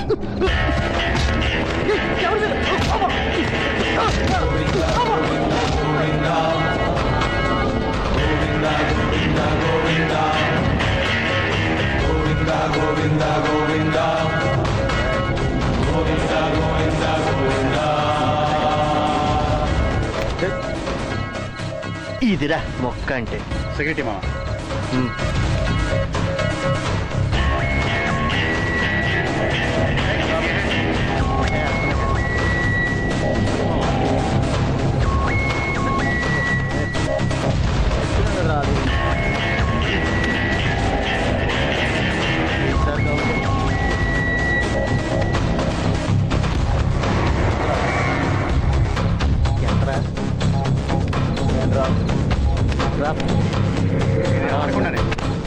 ఇదిరా మొక్క అంటే సెక్యూరిటీ మామ ఉమ్. ఎంట్రా? రా. రా. అనుకున్నానే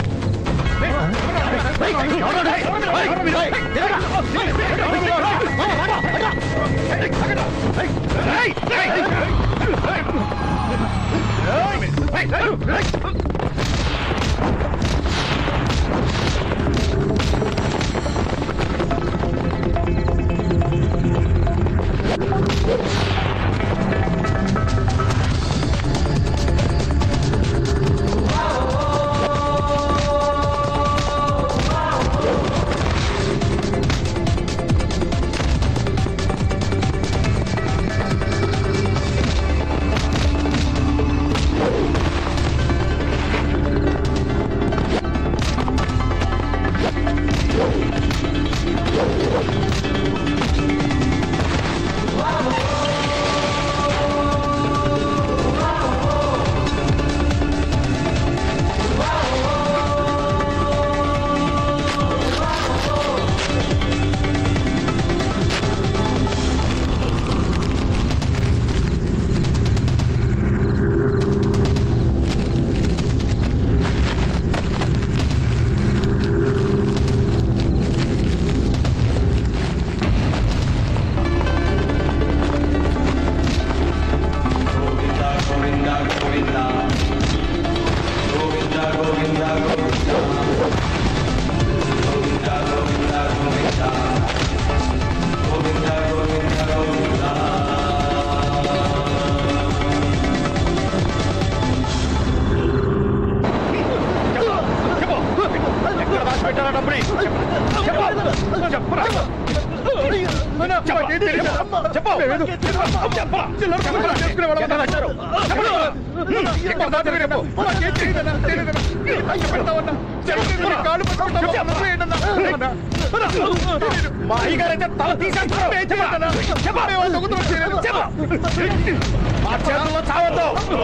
ఎక్కడ దాచి పెట్టారా డబ్బుని చెప్పు చెప్పురా చెప్పు చెప్పరా ఎక్కడ దాచారు? చెప్పు. ఎక్కడ దాచారు చెప్పు. మా అయ్యగారైతే తల తీసేస్తారు మా చేతుల్లో చావద్దు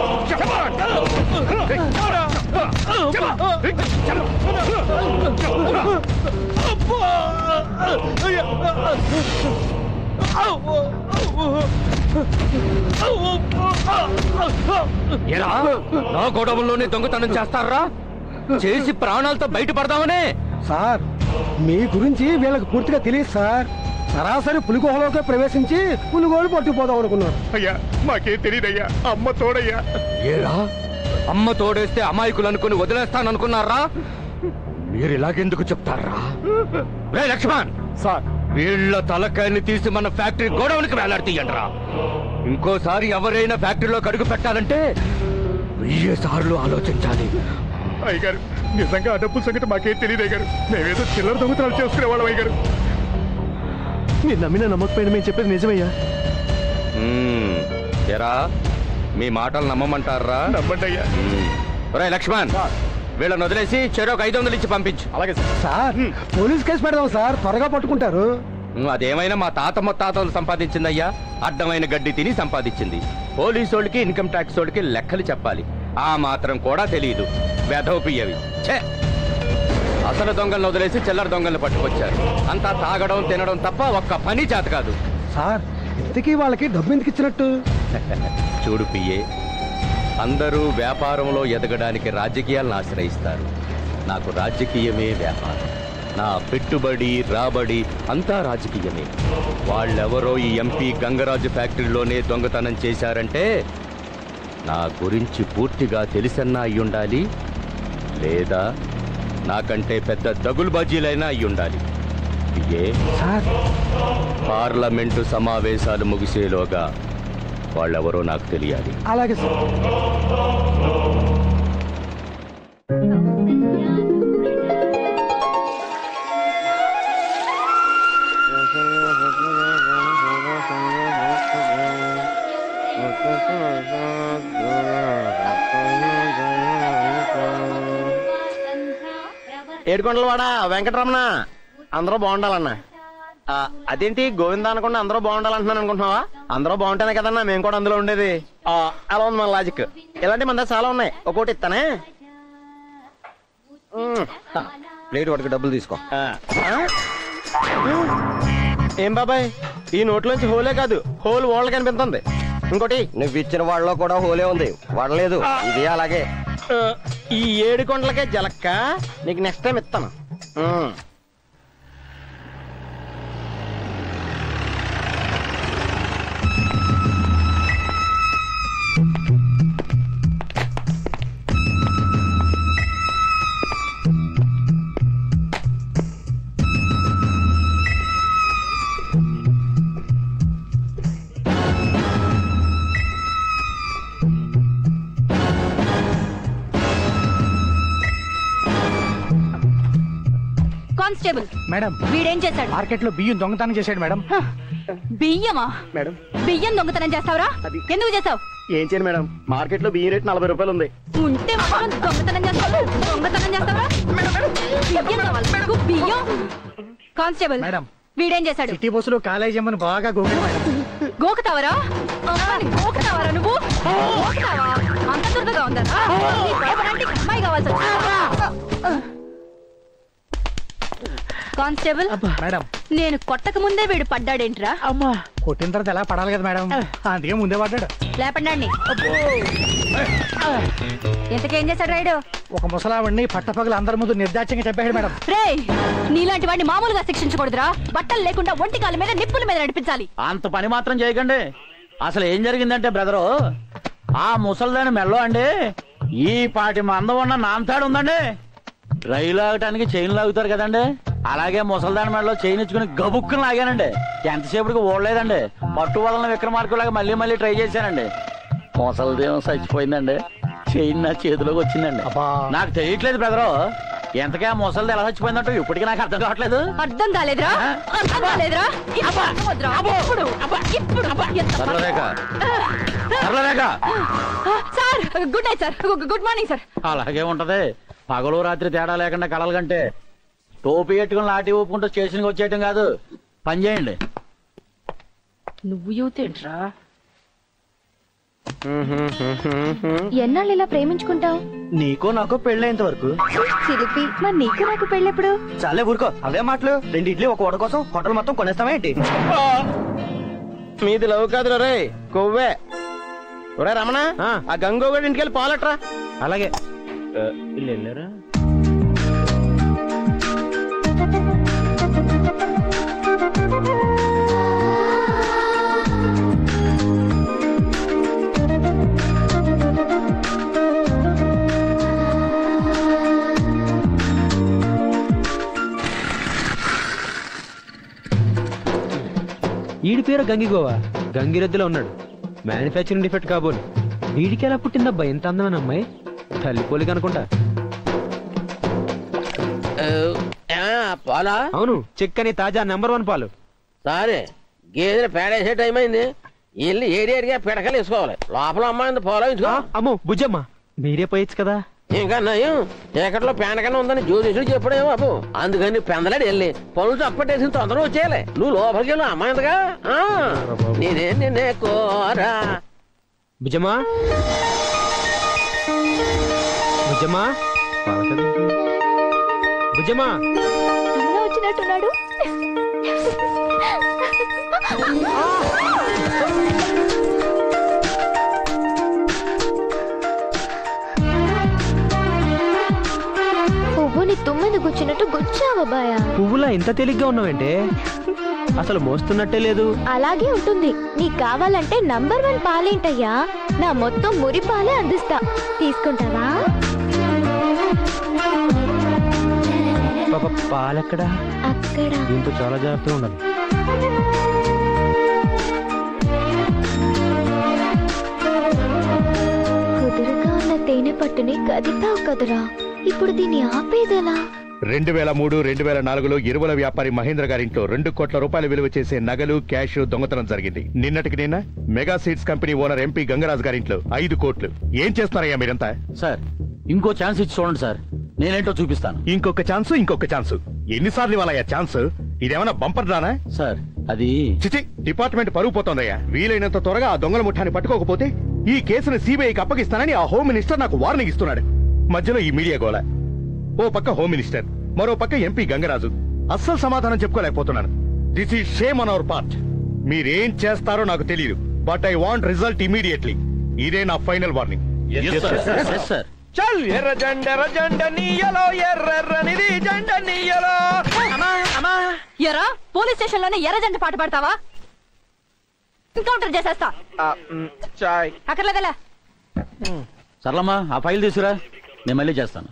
ఎరా నా గొడవల్లోనే దొంగతనం చేస్తారా చేసి ప్రాణాలతో బయటపడదామనే సార్ మీ గురించి వీళ్ళకి పూర్తిగా తెలియదు సార్ సరాసరి పులిగుహలోకే ప్రవేశించి పులిగోలు పట్టుకుపోదాం అనుకున్నారు అయ్యా మాకేం తెలియదయ్యా అమ్మ తోడయ్యా ఏరా అమ్మ తోడేస్తే అమాయకులు అనుకుని వదిలేస్తాననుకున్నారా మీరు ఇలాగెందుకు చెప్తారా రే లక్ష్మణ్ సార్ వీళ్ళ తలకాయని తీసి మన ఫ్యాక్టరీ గోడౌన్కి వేలాడతీయండిరా ఇంకోసారి ఎవరైనా ఫ్యాక్టరీలో కడుగు పెట్టాలంటే వెయ్యి సార్లు ఆలోచించాలి అయ్యగారు నిజంగా ఆ డబ్బుల సంగతి మాకేం తెలియదు అయ్యగారు మేమేదో చిల్లర దొంగతనాలు చేసుకునే వాళ్ళం అయ్యగారు మీరు నమ్మిన నమ్మకపోయిన మేము చెప్పేది నిజమయ్యా మ్మ్. ఎరా మీ మాటలు నమ్మమంటారా నమ్మండి అయ్యా రే లక్ష్మణ్ వీళ్ళని వదిలేసి చెరొక ఐదు వందలు ఇచ్చి పంపించు అలాగే సార్ సార్ పోలీస్ కేసు పెడదాం సార్ త్వరగా పట్టుకుంటారు ఉమ్, అదేమైనా మా తాత ముత్తాతలు సంపాదించిందయ్యా అడ్డమైన గడ్డి తిని సంపాదించింది పోలీసు వాళ్ళకి ఇన్కమ్ ట్యాక్స్ వాళ్ళకి లెక్కలు చెప్పాలి ఆ మాత్రం కూడా తెలియదు వెధోపియవి ఛే అసలు దొంగలను వదిలేసి చిల్లర దొంగలను పట్టుకొచ్చారు అంతా తాగడం తినడం తప్ప ఒక్క పని చేత కాదు సార్ ఇంతకీ వాళ్ళకి డబ్బు ఎందుకు ఇచ్చినట్టు చూడు పియ్యే అందరూ వ్యాపారంలో ఎదగడానికి రాజకీయాలను ఆశ్రయిస్తారు నాకు రాజకీయమే వ్యాపారం నా పెట్టుబడి రాబడి అంతా రాజకీయమే వాళ్ళెవరో ఈ ఎంపీ గంగరాజు ఫ్యాక్టరీలోనే దొంగతనం చేశారంటే నా గురించి పూర్తిగా తెలిసన్నా అయ్యుండాలి లేదా నాకంటే పెద్ద దగులుబాజీలైనా అయ్యుండాలి ఏ సార్ పార్లమెంటు సమావేశాలు ముగిసేలోగా వాళ్ళెవరో నాకు తెలియాలి అలాగే సార్ ఏడుకొండలవాడ వెంకటరమణ అందరూ బాగుండాలన్నా ఆ, అదేంటి గోవింద అనకుండా అందరూ బాగుండాలంటున్నాను అనుకుంటున్నావా అందరూ బాగుంటేనే కదన్నా మేము కూడా అందులో ఉండేది ఆ, అలా ఉంది మన లాజిక్ ఇలాంటి మన దగ్గర చాలా ఉన్నాయి ఒక్కోటి ఇస్తానే ఉమ్. ప్లేట్ వాటికి డబ్బులు తీసుకో ఆ, ఆ? ఉమ్. ఏం బాబాయ్ ఈ నోట్లోంచి హోలే కాదు హోల్ వరల్డ్ కనిపిస్తుంది ఇంకోటి నువ్వు ఇచ్చిన వాళ్ళలో కూడా హోలే ఉంది వాడలేదు ఇది అలాగే ఆ, ఈ ఏడు కొండలకే జలక్క నీకు నెక్స్ట్ టైం ఇస్తాను ఉమ్. కానిస్టేబుల్ మేడం వీడేం చేశాడు మార్కెట్ లో బియ్యం దొంగతనం చేశాడు మేడం హ, బియ్యమా మేడం బియ్యం దొంగతనం చేస్తావురా అది- ఎందుకు చేసావు ఏం చేయను మేడం మార్కెట్ లో బియ్యం రేట్ నలభై రూపాయలు ఉంది ఉంటే మాత్రం దొంగతనం చేస్తావు దొంగతనం చేస్తావా బియ్యం కావాలి నీకు బియ్యం కానిస్టేబుల్ మేడం. వీడేం చేశాడు సిటీ బస్సులో కాలేజీ అమ్మని బాగా గోగాడు మేడం గోకుతావరా అమ్మాయిని గోకుతావరా నువ్వు గోకుతావా అంత దురదగా ఉందా నీ భయపడానికి అమ్మాయి కావాల్సి వచ్చిందా? కానిస్టేబుల్ మేడం నేను కొట్టక ముందే వీడు పడ్డాడేంట్రా అమ్మా కొట్టిన తర్వాత ఎలా పడాలి కదా మేడం అందుకే ముందే పడ్డాడు లేపండి ఎంతకేం చేశాడు రైడు ఒక ముసలావిడిని పట్టపగలు అందరి ముందు నిర్దాక్ష్యంగా చెప్పాడు మేడం రే నీలాంటి వాడిని మామూలుగా శిక్షించకూడదురా బట్టలు లేకుండా ఒంటి కాళ్ళ మీద నిప్పుల మీద నడిపించాలి అంత పని మాత్రం చేయకండి అసలు ఏం జరిగిందంటే బ్రదరు ఆ ముసలిదాని మెల్లో అండి ఈ పాటి మందం ఉన్న నాంతాడు ఉందండి రైలు ఆగటానికి చైన్ లాగుతారు కదండి అలాగే ముసలిదాని మెడలో చైన్ ఇచ్చుకుని గబుక్కుని లాగానండి ఎంతసేపటికి ఓడలేదండి పట్టు వదలని విక్రమార్కులాగా మళ్ళీ మళ్ళీ ట్రై చేశానండి ముసలిదేమో చచ్చిపోయిందండి చైన్ నా చేతిలోకి వచ్చిందండి అబ్బా. నాకు తెలియట్లేదు బ్రదరు ఎంతకే ఆ ముసలిది ఎలా చచ్చిపోయిందంటో ఇప్పటికీ నాకు అర్థం కావట్లేదు అర్థం కాలేదురా అర్థం కాలేదురా ఇప్పుడు అర్థమవుతురా? ఇప్పుడు ఇప్పుడు ఎంత సర్వరేఖ సర్వరేఖ ఆ, సార్ గుడ్ నైట్ సార్ గు- గుడ్ మార్నింగ్ సార్ అలాగే ఉంటది పగలు రాత్రి తేడా లేకుండా కలలు కంటే టోపీ పెట్టుకుని లాటి ఊపుకుంటూ స్టేషన్కి వచ్చేయటం కాదు పని చేయండి నువ్వు యూతేంట్రా ఎన్నాళ్ళు ఇలా ప్రేమించుకుంటావు నీకో నాకో పెళ్ళేంత వరకు చిలిపి మరి నీకు నాకు పెళ్ళెప్పుడు చాలే ఊరుకో అవే మాటలు రెండు ఇడ్లీ ఒక వడ కోసం హోటల్ మొత్తం కొనేస్తావా ఏంటి మీది లవ్ కాదురా రే కొవ్వే ఒరే రమణ ఆ. ఆ గంగోగడి ఇంటికి వెళ్ళి పాలట్రా అలాగే ఈడి పేరు గంగిగోవా గంగిరెద్దులో ఉన్నాడు మ్యానుఫ్యాక్చరింగ్ డిఫెక్ట్ కాబోలు వీడికి ఎలా పుట్టిందబ్బా ఎంత అందమైన అమ్మాయి తల్లి పోలిక అనుకుంటా పాలా అవును చెక్కని తాజా నెంబర్ వన్ పాలు సరే గేదెలు పేడేసే టైం అయింది వెళ్ళి ఏడేడిగా పిడకలు వేసుకోవాలి లోపల అమ్మాయి పోలా ఆ, అమ్మో బుజ్జమ్మ మీరే పోయొచ్చు కదా ఇంకా నయం చీకట్లో పేనకన్నా ఉందని జ్యోతిషుడు చెప్పడేమో బాబు అందుకని పెందలాడి వెళ్ళి పనులు చప్పట్టేసిన తొందరగా వచ్చేయాలి నువ్వు లోపలికి వెళ్ళు అమ్మాయి ఉందిగా ఆ, నేనే నిన్నే కోరా బుజ్జమ్మా బుజ్జమ్మా పలకదేంటి? బుజ్జమ్మా అన్న వచ్చినట్టున్నాడు పువ్వు నీ తుమ్మెద గుచ్చినట్టు గుచ్చావు బాయా పువ్వులా ఇంత తేలిగ్గా ఉన్నావంటే అసలు మోస్తున్నట్టే లేదు అలాగే ఉంటుంది నీకు కావాలంటే నంబర్ వన్ పాలేంటయ్యా నా మొత్తం మురి పాలే అందిస్తా తీసుకుంటావా పాప పాలెక్కడా అక్కడ దీంతో చాలా జాగ్రత్తగా ఉండాలి కుదురుగా ఉన్న తేనె పట్టుని కదిపావు కదరా ఇప్పుడు దీన్ని ఆపేదెలా రెండు వేల మూడు రెండు వేల నాలుగులో ఎరువుల వ్యాపారి మహేంద్ర గారింట్లో రెండు కోట్ల రూపాయలు విలువ చేసే నగలు క్యాష్ దొంగతనం జరిగింది నిన్నటికి నిన్న mega seeds company owner MP Gangaraj గారింట్లో ఐదు కోట్లు ఏం చేస్తున్నారయ్యా మీరంతా సార్ ఇంకో ఛాన్స్ ఇచ్చి చూడండి సార్ నేనేంటో చూపిస్తాను ఇంకొక ఛాన్స్ ఇంకొక ఛాన్స్ ఎన్నిసార్లు ఇవ్వాలయ్యా ఛాన్స్ ఇదేమన్నా బంపర్ రానా సార్ అది చిచి డిపార్ట్మెంట్ పరుగు పోతోందయ్యా వీలైనంత త్వరగా ఆ దొంగల ముఠాన్ని పట్టుకోకపోతే ఈ కేసును సిబిఐకి అప్పగిస్తానని ఆ హోమ్ మినిస్టర్ నాకు వార్నింగ్ ఇస్తున్నాడు మధ్యలో ఈ మీడియా గోల ఓ పక్క హోమ్ మినిస్టర్ మరో పక్క ఎంపీ గంగరాజు అస్సలు సమాధానం చెప్పుకోలేకపోతున్నాను దిస్ ఈ షేమ్ ఆన్ అవర్ పార్ట్ మీరేం చేస్తారో నాకు తెలియదు but I want result immediately ఇదే నా ఫైనల్ వార్నింగ్ ఎస్ సార్ చల్ ఎర్ర జెండ ఎర్ర జెండ నీయలో ఎర్రెర్రనిది జెండ నీయలో అమ్మా అమ్మా ఎరా పోలీస్ స్టేషన్ లోనే ఎర్రజెండ పాట పాడతావా ఎన్కౌంటర్ చేసేస్తా ఆ, మ్, చాయ్ అక్కర్లేదలే సర్లమ్మా ఆ ఫైల్ తీసుకురా నేను మళ్ళీ చేస్తాను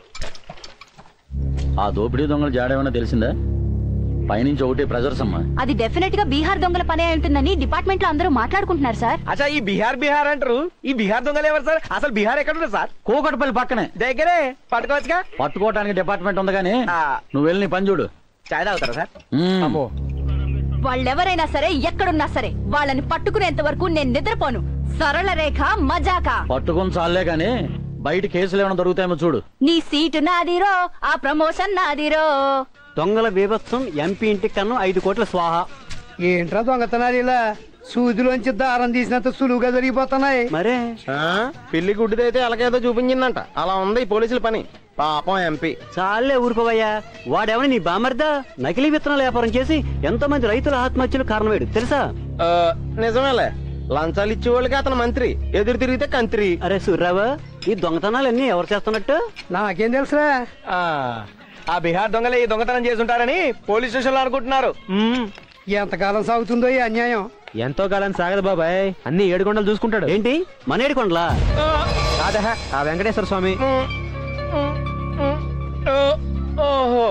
ఆ దోపిడీ దొంగలు జాడేమన్నా తెలిసిందా పైనుంచి ఒకటి ప్రెజర్స్ అమ్మా అది డెఫినెట్ గా బీహార్ దొంగల పనే అయి ఉంటుందని డిపార్ట్మెంట్ లో అందరూ మాట్లాడుకుంటున్నారు సార్ అచ్చా ఈ బీహార్ బీహార్ అంటారు ఈ బీహార్ దొంగలు ఎవరు సార్ అసలు బీహార్ ఎక్కడ ఉంది సార్ కోకటపల్లి పక్కనే దగ్గరే పట్టుకోవచ్చుగా పట్టుకోవడానికి డిపార్ట్మెంట్ ఉంది కానీ ఆ. నువ్వు వెళ్ళి నీ పని చూడు చాయ్ తాగుతారా సార్ మ్మ్. అమ్మో వాళ్ళెవరైనా సరే ఎక్కడున్నా సరే వాళ్ళని పట్టుకునేంత వరకు నేను నిద్రపోను సరళ రేఖ మజాకా పట్టుకుని చాలే గాని బయట కేసులు ఏమైనా దొరుకుతాయేమో చూడు నీ సీటు నాదిరో ఆ ప్రమోషన్ నాదిరో దొంగల బీభత్సం ఎంపీ ఇంటికి కన్నా ఐదు కోట్ల స్వాహ ఏంట్రా దొంగతనాలు ఇలా సూదిలోంచి దారం తీసినంత సులువుగా జరిగిపోతున్నాయి మరే ఆ, పిల్లి గుడ్డిదైతే ఎలాగేదో చూపించిందంట అలా ఉంది ఈ పోలీసుల పని పాపం ఎంపీ చాలే ఊరుకోవయ్యా వాడేమని నీ బామర్దా నకిలీ విత్తనాల వ్యాపారం చేసి ఎంతో మంది రైతుల ఆత్మహత్యలు కారణమేడు తెలుసా ఆ, నిజమేలే లంచాలు ఇచ్చే వాళ్ళకి అతను మంత్రి ఎదురు తిరిగితే కంత్రి అరే సూర్రావా ఈ దొంగతనాలన్నీ ఎవరు చేస్తున్నట్టు నాకేం తెలుసురా ఆ, ఆ బీహార్ దొంగలే ఈ దొంగతనం చేసుంటారని పోలీస్ స్టేషన్ లో అనుకుంటున్నారు మ్మ్. ఎంతకాలం సాగుతుందో ఈ అన్యాయం ఎంతో కాలం సాగదు బాబాయ్ అన్ని ఏడుకొండలు చూసుకుంటాడు ఏంటి మనేడు కొండలా కాదా ఆ వెంకటేశ్వర స్వామి మ్మ్. మ్మ్. మ్మ్. ఓ, ఓహో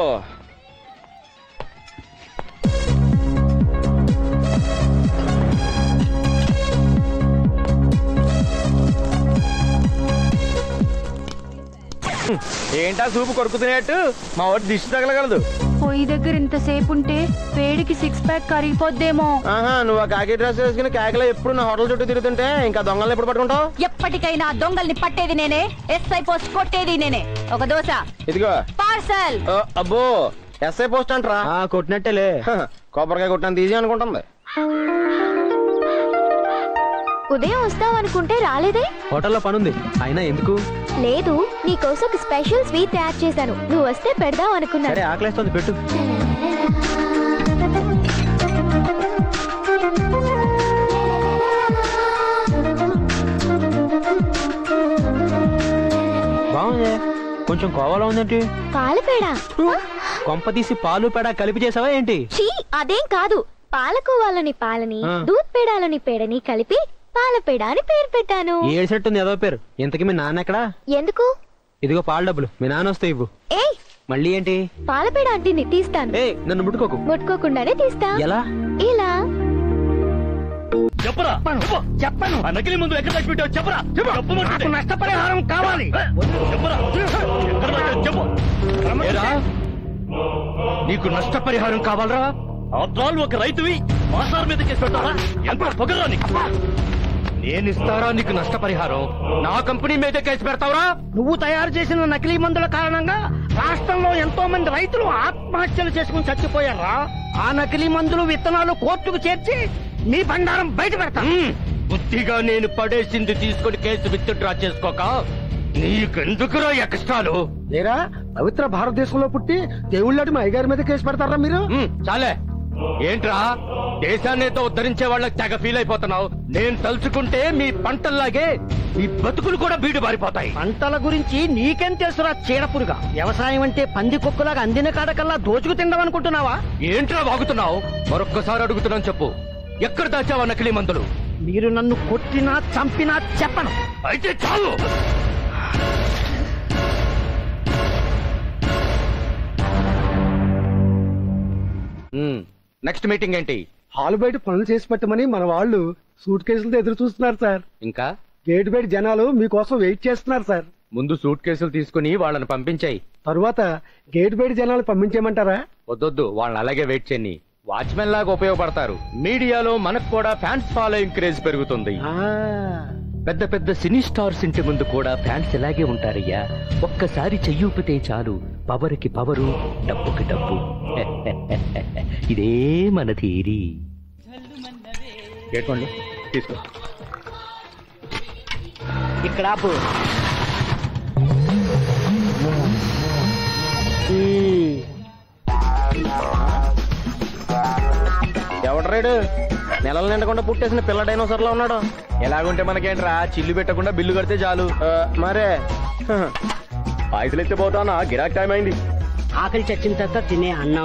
ఏంటా సూపు కొరుకుతున్నట్టు మా వాడు దిష్టి తగలగలదు పొయ్యి దగ్గర ఇంతసేపు ఉంటే వేడికి సిక్స్ ప్యాక్ కరిగిపోద్దేమో ఆహా నువ్వు ఆ కాకి డ్రెస్ వేసుకుని కాకిలో ఎప్పుడు నా హోటల్ చుట్టూ తిరుగుతుంటే ఇంకా దొంగల్ని ఎప్పుడు పట్టుకుంటావు ఎప్పటికైనా ఆ దొంగల్ని పట్టేది నేనే ఎస్ఐ పోస్ట్ కొట్టేది నేనే ఒక దోశ ఇదిగో పార్సల్ ఓ, అబ్బో ఎస్ఐ పోస్ట్ అంటరా ఆ కొట్టినట్టేలే హ, కొబ్బరికాయ కొట్టాను ఈజీ అనుకుంటుంది ఉదయం వస్తావనుకుంటే రాలేదే హోటల్లో పనుంది అయినా ఎందుకు లేదు నీకోసం ఒక స్పెషల్ స్వీట్ తయారు చేశాను నువ్వు వస్తే పెడదాం సరే అనుకున్నాను ఆకలేస్తుంది పెట్టు బాగుంది కొంచెం కోవాలో ఉందేంటి పాలపేడ కొంప తీసి పాలు పేడ కలిపి చేసావా ఏంటి చీ అదేం కాదు పాలకోవాలని పాలని ఆ. దూద్ పేడాలని పేడని కలిపి పాలపేడ అని పేరు పెట్టాను ఏడ్చినట్టుంది ఏదో పేరు ఇంతకీ మీ నాన్న ఎక్కడా ఎందుకు ఇదిగో పాల డబ్బులు మీ నాన్న వస్తే ఇవ్వు ఏయ్ మళ్ళీ ఏంటి పాలపేడ అంటింది తీస్తాను ఏ నన్ను ముట్టుకోకు ముట్టుకోకుండానే తీస్తా ఎలా ఇలా చెప్పరా చెప్పను ఆ నకిలీ ముందు ఎక్కడ దాచి పెట్టావు చెప్పరా చెప్పు నష్టపరిహారం కావాలి చెప్పరా ఎక్కడ దాచావు? చెప్పు ఏరా? నీకు నష్టపరిహారం కావాలరా ఆత్రాలు ఒక రైతువి మాసాల మీద చేసి పెట్టారా ఎంత పొగరా నీకు నేను ఇస్తారా నీకు నష్టపరిహారం నా కంపెనీ మీదే కేసు పెడతావరా నువ్వు తయారు చేసిన నకిలీ మందుల కారణంగా రాష్ట్రంలో ఎంతో మంది రైతులు ఆత్మహత్యలు చేసుకుని చచ్చిపోయారా ఆ నకిలీ మందులు విత్తనాలు కోర్టుకు చేర్చి నీ బండారం బయట పెడతా మ్మ్. బుద్ధిగా నేను పడేసింది తీసుకొని కేసు విత్డ్రా చేసుకోక నీకెందుకురా ఈ కష్టాలు లేరా పవిత్ర భారతదేశంలో పుట్టి దేవుళ్ళటి మా అయ్యగారి మీద కేసు పెడతారా మీరు మ్మ్, చాలే ఏంట్రా దేశాన్ని ఏదో ఉద్ధరించే వాళ్ళకి తెగ ఫీల్ అయిపోతున్నావు నేను తలుచుకుంటే మీ పంటల్లాగే మీ బతుకులు కూడా బీడు బారిపోతాయి పంటల గురించి నీకేం తెలుసురా చీడపురుగా వ్యవసాయం అంటే పంది కుక్కలాగా అందిన కాడకల్లా దోచుకు తిందాం అనుకుంటున్నావా ఏంట్రా వాగుతున్నావు మరొక్కసారి అడుగుతున్నాను చెప్పు ఎక్కడ దాచావా నకిలీ మందులు మీరు నన్ను కొట్టినా చంపినా చెప్పను అయితే చాలు నెక్స్ట్ మీటింగ్ ఏంటి హాల్ బయట పనులు చేసి పెట్టమని మన వాళ్ళు సూట్ కేసులతో ఎదురు చూస్తున్నారు సార్ ఇంకా గేట్ బయట జనాలు మీకోసం వెయిట్ చేస్తున్నారు సార్ ముందు సూట్ కేసులు తీసుకుని వాళ్ళని పంపించాయి తరువాత గేట్ బయట జనాలు పంపించేయమంటారా వద్దొద్దు వాళ్ళని అలాగే వెయిట్ చేయని వాచ్మెన్ లాగా ఉపయోగపడతారు మీడియాలో మనకు కూడా ఫ్యాన్స్ ఫాలోయింగ్ క్రేజ్ పెరుగుతుంది పెద్ద పెద్ద సినీ స్టార్స్ ఇంటి ముందు కూడా ఫ్యాన్స్ ఇలాగే ఉంటారయ్యా ఒక్కసారి చెయ్యూపితే చాలు పవర్కి పవరు డబ్బుకి డబ్బు ఇదే మన థీరీ ఏకోండి తీసుకో ఇక్కడ ఆపు ఎవడ్రాడు నెలలు నిండకుండా పుట్టేసిన పిల్ల డైనోసర్ లో ఉన్నాడు ఎలాగుంటే మనకేంట్రా చిల్లు పెట్టకుండా బిల్లు కడితే చాలు ఆ, మరే పైసలు ఎత్తే పోతానా గిరాక్ టైం అయింది ఆకలి చచ్చిన తర్వాత తినే అన్నం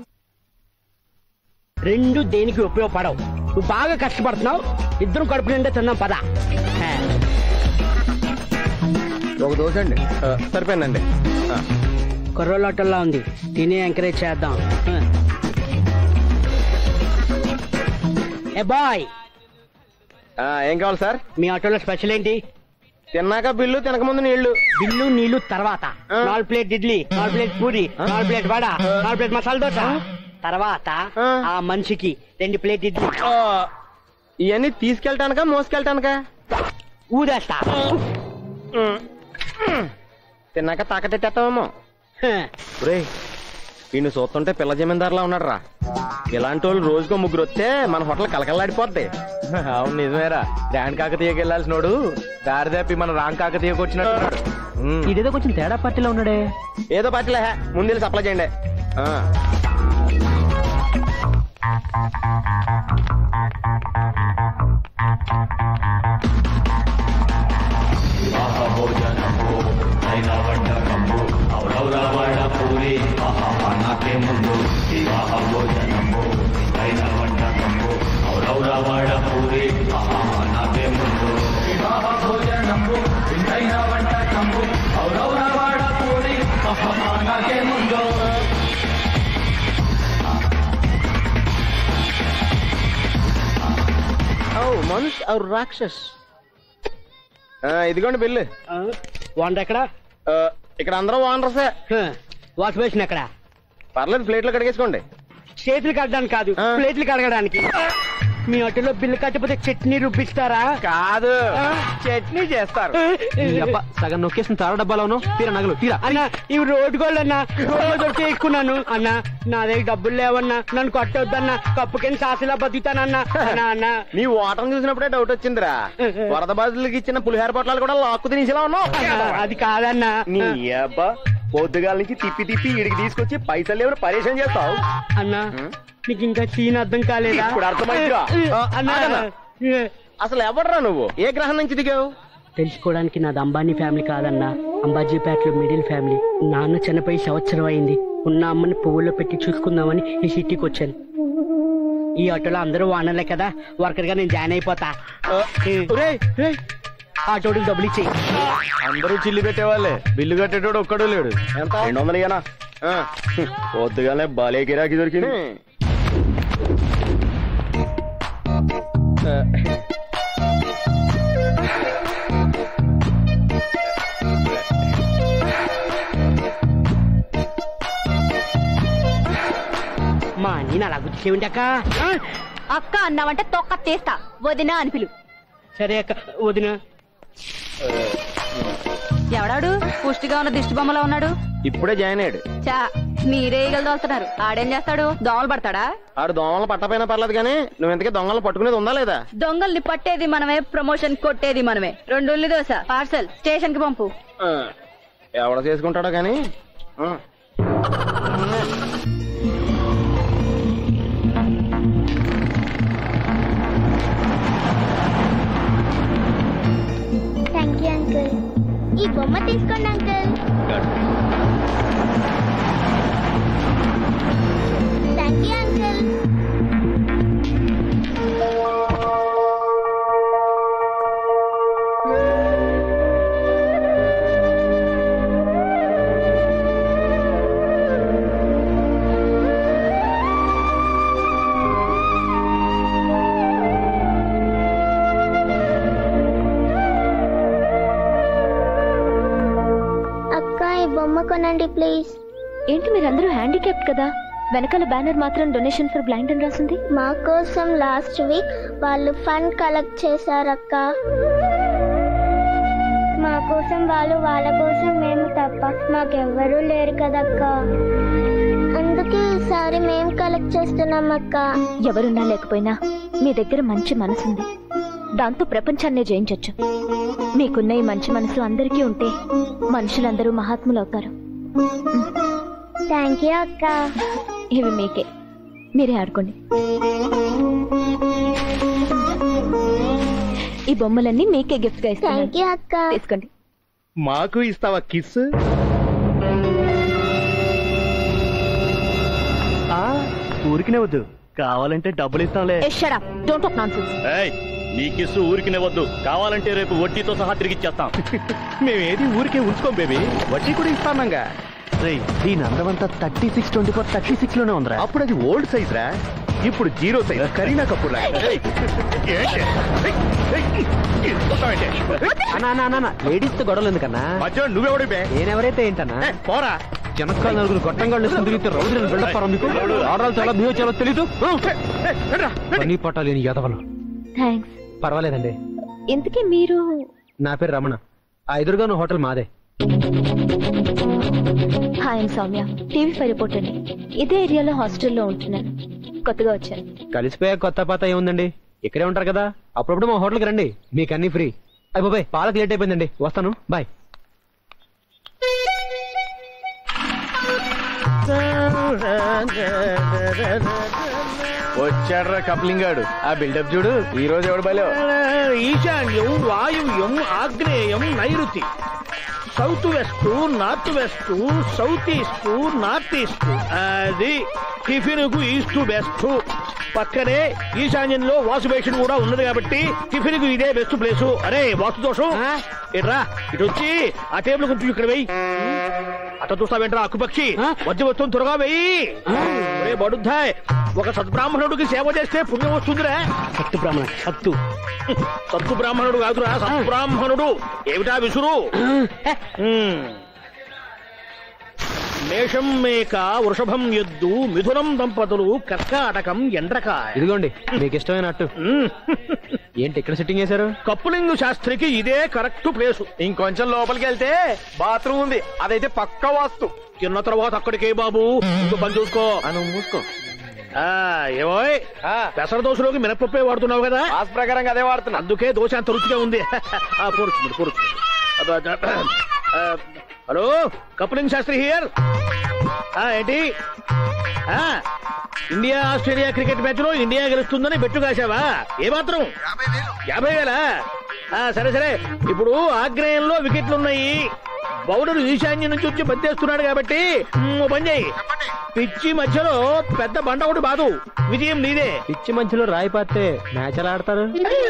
రెండు దేనికి ఉపయోగపడవు నువ్వు బాగా కష్టపడుతున్నావు ఇద్దరం కడుపు నిండా తిన్నాం పద హే. ఒక దోశ అండి ఆ, సరిపోయిందండి ఆ, కుర్రోళ్ళ హోటల్లా ఉంది తిని ఎంకరేజ్ చేద్దాం హ. ఏ బాయ్ ఆ, ఏం కావాలి సార్ మీ ఆటోలో స్పెషల్ ఏంటి తిన్నాక బిల్లు తినక ముందు నీళ్లు బిల్లు నీళ్లు తర్వాత ఆ. నాలుగు ప్లేట్ ఇడ్లీ నాలుగు ప్లేట్ పూరి నాలుగు ప్లేట్ వడ నాలుగు ప్లేట్ మసాలా దోశ తర్వాత ఆ. ఆ మనిషికి రెండు ప్లేట్ ఇడ్లీ ఆ, ఇవన్నీ తీసుకెళ్ళటానికా మోసుకెళ్ళటానికా ఊదేస్తా తిన్నాక తాకటెట్టేస్తామేమో హ. రే వీడిని చూస్తుంటే పిల్ల జమీందారులా ఉన్నాడు రా ఇలాంటి వాళ్ళు రోజుకో ముగ్గురు వస్తే మన హోటల్ కలకల్లాడిపోద్ది అవును నిజమేరా గ్రాండ్ కాకతీయకి వెళ్ళాల్సినోడు దారి తప్పి మన రాంగ్ కాకతీయకి వచ్చినట్టున్నాడు ఉమ్. ఇదేదో కొంచెం తేడా పార్టీలో ఉన్నాడే ఏదో పార్టీలే హే, ముందు వెళ్ళి సప్లై చేయండి ఆ. ఔ, మనుష్ ఔర్ రాక్షస్ ఆ, ఇదిగోండి బిల్లు ఆ, వంట ఎక్కడ ఆ, ఇక్కడ అందరూ ఓనర్సే హ. వాష్ బేసిన్ ఎక్కడ పర్లేదు ప్లేట్లో కడిగేసుకోండి చేతులు కడడానికి కాదు ఆ. ప్లేట్లు కడగడానికి మీ హోటల్లో బిల్లు కట్టకపోతే చట్నీ రుబ్బిస్తారా కాదు చట్నీ చేస్తారు ఈ అబ్బా, సగం నొక్కేసిన తార డబ్బాలోను తీరా నగలు తీరా అన్న ఇవి రోడ్డు గోళ్ళు అన్న రోడ్డు దొరికి తీసుకున్నాను అన్న నా దగ్గర డబ్బులు లేవన్నా నన్ను కొట్టొద్దన్న కప్పు కింద సాసిలా బతుకుతానన్న అన్న అన్న నీ ఓటం చూసినప్పుడే డౌట్ వచ్చిందిరా వరద బాధితులకి ఇచ్చిన పులిహార పొట్లాలు కూడా లాక్కు తినేసేలా ఉన్నావు అన్న, అది కాదన్న నీ అబ్బా పొద్దుగాల నుంచి తిప్పి తిప్పి ఇడికి తీసుకొచ్చి పైసలు లేవని పరేషాన్ చేస్తావు అన్న నీకు ఇంకా సీన్ అర్థం కాలేదా ఇప్పుడు అర్థమైందిగా. ఆ, అన్న ఆగన్నా. అసలు ఎవడరా నువ్వు ఏ గ్రహం నుంచి దిగావు తెలుసుకోవడానికి నాది అంబానీ ఫ్యామిలీ కాదన్నా అంబాజీపేటలో మిడిల్ ఫ్యామిలీ నాన్న చనిపోయి సంవత్సరం అయింది ఉన్న అమ్మని పువ్వుల్లో పెట్టి చూసుకుందామని ఈ సిటీకి వచ్చాను ఈ ఆటోలో అందరూ వానలే కదా వర్కర్ గా నేను జాయిన్ అయిపోతా ఒరేయ్, రేయ్, ఆటోడికి డబ్బులు ఇచ్చేయి అందరూ చిల్లు పెట్టేవాళ్ళే బిల్లు కట్టేటోడు ఒక్కడూ లేడు ఎంత రెండు వందలు ఇయ్యనా ఆ, పొద్దుగానే బాలే గిరాకీ దొరికింది ఆ, మా నేను అలా గుర్తించేవింటి అక్క ఆ, అక్క అన్నావంటే తొక్క తీస్తా వదినా అని పిలు సరే అక్క వదిన ఎవడాడు పుష్టిగా ఉన్న దిష్టి బొమ్మలో ఉన్నాడు ఇప్పుడే జాయిన్ అయ్యాడు చా మీరే ఈగలు దోలుతున్నారు ఆడేం చేస్తాడు దోమలు పడతాడా ఆడు దోమలు పట్టపోయినా పర్లేదు కానీ నువ్వు ఇంతకీ దొంగలు పట్టుకునేది ఉందా లేదా దొంగల్ని పట్టేది మనమే ప్రమోషన్ కొట్టేది మనమే రెండు ఉల్లి దోశ పార్సల్ స్టేషన్ కి పంపు ఆ, ఎవడ చేసుకుంటాడో కానీ ఆ. థ్యాంక్ యూ అంకుల్ ఈ బొమ్మ తీసుకోండి అంకుల్ థ్యాంక్ యూ అంకుల్ కొనండి ప్లీజ్ ఏంటి మీరందరూ హ్యాండిక్యాప్డ్ కదా వెనకాల బ్యానర్ మాత్రం డొనేషన్ ఫర్ బ్లైండ్ అని రాసింది మా కోసం లాస్ట్ వీక్ వాళ్ళు ఫండ్ కలెక్ట్ చేశారక్క మా కోసం వాళ్ళు వాళ్ళ కోసం మేము తప్ప మాకెవ్వరూ లేరు కదక్క అందుకే ఈసారి మేము కలెక్ట్ చేస్తున్నాం అక్క ఎవరున్నా లేకపోయినా మీ దగ్గర మంచి మనసుంది దాంతో ప్రపంచాన్నే జయించొచ్చు మీకున్న ఈ మంచి మనసు అందరికీ ఉంటే మనుషులందరూ మహాత్ములు అవుతారు థ్యాంక్ యూ అక్క ఇవి మీకే మీరే ఆడుకోండి ఈ బొమ్మలన్నీ మీకే గిఫ్ట్ గా థ్యాంక్ ఇస్తాను యూ అక్క తీసుకోండి మాకు ఇస్తావా కిస్ ఊరికినే వద్దు కావాలంటే డబ్బులు ఇస్తాంలే డోంట్ టాక్ నాన్సెన్స్ నీ కిస్సు ఊరికినే వద్దు కావాలంటే రేపు వడ్డీతో సహా తిరిగి ఇచ్చేస్తాం మేమేది ఊరికే ఉంచుకోం బేబీ వడ్డీ కూడా ఇస్తానంగా దీని అందమంతా thirty six twenty four thirty six లోనే ఉందిరా అప్పుడు అది ఓల్డ్ సైజ్ రా ఇప్పుడు జీరో సైజ్ కరీనా కపూర్ రా లేడీస్ తో గొడవలు ఎందుకన్నా మధ్య నువ్వెవడి బే నేనెవరైతే ఏంటన్నా ఏ, పోరా జనకాల నలుగురు గొట్టంగాళ్ళు తిరిగితే రౌద్రులు వెళ్ళపారా మీకు ఆడవాళ్ళు చాలా బిహేవ్ చాలా తెలీదు పని పట్టాలేని యదవలు థ్యాంక్స్ పర్వాలేదండి ఇంతకీ మీరు నా పేరు రమణ ఆ ఎదురుగాను హోటల్ మాదే hi I'm Soumya TV five reporter ఇదే ఏరియాలో హాస్టల్లో ఉంటున్నాను కొత్తగా వచ్చాను కలిసిపోయా కొత్త పాత ఏముందండి ఇక్కడే ఉంటారు కదా అప్పుడప్పుడు మా హోటల్కి రండి మీకు అన్ని ఫ్రీ అయ్యి బాబాయ్ పాలకు లేట్ అయిపోయిందండి వస్తాను బాయ్ వచ్చాడ్రా కప్లింగ్ గాడు ఆ బిల్డప్ చూడు ఈ రోజు ఎవడు బలో ఈశాన్యం వాయువ్యం ఆగ్నేయం నైరుతి south west north west south east north east అది టిఫిన్ కు ఈస్ట్ వెస్ట్ పక్కనే ఈశాన్యంలో వాసు బేషన్ కూడా ఉన్నది కాబట్టి టిఫిన్ కు ఇదే బెస్ట్ ప్లేస్ అరే వాస్తు దోషం ఇట్రా ఇటు వచ్చి ఆ టేబుల్ కొంచెం ఇక్కడ వెయ్యి అట్ట చూస్తావేంట్రా అక్కుపక్షి మధ్య వస్తుంది త్వరగా వెయ్యి ఒరే బడుద్దాయ్ ఒక సద్బ్రాహ్మణుడికి సేవ చేస్తే పుణ్యం వస్తుందిరా సత్తు బ్రాహ్మణ సత్తు సత్తు బ్రాహ్మణుడు కాదురా సద్బ్రాహ్మణుడు ఏమిటా విసురు హ్మ్. మేషం మేక వృషభం ఎద్దు మిథునం దంపతులు కర్కాటకం ఎండ్రకాయ ఇదిగోండి మీకు ఇష్టమైన అట్టు హ్మ్. ఏంటి ఇక్కడ సిట్టింగ్ చేశారు కప్పులింగు శాస్త్రికి ఇదే కరెక్ట్ ప్లేసు ఇంకొంచెం లోపలికి వెళ్తే బాత్రూమ్ ఉంది అదైతే పక్క వాస్తు తిన్న తర్వాత అక్కడికే బాబు ఇంకో పని చూసుకో నువ్వు మూసుకో ఆ, ఏమోయ్ పెసర దోశలోకి మినపప్పే వాడుతున్నావు కదా ఆస్ ప్రకారంగా అదే వాడుతున్నా అందుకే దోశ అంత రుచిగా ఉంది ఆ, పూడుస్తుంది పూడుస్తుంది అబ్బా, ద- ఆ, హలో కపులింగ్ శాస్త్రి హియర్ ఆ, ఏంటి ఆ, ఇండియా ఆస్ట్రేలియా క్రికెట్ మ్యాచ్ లో ఇండియా గెలుస్తుందని బెట్టు కాశావా ఏ మాత్రం యాభై వేలా ఆ, సరే సరే ఇప్పుడు ఆగ్నేయంలో వికెట్లు ఉన్నాయి బౌలర్ ఈశాన్యం నుంచి వచ్చి బంతేస్తున్నాడు కాబట్టి మ్, ఓ పని చేయి పిచ్చి మధ్యలో పెద్ద బండ ఒకటి బాదు విజయం నీదే పిచ్చి మధ్యలో రాయి పాతే మ్యాచ్ ఎలా ఆడతారు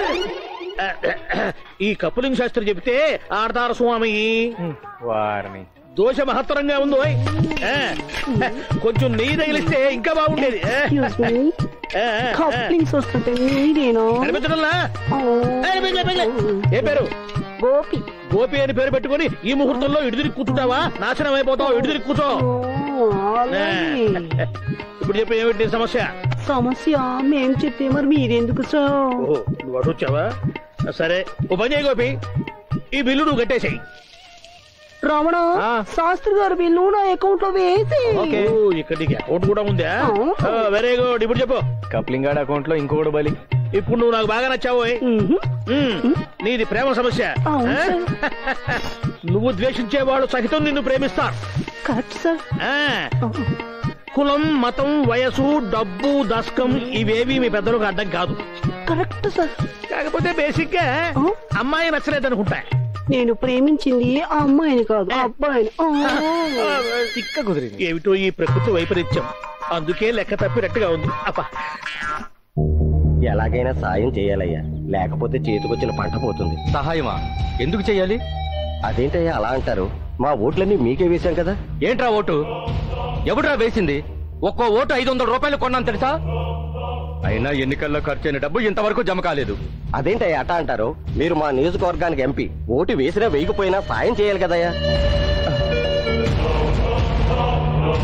ఈ కపులింగ్ శాస్త్రి చెబితే ఆడతారు స్వామి వారిని దోష మహత్తరంగా ఉందో ఆ, కొంచెం నెయ్యి తగిలిస్తే ఇంకా బాగుండేది ఆ, ఆ, ఆ, ఆ. కప్లింగ్స్ వస్తుంటే మీరేనా కనిపించడంలా? ఏ, పెంచలే, పెంచలే. ఏ పేరు గోపి గోపి అని పేరు పెట్టుకొని ఈ ముహూర్తంలో ఇడిదిరి కూర్చుంటావా నాశనం అయిపోతావు ఇడిదిరి కూర్చో ఆ. ఇప్పుడు చెప్పు ఏమిటి నీ సమస్య సమస్య మేం చెప్తే మరి మీరెందుకు సార్ ఓహో నువ్వు అటు వచ్చావా సరే ఓ పని చేయి గోపి ఈ బిల్లు నువ్వు కట్టేసాయి రమణ శాస్త్రి గారు బిల్లు నా అకౌంట్ లో వేసి ఇక్కడ నీకు అకౌంట్ కూడా ఉందా అవును. వెరీ గుడ్ ఇప్పుడు చెప్పు కప్లింగ్ గార్డ్ అకౌంట్ లో ఇంకొకటి బలి ఇప్పుడు నువ్వు నాకు బాగా నచ్చావు ఓయ్. మ్మ్. నీది ప్రేమ సమస్య అవును ఆ? నువ్వు ద్వేషించే వాళ్ళు సహితం నిన్ను ప్రేమిస్తారు కరెక్ట్ సార్ ఆ. కులం మతం వయసు డబ్బు దశకం ఇవేవి మీ పెద్దలకు అడ్డం కాదు కరెక్ట్ సార్ కాకపోతే బేసిక్ గా అమ్మాయి నచ్చలేదు అనుకుంటా నేను ప్రేమించింది ఆ అమ్మాయిని కాదు ఆ అబ్బాయిని తిక్క కుదిరింది ఏమిటో ఈ ప్రకృతి వైపరీత్యం అందుకే లెక్క తప్పినట్టుగా ఉంది అప్ప ఎలాగైనా సాయం చేయాలయ్యా లేకపోతే చేతికొచ్చిన పంట పోతుంది సహాయమా ఎందుకు చెయ్యాలి అదేంటయ్యా అలా అంటారు మా ఓట్లన్నీ మీకే వేశాం కదా ఏంట్రా ఓటు ఎవడ్రా వేసింది ఒక్కో ఓటు ఐదు వందల రూపాయలు కొన్నాను తెలుసా అయినా ఎన్నికల్లో ఖర్చైన డబ్బు ఇంతవరకు జమ కాలేదు అదేంటయ్యా అట అంటారు మీరు మా నియోజకవర్గానికి ఎంపీ ఓటు వేసినా వేయకపోయినా సాయం చేయాలి కదయ్యా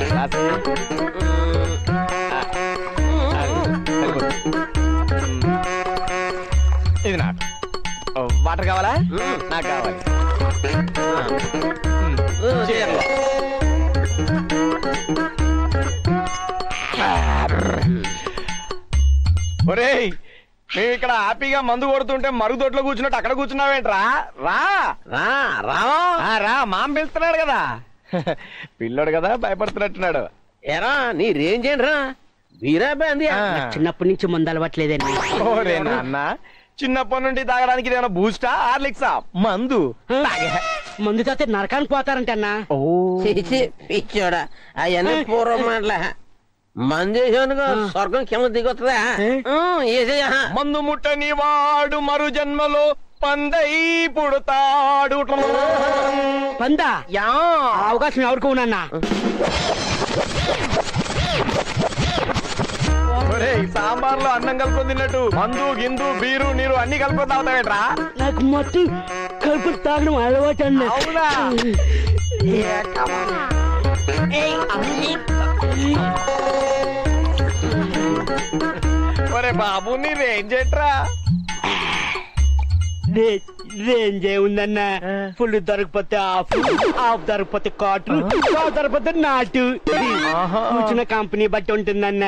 రాసి. ఆ, సరిపోతుంది. ఇది నాకు ఓ, వాటర్ కావాలా నాకు కావాలి చీరలు. ఒరేయ్ మేము ఇక్కడ హ్యాపీగా మందు కొడుతుంటే మరుగుదొడ్లో కూర్చున్నట్టు అక్కడ కూర్చున్నావేంట్రా రా రా రావా రా మామ పిలుస్తున్నాడు కదా పిల్లోడు కదా భయపడుతున్నట్టున్నాడు ఎరా నీ రేంజ్ ఏంట్రా వీరా బ్యాంది చిన్నప్పటి నుంచి ముందు అలవాట్లేదండి ఓరే నాన్న చిన్నప్పటి నుండి తాగడానికి ఇదేమైనా బూస్టా హార్లిక్సా మందు తాగే. మందు తాతే నరకానికి పోతారంట అన్నా పిచ్చోడా అవన్నీ పూర్వం మాటల మందేశానుగా స్వర్గం కింద దిగొస్తుందా ఉమ్, ఏసేయ్, ఆహా. మందు ముట్టని వాడు మరు జన్మలో పందై పుడతాడు పందా యా ఆ అవకాశం ఎవరికి ఉన్నా ఒరేయ్ సాంబార్ లో అన్నం కలుపుకొని తిన్నట్టు మందు గిందు బీరు నీరు అన్ని కలుపుకొని తాగుతావేట్రా నాకు మొత్తం కలుపు తాగడం అలవాటు అన్న అవునా ఒరే బాబు నీ రేంజ్ ఏంట్రా రేంజ్ ఏముందన్న ఫుల్ దొరకపోతే ఆఫ్ ఆఫ్ దొరకపోతే కాటు కాటు దొరకపోతే నాటు కూర్చున్న కంపెనీ బట్టి ఉంటుందన్న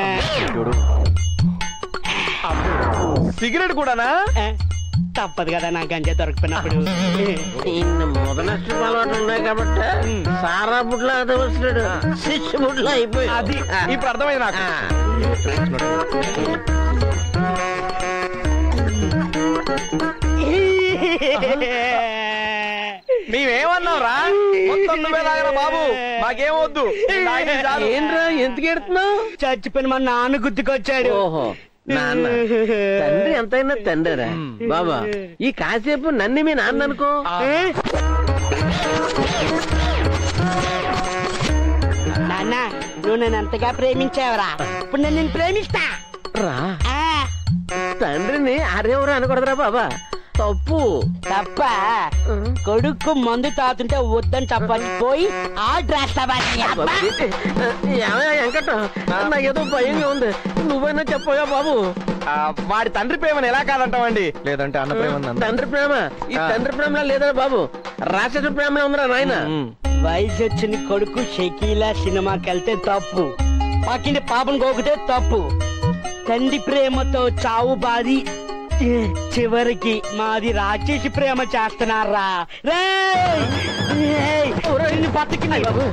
సిగరెట్ కూడానా ఏ, తప్పదు కదా నా గంజా దొరకపోయినప్పుడు ఇన్ని మొదలಷ್ಟು అలవాటు ఉన్నాయి కాబట్టి సారా బుడ్లో అది వచ్చినాడు శిష్య బుడ్లో అయిపోయి అది ఇప్పుడు అర్థమైంది నాకు మేమేమన్నావురా మొత్తం నువ్వే తాగరా బాబు మాకేమొద్దు తాగితే చాలు. ఏంట్రా ఎందుకు ఎడుతున్నావు చచ్చిపోయిన మా నాన్న గుర్తుకొచ్చాడు ఓహో నాన్న తండ్రి ఎంతైనా తండ్రిరా బాబా ఈ కాసేపు నన్ను మీ నాన్న అనుకో నాన్న నువ్వు నన్ను అంతగా ప్రేమించావురా ఇప్పుడు నేను నిన్ను ప్రేమిస్తా రా తండ్రిని అరేవరు అనకూడదురా బాబా తప్పు తప్ప కొడుకు మందు తాతుంటే వద్దని తప్పని పోయి ఆ డ్రెస్ ఏమయ్యా వెంకట నాకేదో భయంగా ఉంది నువ్వైనా చెప్పోయా బాబు ఆ, వాడి తండ్రి ప్రేమను ఎలా కాదంటావండి లేదంటే అన్న ప్రేమ ఉంది అంతే. తండ్రి ప్రేమ ఈ తండ్రి ప్రేమలో లేదరా బాబు రాక్షస ప్రేమలో ఉందిరా నాయన వయసు వచ్చిన కొడుకు షకీలా సినిమాకి వెళ్తే తప్పు పక్కింటి పాపను గోకితే తప్పు తండ్రి ప్రేమతో చావు బాది చివరికి మాది రాక్షసి ప్రేమ చేస్తున్నారా రేయ్! రేయ్! నిన్ను బతికినాయి బాబు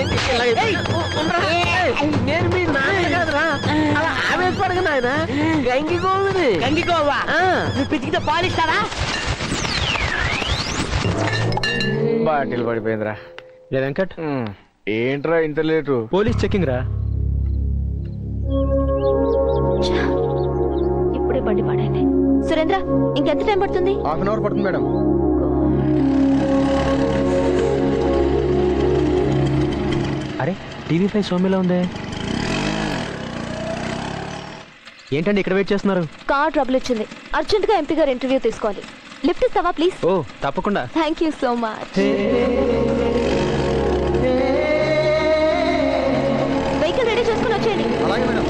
నేను మీ నాన్న కాదురా అలా ఆవేశపడక నాయన గంగి గోవిని గంగిగోవా నువ్వు పితికితే పాలిస్తారా బాటిల్ పడిపోయిందిరా రే వెంకట్ ఏంట్రా ఇంత లేటు పోలీస్ చెకింగ్ రా ఇప్పుడే బండి పాడండి సురేంద్ర ఇంకెంత టైం పడుతుంది హాఫ్ అన్ అవర్ పడుతుంది మేడం అరే టీవీ ఫైవ్ సోమిలా ఉందే ఏంటండి ఇక్కడ వెయిట్ చేస్తున్నారు కార్ ట్రబుల్ వచ్చింది అర్జెంట్ గా ఎంపీ గారు ఇంటర్వ్యూ తీసుకోవాలి లిఫ్ట్ ఇస్తావా ప్లీజ్ ఓ తప్పకుండా thank you so much vehicle ready చేసుకుని వచ్చేయండి అలాగే మేడం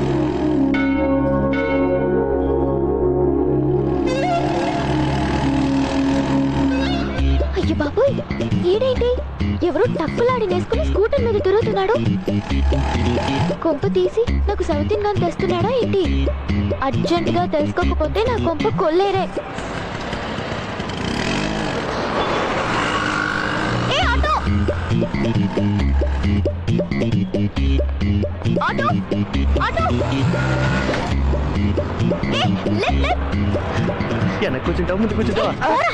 అయ్య బాబోయ్ ఈడేంటి ఎవరో టక్కులాడి నేసుకుని స్కూటర్ మీద తిరుగుతున్నాడు కొంప తీసి నాకు సౌత్ ఇండియన్ తెస్తున్నాడా ఏంటి అర్జెంట్ గా తెలుసుకోకపోతే నా కొంప కొల్లేరే ఏ ఆటో ఆటో ఆటో ఏ లెఫ్ట్ లెఫ్ట్ వెనక్కి కూర్చుంటావు ముందు కూర్చుంటావా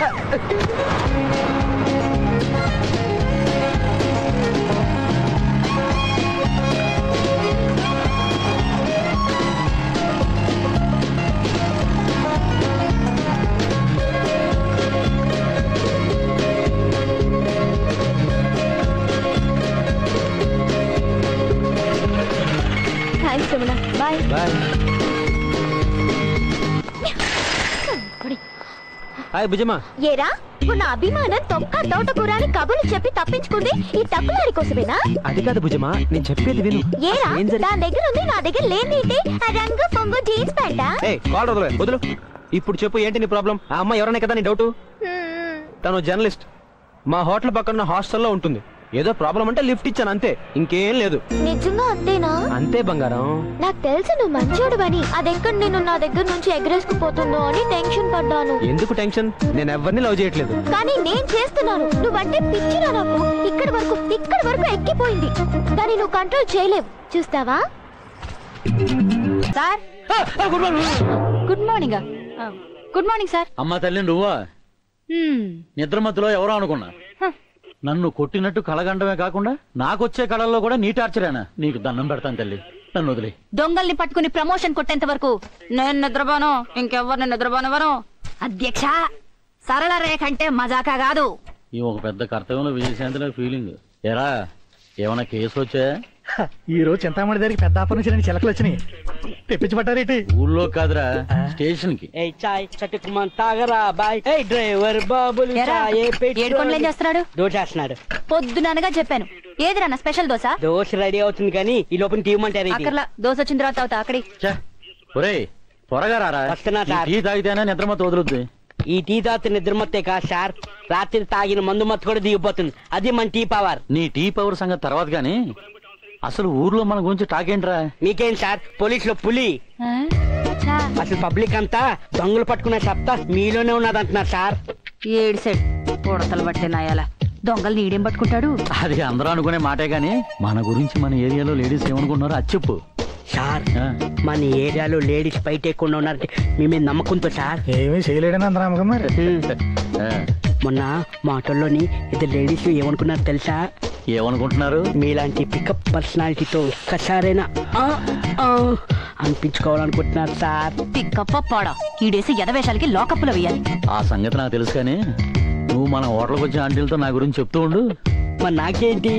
thanks Ramana bye bye hi భుజమా ఏరా ఉన్న అభిమానం తొక్క తోటకూర అని కబుర్లు చెప్పి తప్పించుకుంది ఈ తప్పులాడి కోసమేనా అది కాదు భుజమా నేను చెప్పేది విను ఏరా ఏం జరిగి దాని దగ్గర ఉంది నా దగ్గర లేనిది ఆ రంగు పొంగు జీన్స్ ప్యాంటా ఏ కాల్ వదలు వదులు ఇప్పుడు చెప్పు ఏంటి నీ ప్రాబ్లం ఆ అమ్మాయి ఎవరనే కదా నీ డౌట్ తను జర్నలిస్ట్ మా హోటల్ పక్కన హాస్టల్లో ఉంటుంది ఏదో ప్రాబ్లం అంటే లిఫ్ట్ ఇచ్చాను అంతే ఇంకేం లేదు నిజంగా అంతేనా అంతే బంగారం నాకు తెలుసు నువ్వు మంచోడువని అదెక్కడ నేను నా దగ్గర నుంచి ఎగరేసుకుపోతుందో అని టెన్షన్ పడ్డాను ఎందుకు టెన్షన్ నేను ఎవరిని లవ్ చేయట్లేదు కానీ నేను చేస్తున్నాను నువ్వంటే పిచ్చిరా నాకు ఇక్కడ వరకు ఇక్కడ వరకు ఎక్కిపోయింది దాన్ని నువ్వు కంట్రోల్ చేయలేవు చూస్తావా sir good morning good morning sir అమ్మ తల్లి నువ్వా హ్మ్. నిద్ర మధ్యలో ఎవరో అనుకున్నా నన్ను కొట్టినట్టు కలగండమే కాకుండా నాకొచ్చే కళల్లో కూడా నీ టార్చరేనా నీకు దండం పెడతాను తల్లి నన్ను వదిలే దొంగల్ని పట్టుకుని ప్రమోషన్ కొట్టేంత వరకు నేను నిద్రపోను ఇంకెవ్వరిని నిద్రపోనివ్వను అధ్యక్ష సరళ రేఖ అంటే మజాకా కాదు ఈ ఒక పెద్ద కర్తవ్యంలో విజయశాంతిలో ఫీలింగ్ ఎరా ఏమైనా కేసు వచ్చా ఈ రోజు చింతామణి దగ్గరికి పెద్ద ఆఫర్ నుంచి రెండు చిలకలు వచ్చినాయి తెప్పించి పట్టారేటి ఊళ్ళో కాదురా స్టేషన్ కి ఏ చాయ్ చటుకుమన్ తాగరా బాయ్ ఏ డ్రైవర్ బాబులు ఎరా, చాయ్ పెట్రోల్. ఏడుకొండలు ఏం చేస్తున్నాడు దోచేస్తున్నాడు పొద్దుననగా చెప్పాను ఏదిరా స్పెషల్ దోశ దోశ రెడీ అవుతుంది కానీ ఈ లోపల తీయమంటారు ఇది. అక్కర్లా దోశ వచ్చిన తర్వాత అవుతా అక్కడి ఒరే త్వరగా రారా వస్తున్నా ఈ సార్. టీ తాగితేనే నిద్ర మత్తు వదులుద్ది ఈ టీ తాత నిద్ర మత్తే కాదు సార్ రాత్రి తాగిన మందు మత్తు కూడా దిగిపోతుంది అది మన టీ పవర్ నీ టీ పవర్ సంగతి తర్వాత గాని అసలు ఊర్లో మన గురించి టాకేంట్రా మీకేం సార్ పోలీసులో పులి అసలు పబ్లిక్ అంతా దొంగలు పట్టుకునే సత్తా మీలోనే ఉన్నదంటున్నారు సార్ ఏడు సెట్ ఉడతలు పట్టే నాయాల దొంగలు నీడేం పట్టుకుంటాడు అది అందరూ అనుకునే మాటే గాని మన గురించి మన ఏరియాలో లేడీస్ ఏమనుకున్నారో అది చెప్పు సార్ మన ఏరియాలో లేడీస్ బయట ఎక్కువ ఉన్నారంటే మీ మీద నమ్మకంతో సార్ ఏమీ చేయలేడని అందరూ నమ్మకం మరి మొన్న మా ఆటోలోని ఇద్దరు లేడీస్ ఏమనుకున్నారు తెలుసా ఏమనుకుంటున్నారు మీలాంటి పికప్ పర్సనాలిటీతో ఒక్కసారైనా ఆ, ఆ అనిపించుకోవాలనుకుంటున్నారు సార్ తిక్కప్ప పాడ ఈడేసి ఎదవేషాలకి లోకప్పులు వేయాలి ఆ సంగతి నాకు తెలుసు కానీ నువ్వు మన హోటల్కి వచ్చిన ఆంటీలతో నా గురించి చెప్తూ ఉండు మరి నాకేంటి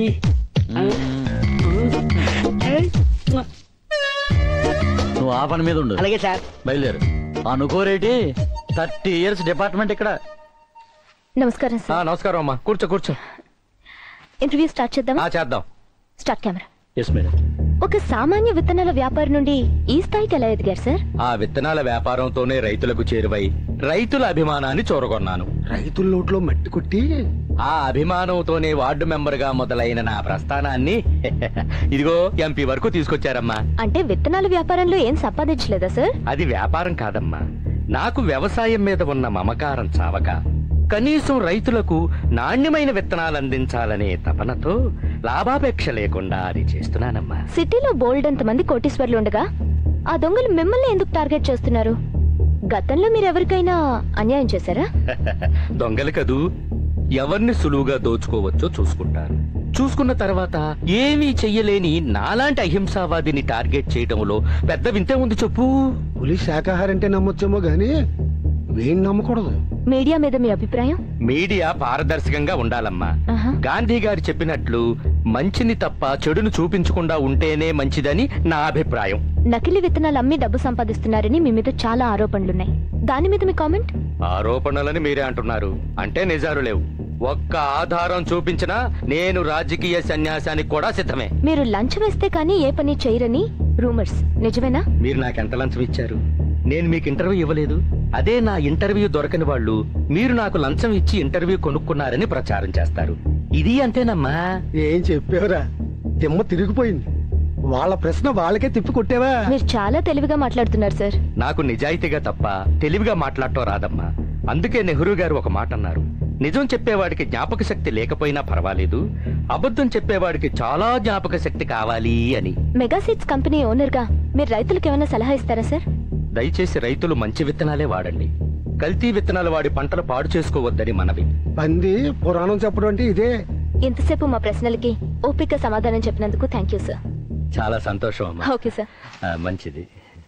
నువ్వు ఆ పని మీద ఉండు అలాగే సార్ బయలుదేరు అనుకోరేటి థర్టీ ఇయర్స్ డిపార్ట్మెంట్ ఇక్కడ నమస్కారం ఆ, సార్ నమస్కారం అమ్మా కూర్చో కూర్చో ఇంటర్వ్యూ స్టార్ట్ చేద్దామా ఆ చేద్దాం స్టార్ట్ కెమెరా ఎస్ మేడం ఒక సామాన్య విత్తనాల వ్యాపారి నుండి ఈ స్థాయికి ఎలా ఎదిగారు సార్ ఆ విత్తనాల వ్యాపారంతోనే రైతులకు చేరువై రైతుల అభిమానాన్ని చూరగొన్నాను రైతుల నోట్లో మట్టి కొట్టి ఆ అభిమానంతోనే వార్డు మెంబర్ గా మొదలైన నా ప్రస్థానాన్ని ఇదిగో ఎంపీ వరకు తీసుకొచ్చారమ్మా అంటే విత్తనాల వ్యాపారంలో ఏం సంపాదించలేదా సార్ అది వ్యాపారం కాదమ్మా నాకు వ్యవసాయం మీద ఉన్న మమకారం చావక కనీసం రైతులకు నాణ్యమైన విత్తనాలు అందించాలనే తపనతో లాభాపేక్ష లేకుండా అది చేస్తున్నానమ్మా సిటీలో బోల్డ్ అంత మంది కోటీశ్వర్లు ఉండగా ఆ దొంగలు మిమ్మల్ని ఎందుకు టార్గెట్ చేస్తున్నారు గతంలో మీరు ఎవరికైనా అన్యాయం చేశారా దొంగలు కదూ ఎవరిని సులువుగా దోచుకోవచ్చో చూసుకుంటారు చూసుకున్న తర్వాత ఏమీ చెయ్యలేని నాలాంటి అహింసావాదిని టార్గెట్ చేయడంలో పెద్ద వింతే ఉంది చెప్పు పులి శాకాహారం అంటే నమ్మొచ్చేమో గానీ వీణ్ నమ్మకూడదు మీడియా మీద మీ అభిప్రాయం మీడియా పారదర్శకంగా ఉండాలమ్మా ఆహా. గాంధీ గారు చెప్పినట్లు మంచిని తప్ప చెడును చూపించకుండా ఉంటేనే మంచిదని నా అభిప్రాయం నకిలీ విత్తనాలు అమ్మి డబ్బు సంపాదిస్తున్నారని మీ మీద చాలా ఆరోపణలున్నాయి దాని మీద మీ కామెంట్ ఆరోపణలని మీరే అంటున్నారు అంటే నిజాలు లేవు ఒక్క ఆధారం చూపించినా నేను రాజకీయ సన్యాసానికి కూడా సిద్ధమే మీరు లంచ్ వేస్తే కానీ ఏ పని చేయరని రూమర్స్ నిజమేనా మీరు నాకెంత లంచం ఇచ్చారు నేను మీకు ఇంటర్వ్యూ ఇవ్వలేదు అదే నా ఇంటర్వ్యూ దొరకని వాళ్ళు మీరు నాకు లంచం ఇచ్చి ఇంటర్వ్యూ కొనుక్కున్నారని ప్రచారం చేస్తారు ఇది అంతేనమ్మా ఏం చెప్పేవరా దిమ్మ తిరిగిపోయింది వాళ్ళ ప్రశ్న వాళ్ళకే తిప్పి కొట్టేవా మీరు చాలా తెలివిగా మాట్లాడుతున్నారు సార్ నాకు నిజాయితీగా తప్ప తెలివిగా మాట్లాడటం రాదమ్మా అందుకే నెహ్రూ గారు ఒక మాట అన్నారు నిజం చెప్పేవాడికి జ్ఞాపక శక్తి లేకపోయినా పర్వాలేదు అబద్ధం చెప్పేవాడికి చాలా జ్ఞాపక శక్తి కావాలి అని మెగా సీడ్స్ కంపెనీ ఓనర్ గా మీరు రైతులకు ఏమైనా సలహా ఇస్తారా సార్ దయచేసి రైతులు మంచి విత్తనాలే వాడండి కల్తీ విత్తనాలు వాడి పంటలు పాడు చేసుకోవద్దని మనవి పంది పురాణం చెప్పడం అంటే ఇదే ఇంతసేపు మా ప్రశ్నలకి ఓపిక సమాధానం చెప్పినందుకు థ్యాంక్ యూ సార్ చాలా సంతోషం అమ్మా ఓకే సార్ ఆ, మంచిది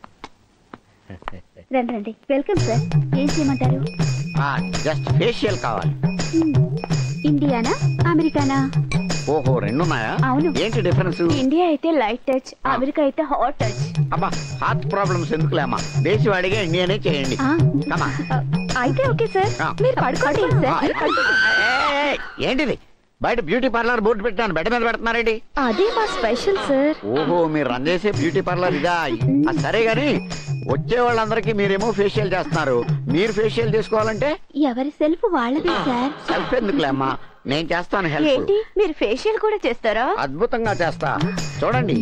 రండి రండి వెల్కమ్ సార్ ఏం చేయమంటారు జస్ట్ ఫేషియల్ కావాలి ఇండియానా అమెరికానా ఓహో రెండున్నాయా అవును. ఏంటి డిఫరెన్స్ ఇండియా అయితే లైట్ టచ్ అమెరికా అయితే హాట్ టచ్ అబ్బా హార్ట్ ప్రాబ్లమ్స్ ఎందుకులేమ్మా దేశవాడిగా ఇండియానే చేయండి ఆ. కమా అయితే ఓకే సార్ మీరు పడుకోండి సార్ ఏయ్, ఏంటిది బయట బ్యూటీ పార్లర్ బోర్డు పెట్టాను బెడ్ మీద పెడుతున్నారేంటి అదే మా స్పెషల్ సార్ ఓహో మీరు రన్ చేసే బ్యూటీ పార్లర్ ఇదా ఆ, సరే గాని వచ్చే వాళ్ళందరికీ మీరేమో ఫేషియల్ చేస్తున్నారు మీరు ఫేషియల్ చేసుకోవాలంటే ఎవరి సెల్ఫ్ వాళ్ళదే సార్ సెల్ఫ్ ఎందుకులే అమ్మా నేను చేస్తాను హెల్ప్ ఏంటి మీరు ఫేషియల్ కూడా చేస్తారా అద్భుతంగా చేస్తా చూడండి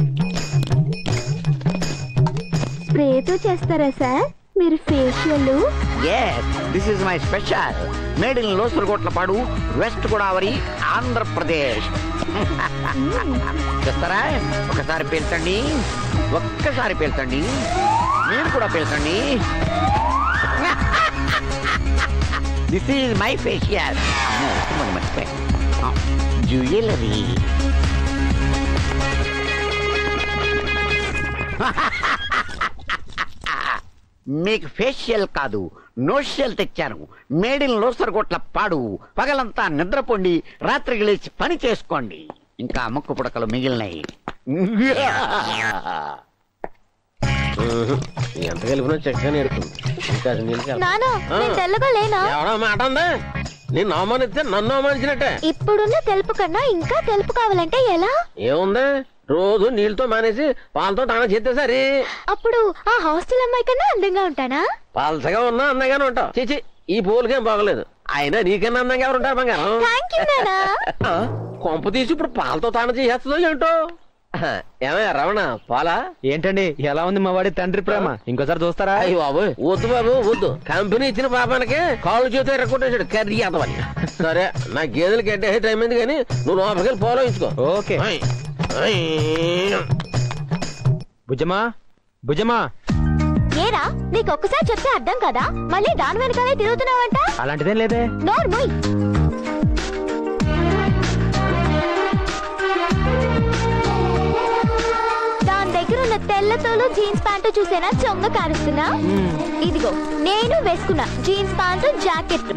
స్ప్రేతో చేస్తారా సార్ మీరు facial yes this is my special made in Losaragotlapadu west Godavari Andhra Pradesh చేస్తారా ఒకసారి పీల్చండి ఒక్కసారి పీల్చండి మీరు కూడా పీల్చండి this is my facial jewellery మీకు ఫేషియల్ కాదు నోషియల్ తెచ్చాను మేడ్ ఇన్ లోసరగొట్ల పాడు పగలంతా నిద్రపోండి రాత్రికి లేచి పని చేసుకోండి ఇంకా ముక్కు పుడకలు మిగిలినాయి ఎంత కలిపినా చక్కగా నేర్పుతుంది ఇంకా అది నీళ్ళకి నానా నేను తెల్లగా లేనా ఎవడో మాట ఉందా నిన్ను అవమానిస్తే నన్ను అవమానించినట్టే ఇప్పుడున్న తెలుపు కన్నా ఇంకా తెలుపు కావాలంటే ఎలా ఏముంది రోజు నీళ్ళతో మానేసి పాలతో తాను చేస్తే సరే అప్పుడు ఆ హాస్టల్ అమ్మాయి కన్నా అందంగా ఉంటానా పాలసగా ఉన్నా అందంగానే ఉంటావు చిచి ఈ పూలకేం బాగలేదు అయినా నీకన్నా అందంగా ఎవరు ఉంటారు బంగారం థ్యాంక్ యూ నానా ఆ, కొంప తీసి ఇప్పుడు పాలతో తాను చేసేస్తుందో ఏంటో ఏమయ్యా రమణ పాలా ఏంటండి ఎలా ఉంది మా వాడి తండ్రి ప్రేమ ఇంకోసారి చూస్తారా అయ్యి బాబు వద్దు బాబు వద్దు కంపెనీ ఇచ్చిన పాపానికి కాళ్ళు చేతో ఎరగొట్టేసాడు కర్రీ అతవని సరే నా గేదెలు కట్టే టైం అయింది కానీ నువ్వు లోపలికి వెళ్ళి పోలో ఇచ్చుకో ఓకే భుజమా భుజమా ఏరా నీకు ఒక్కసారి చెప్తే అర్థం కదా మళ్ళీ దాని వెనకాలే తిరుగుతున్నావంట అలాంటిదేం లేదే నోర్మోయ్ దాని దగ్గర ఉన్న తెల్లతోలు జీన్స్ ప్యాంటు చూసేనా చొంగ కారుస్తున్నా ఇదిగో నేను వేసుకున్నా జీన్స్ ప్యాంటు జాకెట్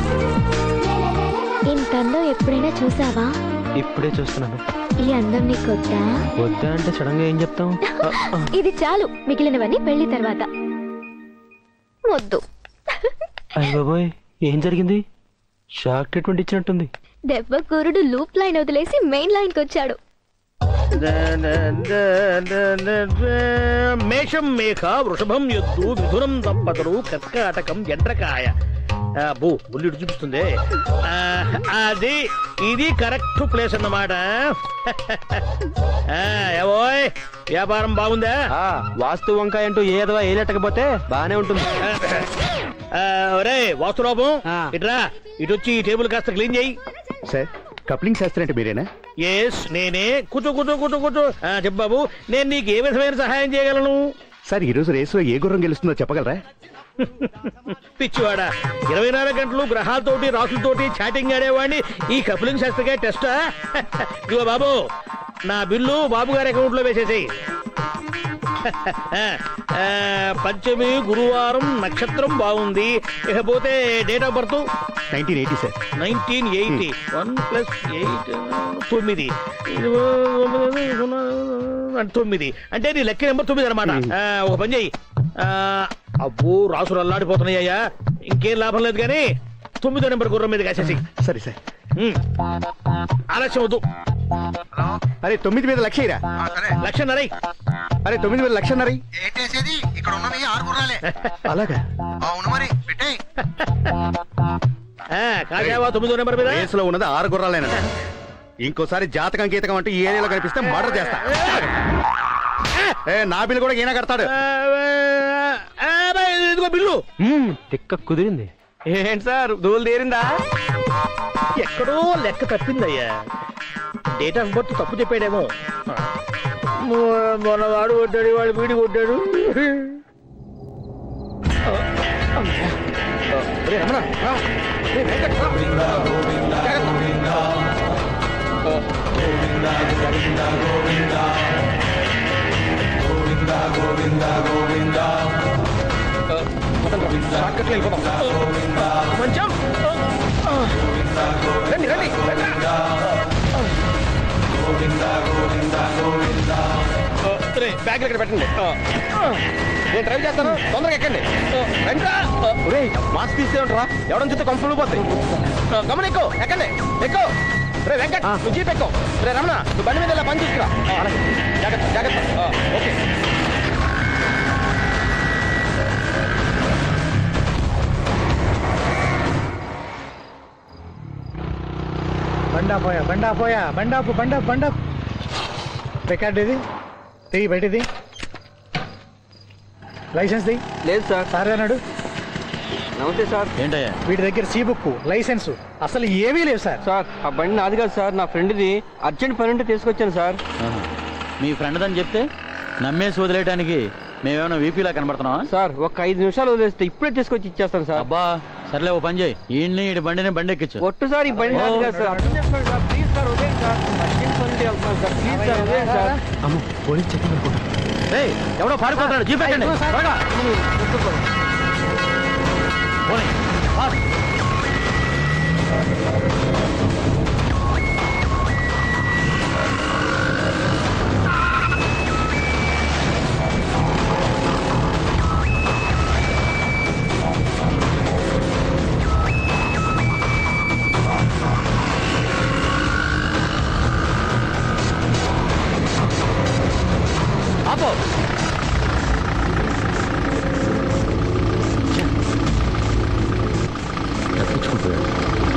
ఇంత అందం ఎప్పుడైనా చూసావా ఇప్పుడే చూస్తున్నాను ఈ అందం నీకు వద్దా వద్దా అంటే సడన్ గా ఏం చెప్తాం ఇది చాలు మిగిలినవన్నీ పెళ్లి తర్వాత వద్దు అయ్య బాబోయ్ ఏం జరిగింది షాక్ ట్రీట్మెంట్ ఇచ్చినట్టుంది దెబ్బ కురుడు లూప్ లైన్ వదిలేసి మెయిన్ లైన్ కి వచ్చాడు మేషం మేఘ వృషభం ఎద్దు మిథునం దంపతులు కర్కాటకం ఎండ్రకాయ ఆ, బూ బుల్లి చూపిస్తుంది ఆ, అది ఇది కరెక్ట్ ప్లేస్ అన్నమాట ఆ, ఏవోయ్ వ్యాపారం బాగుందా ఆ, వాస్తు వంకాయ అంటూ ఏదో ఏలెట్టకపోతే బానే ఉంటుంది ఆ, ఒరే వాస్తులోపం ఇట్రా ఇటు వచ్చి ఈ టేబుల్ కాస్త క్లీన్ చేయి సార్ కప్లింగ్ శాస్త్రి అంటే మీరేనా ఎస్ నేనే కూర్చో కూర్చో కూర్చో కూర్చో ఆ, చెప్పు బాబు నేను నీకు ఏ విధమైన సహాయం చేయగలను సార్ ఈ రోజు రేసులో ఏ గుర్రం గెలుస్తుందో చెప్పగలరా పిచ్చివాడా ఇరవై నాలుగు గంటలు గ్రహాలతోటి రాసులతోటి చాటింగ్ ఆడేవాడిని ఈ కపులింగ్ శాస్త్రిగా టెస్టా ఇదిగో బాబు నా బిల్లు బాబు గారి అకౌంట్ లో వేసేసేయి ఆ, ఆ, పంచమి గురువారం నక్షత్రం బాగుంది ఇకపోతే date of birth nineteen eighty sir nineteen eighty one plus eight తొమ్మిది ఇది తొమ్మిది అంటే నీ లెక్క నెంబర్ తొమ్మిది అనమాట ఒక పని చెయ్యి ఆ, అబ్బో రాసులు అల్లాడిపోతున్నాయ్యా ఇంకేం లాభం లేదు కానీ తొమ్మిదో నెంబర్ గుర్రం మీద కాసేసి సరే సార్ ఆలస్యం వద్దు అరే తొమ్మిది మీద లక్ష ఇరా లక్ష నరై అరే తొమ్మిది మీద లక్ష నరై ఏంటేసేది ఇక్కడ ఉన్నవి ఆరు గుర్రాలే అలాగా అవును మరి పెట్టే కాజావా తొమ్మిదో నెంబర్ మీద రేసులో ఉన్నది ఆరు గుర్రాలేనా ఇంకోసారి జాతకం గీతకం అంటూ ఈ ఏరియాలో కనిపిస్తే మర్డర్ చేస్తా ఏ నా బిల్లు కూడా ఈయన కడతాడు ఇదిగో బిల్లు తిక్క కుదిరింది ఏంటి సార్ దూలు తీరిందా ఎక్కడో లెక్క తప్పిందయ్యా డేట్ ఆఫ్ బర్త్ తప్పు చెప్పాడేమో మొన్న వాడు కొట్టాడు వాడు వీడి కొట్టాడు మంచం రండి రండి బ్యాగ్ ఇక్కడ పెట్టండి నేను డ్రైవ్ చేస్తాను తొందరగా ఎక్కండి రండిరా మాస్క్ తీస్తే ఉంటారా ఎవడని చూస్తే కంఫర్ట్ పోతాయి గమన ఎక్కువ ఎక్కండి ఎక్కువ రే వెంకట్ నువ్వు జీప్ ఎక్కువ రే రమణ నువ్వు బండి మీద ఇలా పని చూసుకురా ఆ, జాగ్రత్త జాగ్రత్త ఆ, ఓకే బండా పోయా బండా పోయా బండాపు బండాపు బండాపు రికార్డ్ ఇది తెగి బయటది లైసెన్స్ ది లేదు సార్ సార్ అన్నాడు నమస్తే సార్ ఏంటయ్యా వీటి దగ్గర సీ బుక్ లైసెన్స్ అసలు ఏవీ లేవు సార్ సార్ ఆ బండి నాది కాదు సార్ నా ఫ్రెండ్ది అర్జెంట్ పని ఉంటే తీసుకొచ్చాను సార్ ఆహా. మీ ఫ్రెండ్ అని చెప్తే నమ్మేసి వదిలేయడానికి మేమేమైనా వీపీలా కనబడుతున్నావా సార్ ఒక ఐదు నిమిషాలు వదిలేస్తే ఇప్పుడే తీసుకొచ్చి ఇచ్చేస్తాను సార్ అబ్బా సర్లే ఓ పని చేయి ఈయన్ని ఈ బండిని బండి ఎక్కించు ఒట్టు సార్ ఈ బండి నాది కాదు సార్ అర్థం చేసుకోండి సార్ ప్లీజ్ సార్ వదిలేండి సార్ అర్జెంట్ పని ఉంటే వెళ్తున్నాను సార్ ప్లీజ్ సార్ వదిలేండి సార్ అమ్మో పోలీస్ చెకింగ్ అనుకుంటా ఏయ్, ఎవడో పారిపోతాడు జీప్ ఎక్కండి త్వరగా. పోనీ, ఫాస్ట్. ఆపో తప్పించుకుంటున్నాడు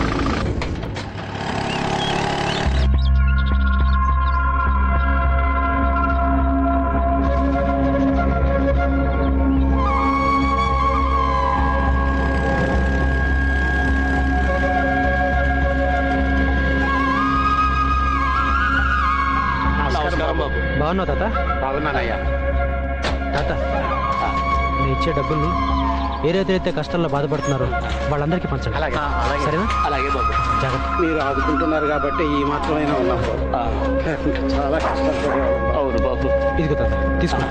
నమస్కారం బాబు బాగున్నావు తాత బాగున్నానయ్యా తాత నేను ఇచ్చే డబ్బుల్ని ఏదైతే అయితే కష్టాల్లో బాధపడుతున్నారో వాళ్ళందరికీ పంచండి అలాగే అలాగే సరేనా అలాగే బాబు జాగ్రత్త మీరు ఆదుకుంటున్నారు కాబట్టి ఈ మాత్రమైనా ఉన్నాం బాబు చాలా కష్టపడి అవును బాబు ఇదిగో తాత తీసుకో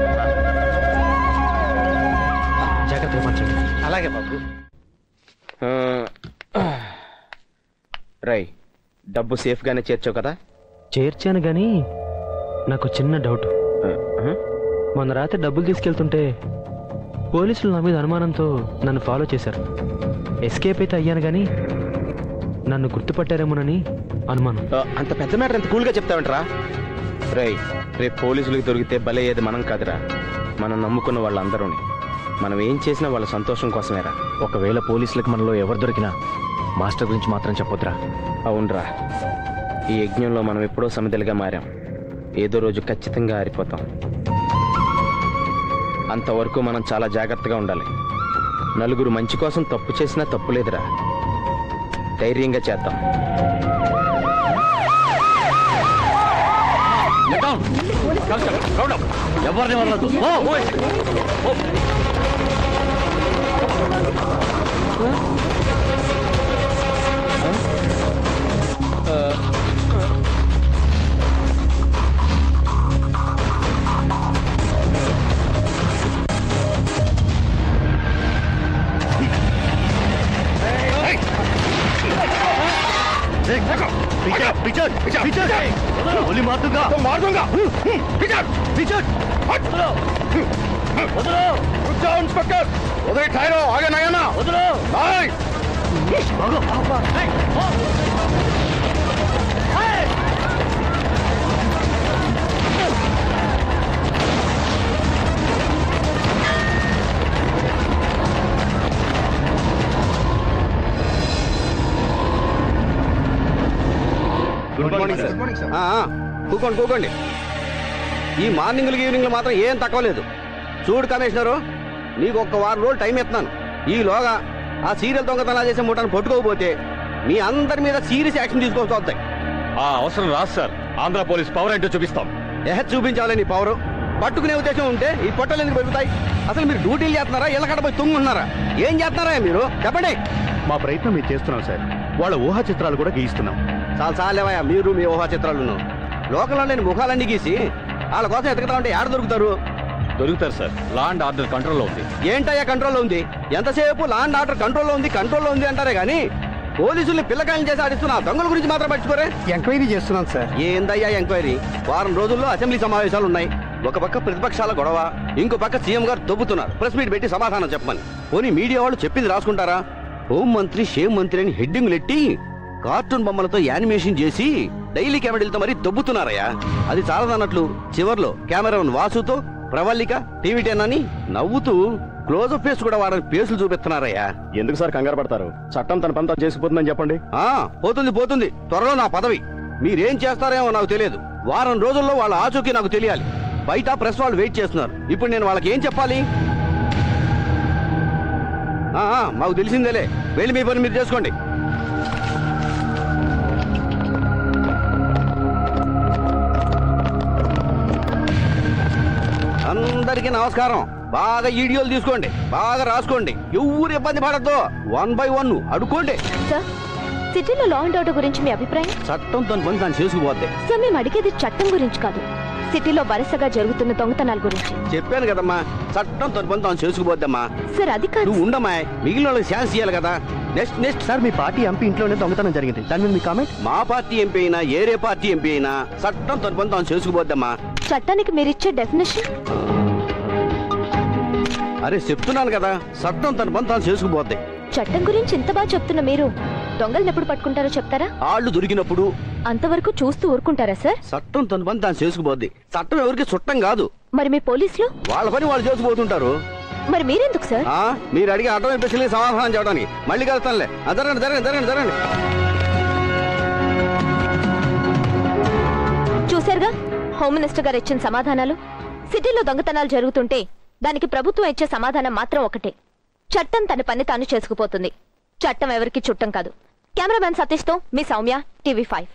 జాగ్రత్తగా పంచండి అలాగే బాబు రై డబ్బు సేఫ్ గానే చేర్చావు కదా చేర్చాను కానీ నాకు చిన్న డౌట్ మొన్న రాత్రి డబ్బులు తీసుకెళ్తుంటే పోలీసులు నా మీద అనుమానంతో నన్ను ఫాలో చేశారు ఎస్కేప్ అయితే అయ్యాను కానీ నన్ను గుర్తుపట్టారేమోనని అనుమానం ఆ, అంత పెద్ద మ్యాటర్ అంత కూల్గా చెప్తావంటరా రై రేపు పోలీసులకు దొరికితే బలయ్యేది మనం కాదురా మనం నమ్ముకున్న వాళ్ళందరూని మనం ఏం చేసినా వాళ్ళ సంతోషం కోసమేరా ఒకవేళ పోలీసులకు మనలో ఎవరు దొరికినా మాస్టర్ గురించి మాత్రం చెప్పొద్దురా అవునరా ఈ యజ్ఞంలో మనం ఎప్పుడో సమిధలుగా మారాం ఏదో రోజు ఖచ్చితంగా ఆరిపోతాం అంతవరకు మనం చాలా జాగ్రత్తగా ఉండాలి నలుగురు మంచి కోసం తప్పు చేసినా తప్పు లేదురా ధైర్యంగా చేద్దాం ఎవరిని వదలదు ఇన్స్పెక్టర్ ఉదయ్ ఠాయరో ఆగే నయనా వదలు బాయ్ గుడ్ మార్నింగ్ సార్ కూకోండి కూకోండి ఈ మార్నింగ్లు ఈవినింగ్లు మాత్రం ఏం తక్కువ లేదు చూడు కమిషనరు నీకు ఒక్క వారం రోజులు టైం ఇస్తున్నాను ఈలోగా ఆ సీరియల్ దొంగతనాలు చేసే ముఠాను పట్టుకోకపోతే మీ అందరి మీద సీరియస్ యాక్షన్ తీసుకోవాల్సి వస్తాయి ఆ అవసరం రాదు సార్ ఆంధ్ర పోలీస్ పవర్ ఏంటో చూపిస్తాం ఎహ చూపించాలి నీ పవరు పట్టుకునే ఉద్దేశం ఉంటే ఈ పొట్టలు ఎందుకు పెరుగుతాయి అసలు మీరు డ్యూటీలు చేస్తున్నారా ఇళ్ళ కడపై తుంగున్నారా ఏం చేస్తున్నారా మీరు చెప్పండి మా ప్రయత్నం మీరు చేస్తున్నాం సార్ వాళ్ళ ఊహా చిత్రాలు కూడా గీయిస్తున్నాం చాలా చాలేవయ్యా మీరు మీ ఊహా చిత్రాలను లోకల్లో లేని ముఖాలన్నీ గీసి వాళ్ళ కోసం ఎతకతా ఉంటే ఆడ దొరుకుతారు దొరుకుతారు సార్ లా అండ్ ఆర్డర్ కంట్రోల్లో ఉంది ఏంటయ్యా కంట్రోల్లో ఉంది ఎంతసేపు లాండ్ ఆర్డర్ కంట్రోల్లో ఉంది కంట్రోల్లో ఉంది అంటారే గానీ పోలీసుల్ని పిల్లకాయలు చేసి ఆడిస్తున్న ఆ దొంగల గురించి మాత్రం పట్టుకోరే ఎంక్వైరీ చేస్తున్నాను సార్ ఏందయ్యా ఎంక్వైరీ వారం రోజుల్లో అసెంబ్లీ సమావేశాలు ఉన్నాయి ఒక పక్క ప్రతిపక్షాల గొడవ ఇంకో పక్క సీఎం గారు దొబ్బుతున్నారు ప్రెస్ మీట్ పెట్టి సమాధానం చెప్పమని పోనీ మీడియా వాళ్ళు చెప్పింది రాసుకుంటారా హోం మంత్రి షేమ్ మంత్రి అని హెడ్డింగ్ ఎట్టి కార్టూన్ బొమ్మలతో యానిమేషన్ చేసి డైలీ కెమెడీలతో మరీ దొబ్బుతున్నారయ్యా అది చాలదన్నట్లు చివర్లో కెమెరాన్ వాసుతో ప్రవల్లిక టీవీ టెన్ అని నవ్వుతూ క్లోజప్ ఫేస్ కూడా వాడని పేసులు చూపిస్తున్నారయ్యా ఎందుకు సార్ కంగారు పడతారు చట్టం తన పని తాను చేసుకుపోతుందని చెప్పండి ఆ పోతుంది పోతుంది త్వరలో నా పదవి మీరేం చేస్తారేమో నాకు తెలియదు వారం రోజుల్లో వాళ్ళ ఆచూకీ నాకు తెలియాలి బయట ప్రెస్ వాళ్ళు వెయిట్ చేస్తున్నారు ఇప్పుడు నేను వాళ్ళకి ఏం చెప్పాలి ఆ, ఆ, మాకు తెలిసిందేలే వెళ్ళి మీ పని మీరు చేసుకోండి అందరికీ నమస్కారం బాగా వీడియోలు తీసుకోండి బాగా రాసుకోండి ఎవరు ఇబ్బంది పడద్దు వన్ బై వన్ అడుకోండి సార్ సిటీలో లా అండ్ ఆర్డర్ గురించి మీ అభిప్రాయం చట్టం తన పని తాను చేసుకుపోద్ది సార్ మేము అడిగేది చట్టం గురించి కాదు సిటీలో వరుసగా జరుగుతున్న దొంగతనాల గురించి చెప్పాను కదమ్మా చట్టం తన పని తాను చేసుకుపోద్దమ్మా సార్ అది కాదు నువ్వు ఉండమ్మా మిగిలిన వాళ్ళకి ఛాన్స్ ఇవ్వాలి కదా నెక్స్ట్ నెక్స్ట్ సార్ మీ పార్టీ ఎంపీ ఇంట్లోనే దొంగతనం జరిగింది దాని మీద మీ కామెంట్ మా పార్టీ ఎంపీ అయినా ఏరే పార్టీ ఎంపీ అయినా చట్టం తన పని తాను చేసుకుపోద్దమ్మా చట్టానికి మీరిచ్చే డెఫినేషన్ అరే చెప్తున్నాను కదా చట్టం తన పని తాను చేసుకుపోద్ది చట్టం గురించి ఇంత బాగా చెప్తున్న మీరు దొంగలను ఎప్పుడు పట్టుకుంటారో చెప్తారా ఆళ్ళు దొరికినప్పుడు అంతవరకు చూస్తూ ఊరుకుంటారా సార్ చట్టం తన పని తాను చేసుకుపోద్ది చట్టం ఎవరికి చుట్టం కాదు మరి మీ పోలీసులు వాళ్ళ పని వాళ్ళు చేసుకుపోతుంటారు మరి మీరెందుకు సార్ ఆ మీరు అడిగే అడ్డం ప్రశ్నలకి సమాధానం చెప్పడానికి మళ్ళీ కలుస్తానులే ఆ, జరగండి జరగండి జరగండి జరగండి చూశారుగా హోమ్ మినిస్టర్ గారు ఇచ్చిన సమాధానాలు సిటీలో దొంగతనాలు జరుగుతుంటే దానికి ప్రభుత్వం ఇచ్చే సమాధానం మాత్రం ఒకటే చట్టం తన పని తాను చేసుకుపోతుంది చట్టం ఎవరికి చుట్టం కాదు కెమెరామెన్ సతీష్ తో మీ సౌమ్య టీవీ ఫైవ్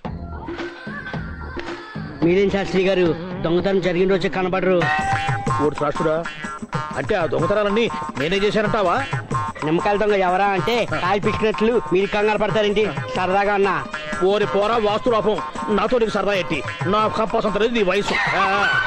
మీరేం శాస్త్రి గారు దొంగతనం జరిగిన రోజే కనబడరు ఓడు రాష్ట్రుడా అంటే ఆ దొంగతనాలన్నీ నేనే చేశానంటావా నిమ్మకాయల దొంగ ఎవరా అంటే కాయ పిచ్చినట్లు మీరు కంగారు పడతారేంటి సరదాగా అన్నా ఓరి పోరా వాస్తు లోపం నాతో నీకు సరదా ఎట్టి నా కంపాసం తెలియదు నీ వయసు ఆ,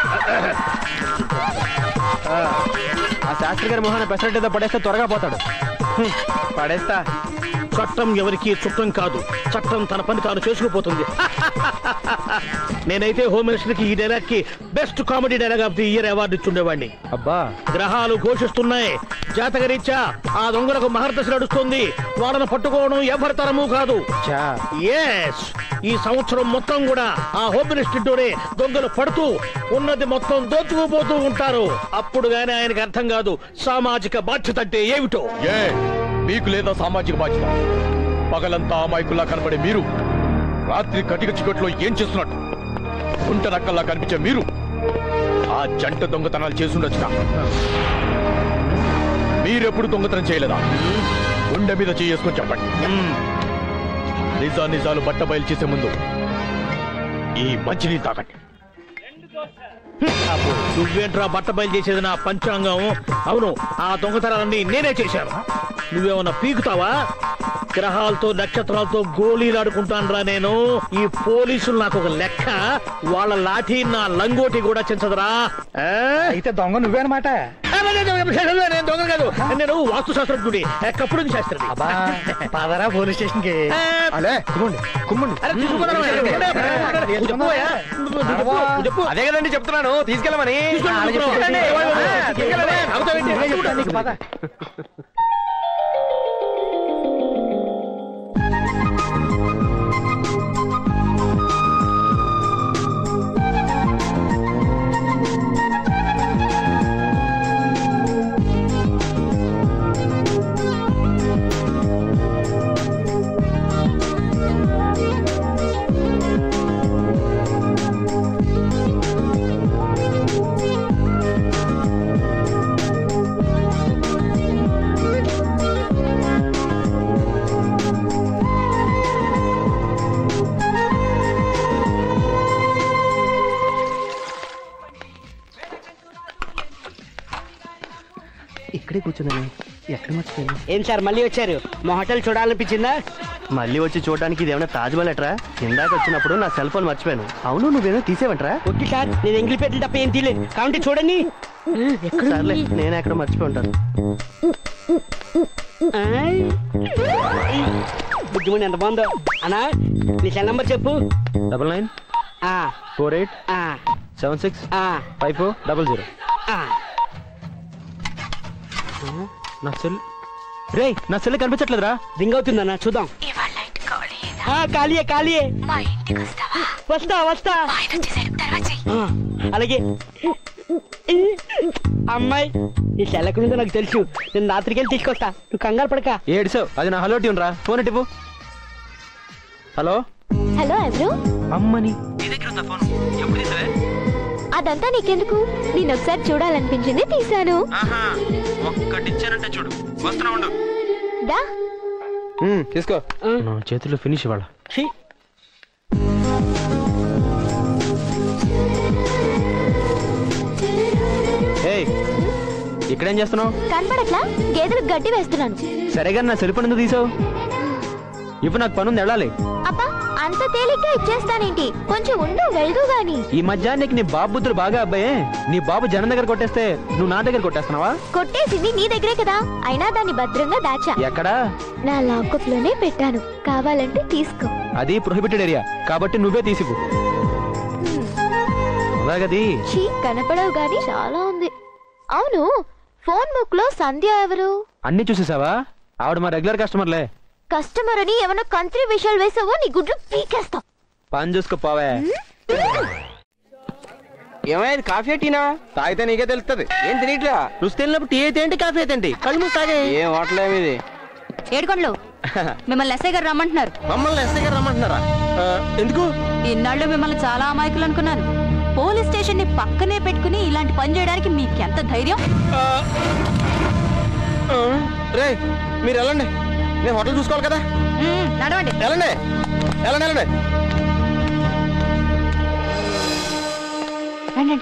ఆ, ఆ శాస్త్రి గారి మొహాన్ని పెసరట్ ఏదో పడేస్తే త్వరగా పోతాడు హ్మ్, పడేస్తా చట్టం ఎవరికి చుట్టం కాదు చట్టం తన పని తాను చేసుకుపోతుంది నేనైతే హోమ్ మినిస్టర్ కి ఈ డైలాగ్ కి best comedy dialogue of the year award ఇచ్చుండేవాడిని అబ్బా గ్రహాలు ఘోషిస్తున్నాయి జాతకరీత్యా ఆ దొంగలకు మహర్దశ నడుస్తుంది వాళ్ళను పట్టుకోవడం ఎవరి తరము కాదు ఎస్ ఈ సంవత్సరం మొత్తం కూడా ఆ హోమ్ మినిస్టర్ దొంగలు పడుతూ ఉన్నది మొత్తం దోచుకుపోతూ ఉంటారు అప్పుడు గానీ ఆయనకి అర్థం కాదు సామాజిక బాధ్యత అంటే ఏమిటో ఏ మీకు లేదా సామాజిక బాధ్యత పగలంతా అమాయకుల్లా కనబడే మీరు రాత్రి కటిక చికట్లో ఏం చేస్తున్నట్టు గుంట నక్కల్లా కనిపించే మీరు ఆ జంట దొంగతనాలు చేసుండొచ్చుగా మీరెప్పుడు దొంగతనం చేయలేదా గుండె మీద చేసుకొని చెప్పండి నిజా నిజాలు బట్ట బయలు చేసే ముందు ఈ మంచినీళ్ళు తాగండి అబ్బో, నువ్వేంట్రా బట్ట బయలు చేసేది నా పంచాంగం అవును ఆ దొంగతనాలన్నీ నేనే చేశాను నువ్వేమన్నా పీకుతావా గ్రహాలతో నక్షత్రాలతో గోళీలాడుకుంటానురా నేను ఈ పోలీసులు నాకు ఒక లెక్క వాళ్ళ లాఠీ నా లంగోటి కూడా చించదురా ఆ? అయితే దొంగ నువ్వేనమాట ఆ, లేదు, లేదు, లేదు, లేదు, నేను దొంగ కాదు నేను వాస్తు శాస్త్రజ్ఞుడి కప్పుడు శాస్త్రి పదరా పోలీస్ స్టేషన్ కి అలే కుమ్మండి కుమ్మండి అరే, తీసుకుపోతారా? నువ్వు చెప్పవయ్యా? నువ్వు చెప్పు, నువ్వు చెప్పు. అదే కదండి చెప్తున్నాను తీసుకెళ్ళమని తీసుకెళ్ళండి, తీసుకెళ్ళండి. ఆ, తీసుకెళ్ళండి. అవుతావేంటి? పద ఇక్కడే కూర్చున్నాను ఎక్కడ మర్చిపోయాను ఏం సార్ మళ్ళీ వచ్చారు మా హోటల్ చూడాలనిపించిందా మళ్ళీ వచ్చి చూడడానికి ఇదేమైనా తాజ్మహల్ ఎట్రా ఇందాక వచ్చినప్పుడు నా సెల్ ఫోన్ మర్చిపోయాను అవును నువ్వేమో తీసేవంటరా ఓకే సార్ నేను ఎంగిలి పెట్టిన తప్ప ఏం తీయలేదు కాబట్టి చూడండి సర్లే నేను ఎక్కడ మర్చిపోయి ఉంటాను బుద్ధిమంది ఎంత బాగుందో అన్నా నీ సెల్ నంబర్ చెప్పు డబల్ నైన్ ఆ, ఫోర్ ఎయిట్ ఆ, seven six five four double zero నా సెల్ రే నా సెల్ కనిపించట్లేదురా రింగ్ అవుతుందన్నా చూద్దాం ఆ, ఖాళీయే ఖాళీయే వస్తా వస్తా ఆ, అలాగే అమ్మాయి నీ సెల్ ఎక్కడుందో నాకు తెలుసు నేను రాత్రికి వెళ్ళి తీసుకొస్తా నువ్వు కంగారు పడక ఏడిసావు అది నా హలో ట్యూన్ రా ఫోన్ ఇటు హలో హలో ఎవరు అమ్మని అదంతా నీకెందుకు నేను ఒకసారి చూడాలనిపించింది తీశాను ఒక్కటిచ్చానంటే చూడు వస్తున్నా ఉండు దా తీసుకో నా చేతిలో ఫినిష్ ఇవాళ ఏయ్ ఇక్కడేం చేస్తున్నావు కనపడట్లా గేదెలకు గడ్డి వేస్తున్నాను సరేగా నా సెల్ ఫోన్ ఎందుకు తీసావు ఇప్పుడు నాకు పనుంది వెళ్ళాలి అబ్బా అంత తేలిగ్గా ఇచ్చేస్తానేంటి కొంచెం ఉండు వెళ్దు గాని ఈ మధ్య నీకు నీ బాబు బుద్ధులు బాగా అబ్బాయే నీ బాబు జనం దగ్గర కొట్టేస్తే నువ్వు నా దగ్గర కొట్టేస్తున్నావా కొట్టేసింది నీ దగ్గరే కదా అయినా దాన్ని భద్రంగా దాచా ఎక్కడా నా లాకప్ లోనే పెట్టాను కావాలంటే తీసుకో అది ప్రొహిబిటెడ్ ఏరియా కాబట్టి నువ్వే తీసిపు అలాగది చీ కనపడవు గాని చాలా ఉంది అవును ఫోన్ బుక్ లో సంధ్య ఎవరు అన్ని చూసేసావా ఆవిడ మా రెగ్యులర్ కస్టమర్లే కస్టమర్ అని ఏమైనా కంట్రీ విషయాలు వేసావో నీ గుడ్లు పీకేస్తా పని చూసుకో పోవే ఏమైంది కాఫీ టీనా తాగితే నీకే తెలుస్తుంది ఏం తెలియట్లా రుచి తెలినప్పుడు టీ అయితే ఏంటి కాఫీ అయితే ఏంటి కళ్ళు మూసి తాగే ఏం హోటల్ ఇది ఏడుకొండలు మిమ్మల్ని ఎస్ఐ గారు రమ్మంటున్నారు మమ్మల్ని ఎస్ఐ గారు రమ్మంటున్నారా ఆ, ఎందుకు ఇన్నాళ్ళు మిమ్మల్ని చాలా అమాయకులు అనుకున్నాను పోలీస్ స్టేషన్ ని పక్కనే పెట్టుకుని ఇలాంటి పని చేయడానికి మీకు ఎంత ధైర్యం రే మీరు వెళ్ళండి నేను హోటల్ చూసుకోవాలి కదా మ్మ్, నడవండి వెళ్ళండి వెళ్ళండి వెళ్ళండి రండి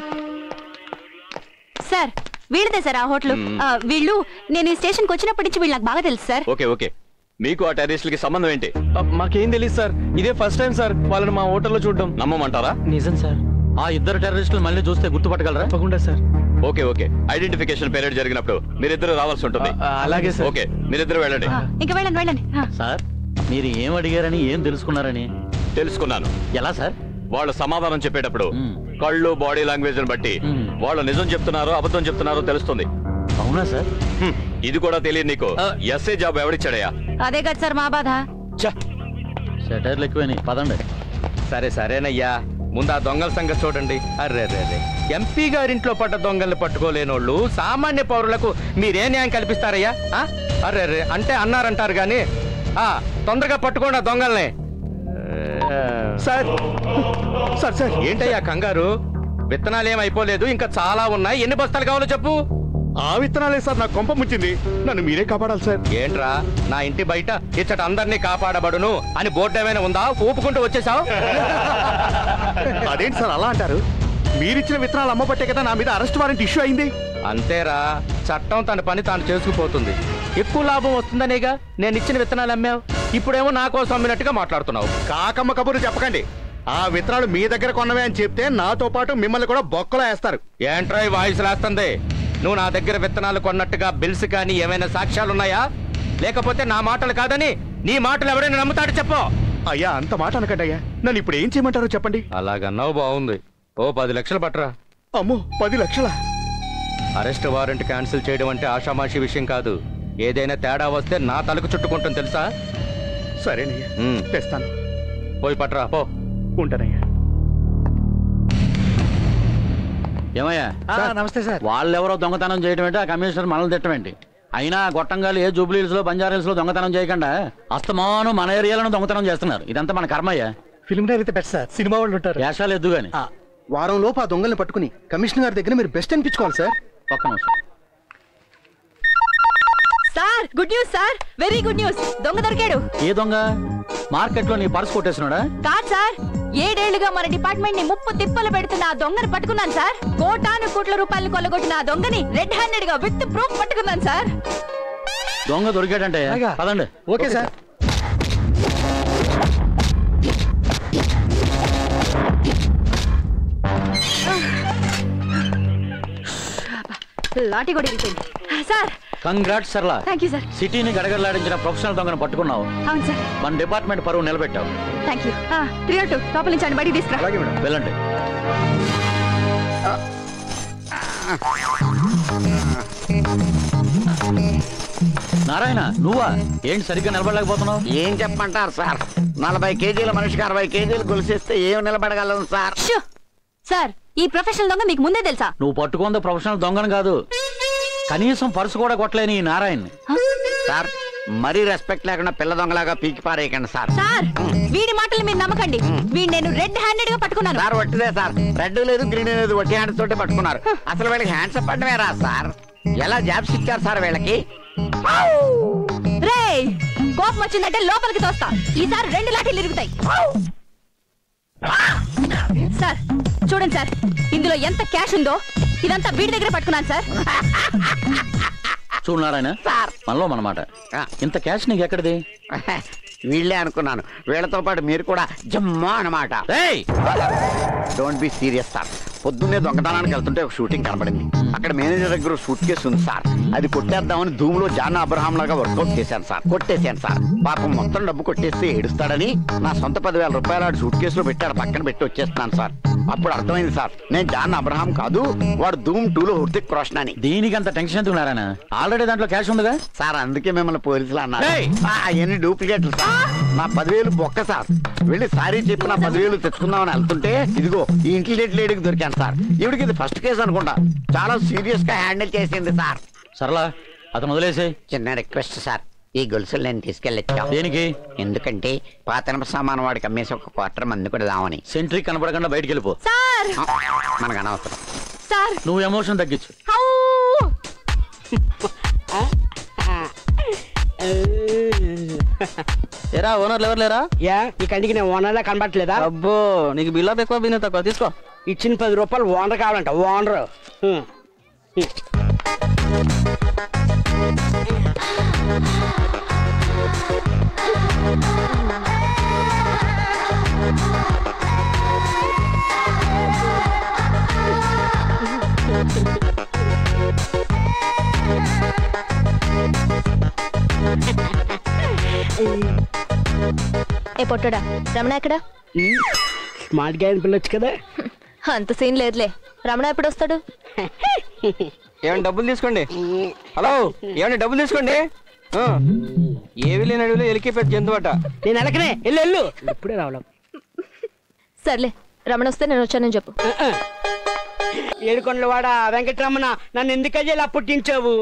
సార్ వీళ్ళదే సార్ ఆ హోటల్ మ్మ్. వీళ్ళు నేను ఈ స్టేషన్కి వచ్చినప్పటి నుంచి వీళ్ళు నాకు బాగా తెలుసు సార్ ఓకే ఓకే మీకు ఆ టెర్రరిస్టులకి సంబంధం ఏంటి మాకేం తెలియదు సార్ ఇదే ఫస్ట్ టైం సార్ వాళ్ళని మా హోటల్లో చూడడం నమ్మమంటారా నిజం సార్ ఆ ఇద్దరు టెర్రరిస్టులు మళ్ళీ చూస్తే గుర్తుపట్టగలరా తప్పకుండా sir okay okay identification period జరిగినప్పుడు మీరిద్దరు రావాల్సి ఉంటుంది ఆ, అలాగే సార్. ఓకే మీరిద్దరు వెళ్ళండి ఇంకా వెళ్ళండి వెళ్ళండి ఆ. సార్ మీరు ఏం అడిగారని ఏం తెలుసుకున్నారని తెలుసుకున్నాను ఎలా సార్ వాళ్ళు సమాధానం చెప్పేటప్పుడు కళ్ళు బాడీ లాంగ్వేజ్ బట్టి వాళ్ళు నిజం చెప్తున్నారో అబద్ధం చెప్తున్నారో తెలుస్తుంది అవునా సార్ హ్మ్, ఇది కూడా తెలియదు నీకు ఎస్ఏ జాబ్ ఎవడిచ్చాడయా అదే కదా సార్ మా బాధ సెటైర్లు ఎక్కువని పదండి సరే సరేనయ్యా ముందు ఆ దొంగల సంగతి చూడండి అర్రే అర్రే అర్రే ఎంపీ గారింట్లో పడ్డ దొంగల్ని పట్టుకోలేనోళ్ళు సామాన్య పౌరులకు మీరే న్యాయం కల్పిస్తారయ్యా ఆ? అర్రే అర్రే అంటే అన్నారంటారు గాని ఆ తొందరగా పట్టుకోండి ఆ దొంగల్ని సార్ సార్ సార్ ఏంటయ్యా కంగారు విత్తనాలు ఏం అయిపోలేదు ఇంకా చాలా ఉన్నాయి ఎన్ని బస్తాలు కావాలో చెప్పు ఆ విత్తనాలే సార్ నాకు కొంప ముచ్చింది నన్ను మీరే కాపాడాలి సార్ ఏంట్రా నా ఇంటి బయట ఇచ్చట అందరినీ కాపాడబడును అని బోర్డు ఏమైనా ఉందా ఊపుకుంటూ వచ్చేసావు అదేంటి సార్ అలా అంటారు మీరిచ్చిన విత్తనాలు అమ్మబట్టే కదా నా మీద అరెస్ట్ వారెంట్ ఇష్యూ అయింది అంతేరా చట్టం తన పని తాను చేసుకుపోతుంది ఎక్కువ లాభం వస్తుందనేగా నేను ఇచ్చిన విత్తనాలు అమ్మావు ఇప్పుడేమో నా కోసం అమ్మినట్టుగా మాట్లాడుతున్నావు కాకమ్మ కబుర్లు చెప్పకండి ఆ విత్తనాలు మీ దగ్గర కొన్నవే అని చెప్తే నాతో పాటు మిమ్మల్ని కూడా బొక్కలో వేస్తారు ఏంట్రా ఈ వాయిస్ లేస్తుంది నువ్వు నా దగ్గర విత్తనాలు కొన్నట్టుగా బిల్స్ కానీ ఏమైనా సాక్ష్యాలు ఉన్నాయా లేకపోతే నా మాటలు కాదని నీ మాటలు ఎవరైనా నమ్ముతాడు చెప్పు అయ్యా అంత మాట అనకండి అయ్యా నన్ను ఇప్పుడు ఏం చేయమంటారో చెప్పండి అలాగన్నావు బాగుంది ఓ పది లక్షలు పట్టరా అమ్మో పది లక్షల అరెస్ట్ వారెంట్ క్యాన్సిల్ చేయడం అంటే ఆషామాషి విషయం కాదు ఏదైనా తేడా వస్తే నా తలకు చుట్టుకుంటుంది తెలుసా సరేనయ్యా ఉమ్. తెస్తాను పోయి పట్రా పో ఉంటానయ్యా ఏమయ్యా నమస్తే సార్ వాళ్ళెవరో దొంగతనం చేయడం ఏంటి ఆ కమిషనర్ మనల్ని తిట్టడం ఏంటి అయినా ఆ గొట్టంగాలు ఏ జూబ్లీ హిల్స్ లో బంజారా హిల్స్ లో దొంగతనం చేయకుండా అస్తమానం మన ఏరియాలను దొంగతనం చేస్తున్నారు ఇదంతా మన కర్మయ్య ఫిల్మ్ డైరీ అయితే బెస్ట్ సార్ సినిమా వాళ్ళు ఉంటారు వేషాలు ఎద్దు గాని వారం లోపు ఆ దొంగల్ని పట్టుకుని కమిషనర్ గారి దగ్గర మీరు బెస్ట్ అనిపించుకోవాలి సార్ ఒక్క నిమిషం sir good news sir very good news దొంగ దొరికాడు ఏ దొంగ మార్కెట్ లో నీ పర్స్ కొట్టేసినాడా కాదు సార్ ఏడేళ్లుగా మన డిపార్ట్మెంట్ ని ముప్పు తిప్పలు పెడుతున్న ఆ దొంగని పట్టుకున్నాను సార్ కోటాను కోట్ల రూపాయలు కొల్లగొట్టిన ఆ దొంగని రెడ్ హ్యాండెడ్ గా విత్ ప్రూఫ్ పట్టుకున్నాను సార్ దొంగ దొరికాడంటే పదండి ఓకే సార్ లాఠీ కూడా ఇరిగిపోయింది సార్ కంగ్రాట్స్ సర్లా థ్యాంక్ యూ సార్ సిటీని గడగడలాడించిన ప్రొఫెషనల్ దొంగను పట్టుకున్నావు అవును సార్ మన డిపార్ట్మెంట్ పరువు నిలబెట్టావు థ్యాంక్ యూ త్రీ టూ లోపల నుంచి ఆయన బయటికి తీసుకురా వెళ్ళండి నారాయణ నువ్వా ఏంటి సరిగ్గా నిలబడలేకపోతున్నావు ఏం చెప్పమంటారు సార్ నలభై కేజీల మనిషికి అరవై కేజీలు గొలిసేస్తే ఏం నిలబడగలను సార్ సార్ ఈ ప్రొఫెషనల్ దొంగ మీకు ముందే తెలుసా నువ్వు పట్టుకుంది ప్రొఫెషనల్ దొంగను కాదు కనీసం పర్సు కూడా కొట్టలేని ఈ నారాయణ్ సార్ మరీ రెస్పెక్ట్ లేకుండా పిల్ల దొంగలాగా పీకి పారేయకండి సార్ సార్ వీడి మాటలు మీరు నమ్మకండి వీడి నేను రెడ్ హ్యాండెడ్ గా పట్టుకున్నాను సార్ వట్టిదే సార్ రెడ్ లేదు గ్రీన్ లేదు వట్టి హ్యాండ్స్ తోటి పట్టుకున్నారు అసలు వీళ్ళకి హ్యాండ్స్ పడ్డమే రా సార్ ఎలా జాబ్స్ ఇచ్చారు సార్ వీళ్ళకి రే కోపం వచ్చిందంటే లోపలికి తోస్తా ఈసారి రెండు లాఠీలు ఇరుగుతాయి సార్ చూడండి సార్ ఇందులో ఎంత క్యాష్ ఉందో ఇదంతా వీడి దగ్గర పట్టుకున్నాను సార్ చూడు నారాయణ మనలో మనమాట ఇంత క్యాష్ నీకు ఎక్కడిది వీళ్ళే అనుకున్నాను వీళ్ళతో పాటు మీరు కూడా జమ్మా అనమాట డోంట్ బి సీరియస్ సార్ పొద్దున్నే దొంగతనానికి వెళ్తుంటే ఒక షూటింగ్ కనబడింది అక్కడ మేనేజర్ దగ్గర షూట్ కేసు ఉంది సార్ అది కొట్టేద్దామని ధూములో జాన్ అబ్రహాం లాగా వర్కౌట్ చేశాను సార్ కొట్టేశాను సార్ పాపం మొత్తం డబ్బు కొట్టేస్తే ఏడుస్తాడని నా సొంత పదివేల రూపాయలు ఆడు షూట్ కేసులో పెట్టాడు పక్కన పెట్టి వచ్చేస్తున్నాను సార్ అప్పుడు అర్థమైంది సార్ నేను జాన్ అబ్రహాం కాదు వాడు ధూమ్ టూలో హృతిక్ రోషన్ అని దీనికి అంత టెన్షన్ ఎందుకు నారాయణ ఆల్రెడీ దాంట్లో క్యాష్ ఉందిగా సార్ అందుకే మిమ్మల్ని పోలీసులు అన్నారు ఆ, అవన్నీ డూప్లికేట్లు సార్ నా పదివేలు బొక్క సార్ వెళ్ళి సారీ చెప్పి నా పదివేలు తెచ్చుకుందామని వెళ్తుంటే ఇదిగో ఈ ఇంటర్నెట్ లేడీకి దొరికాను సార్ ఇవిడికి ఇది ఫస్ట్ కేసు అనుకుంటా చాలా సీరియస్ గా హ్యాండిల్ చేసింది సార్ సరళా అతను వదిలేసే చిన్న రిక్వెస్ట్ సార్ ఈ గొలుసులు నేను తీసుకెళ్ళొచ్చా దేనికి ఎందుకంటే పాతనప సామాను వాడికి అమ్మేసి ఒక క్వార్టర్ మంది కూడా దామని సెంట్రీ కనపడకుండా బయటికి వెళ్ళిపో సార్ మనకు అనవసరం సార్ నువ్వు ఎమోషన్ తగ్గించు ఎరా ఓనర్లు ఎవరు లేరా యా ఈ కంటికి నేను ఓనర్లా కనబడట్లేదా అబ్బో నీకు బిల్లాప్ ఎక్కువ బిన్న తక్కువ తీసుకో ఇచ్చిన పది రూపాయలు ఓనర్ కావాలంట ఓనర్ ఏ పొట్టడా రమణ ఎక్కడ స్మార్ట్ గా పిల్లొచ్చు కదా అంత సీన్ లేదులే రమణ ఎప్పుడు వస్తాడు ఏమండి డబ్బులు తీసుకోండి హలో ఏమండి డబ్బులు తీసుకోండి ఆ. ఏవి లేని అడవిలో ఎలికి పెద్ద జంతువు అట నేను ఎలకనే వెళ్ళు వెళ్ళు ఇప్పుడే రావడం సర్లే రమణ వస్తే నేను వచ్చానని చెప్పు ఏడుకొండల వాడ వెంకటరమణ నన్ను ఎందుకజే ఇలా పుట్టించావు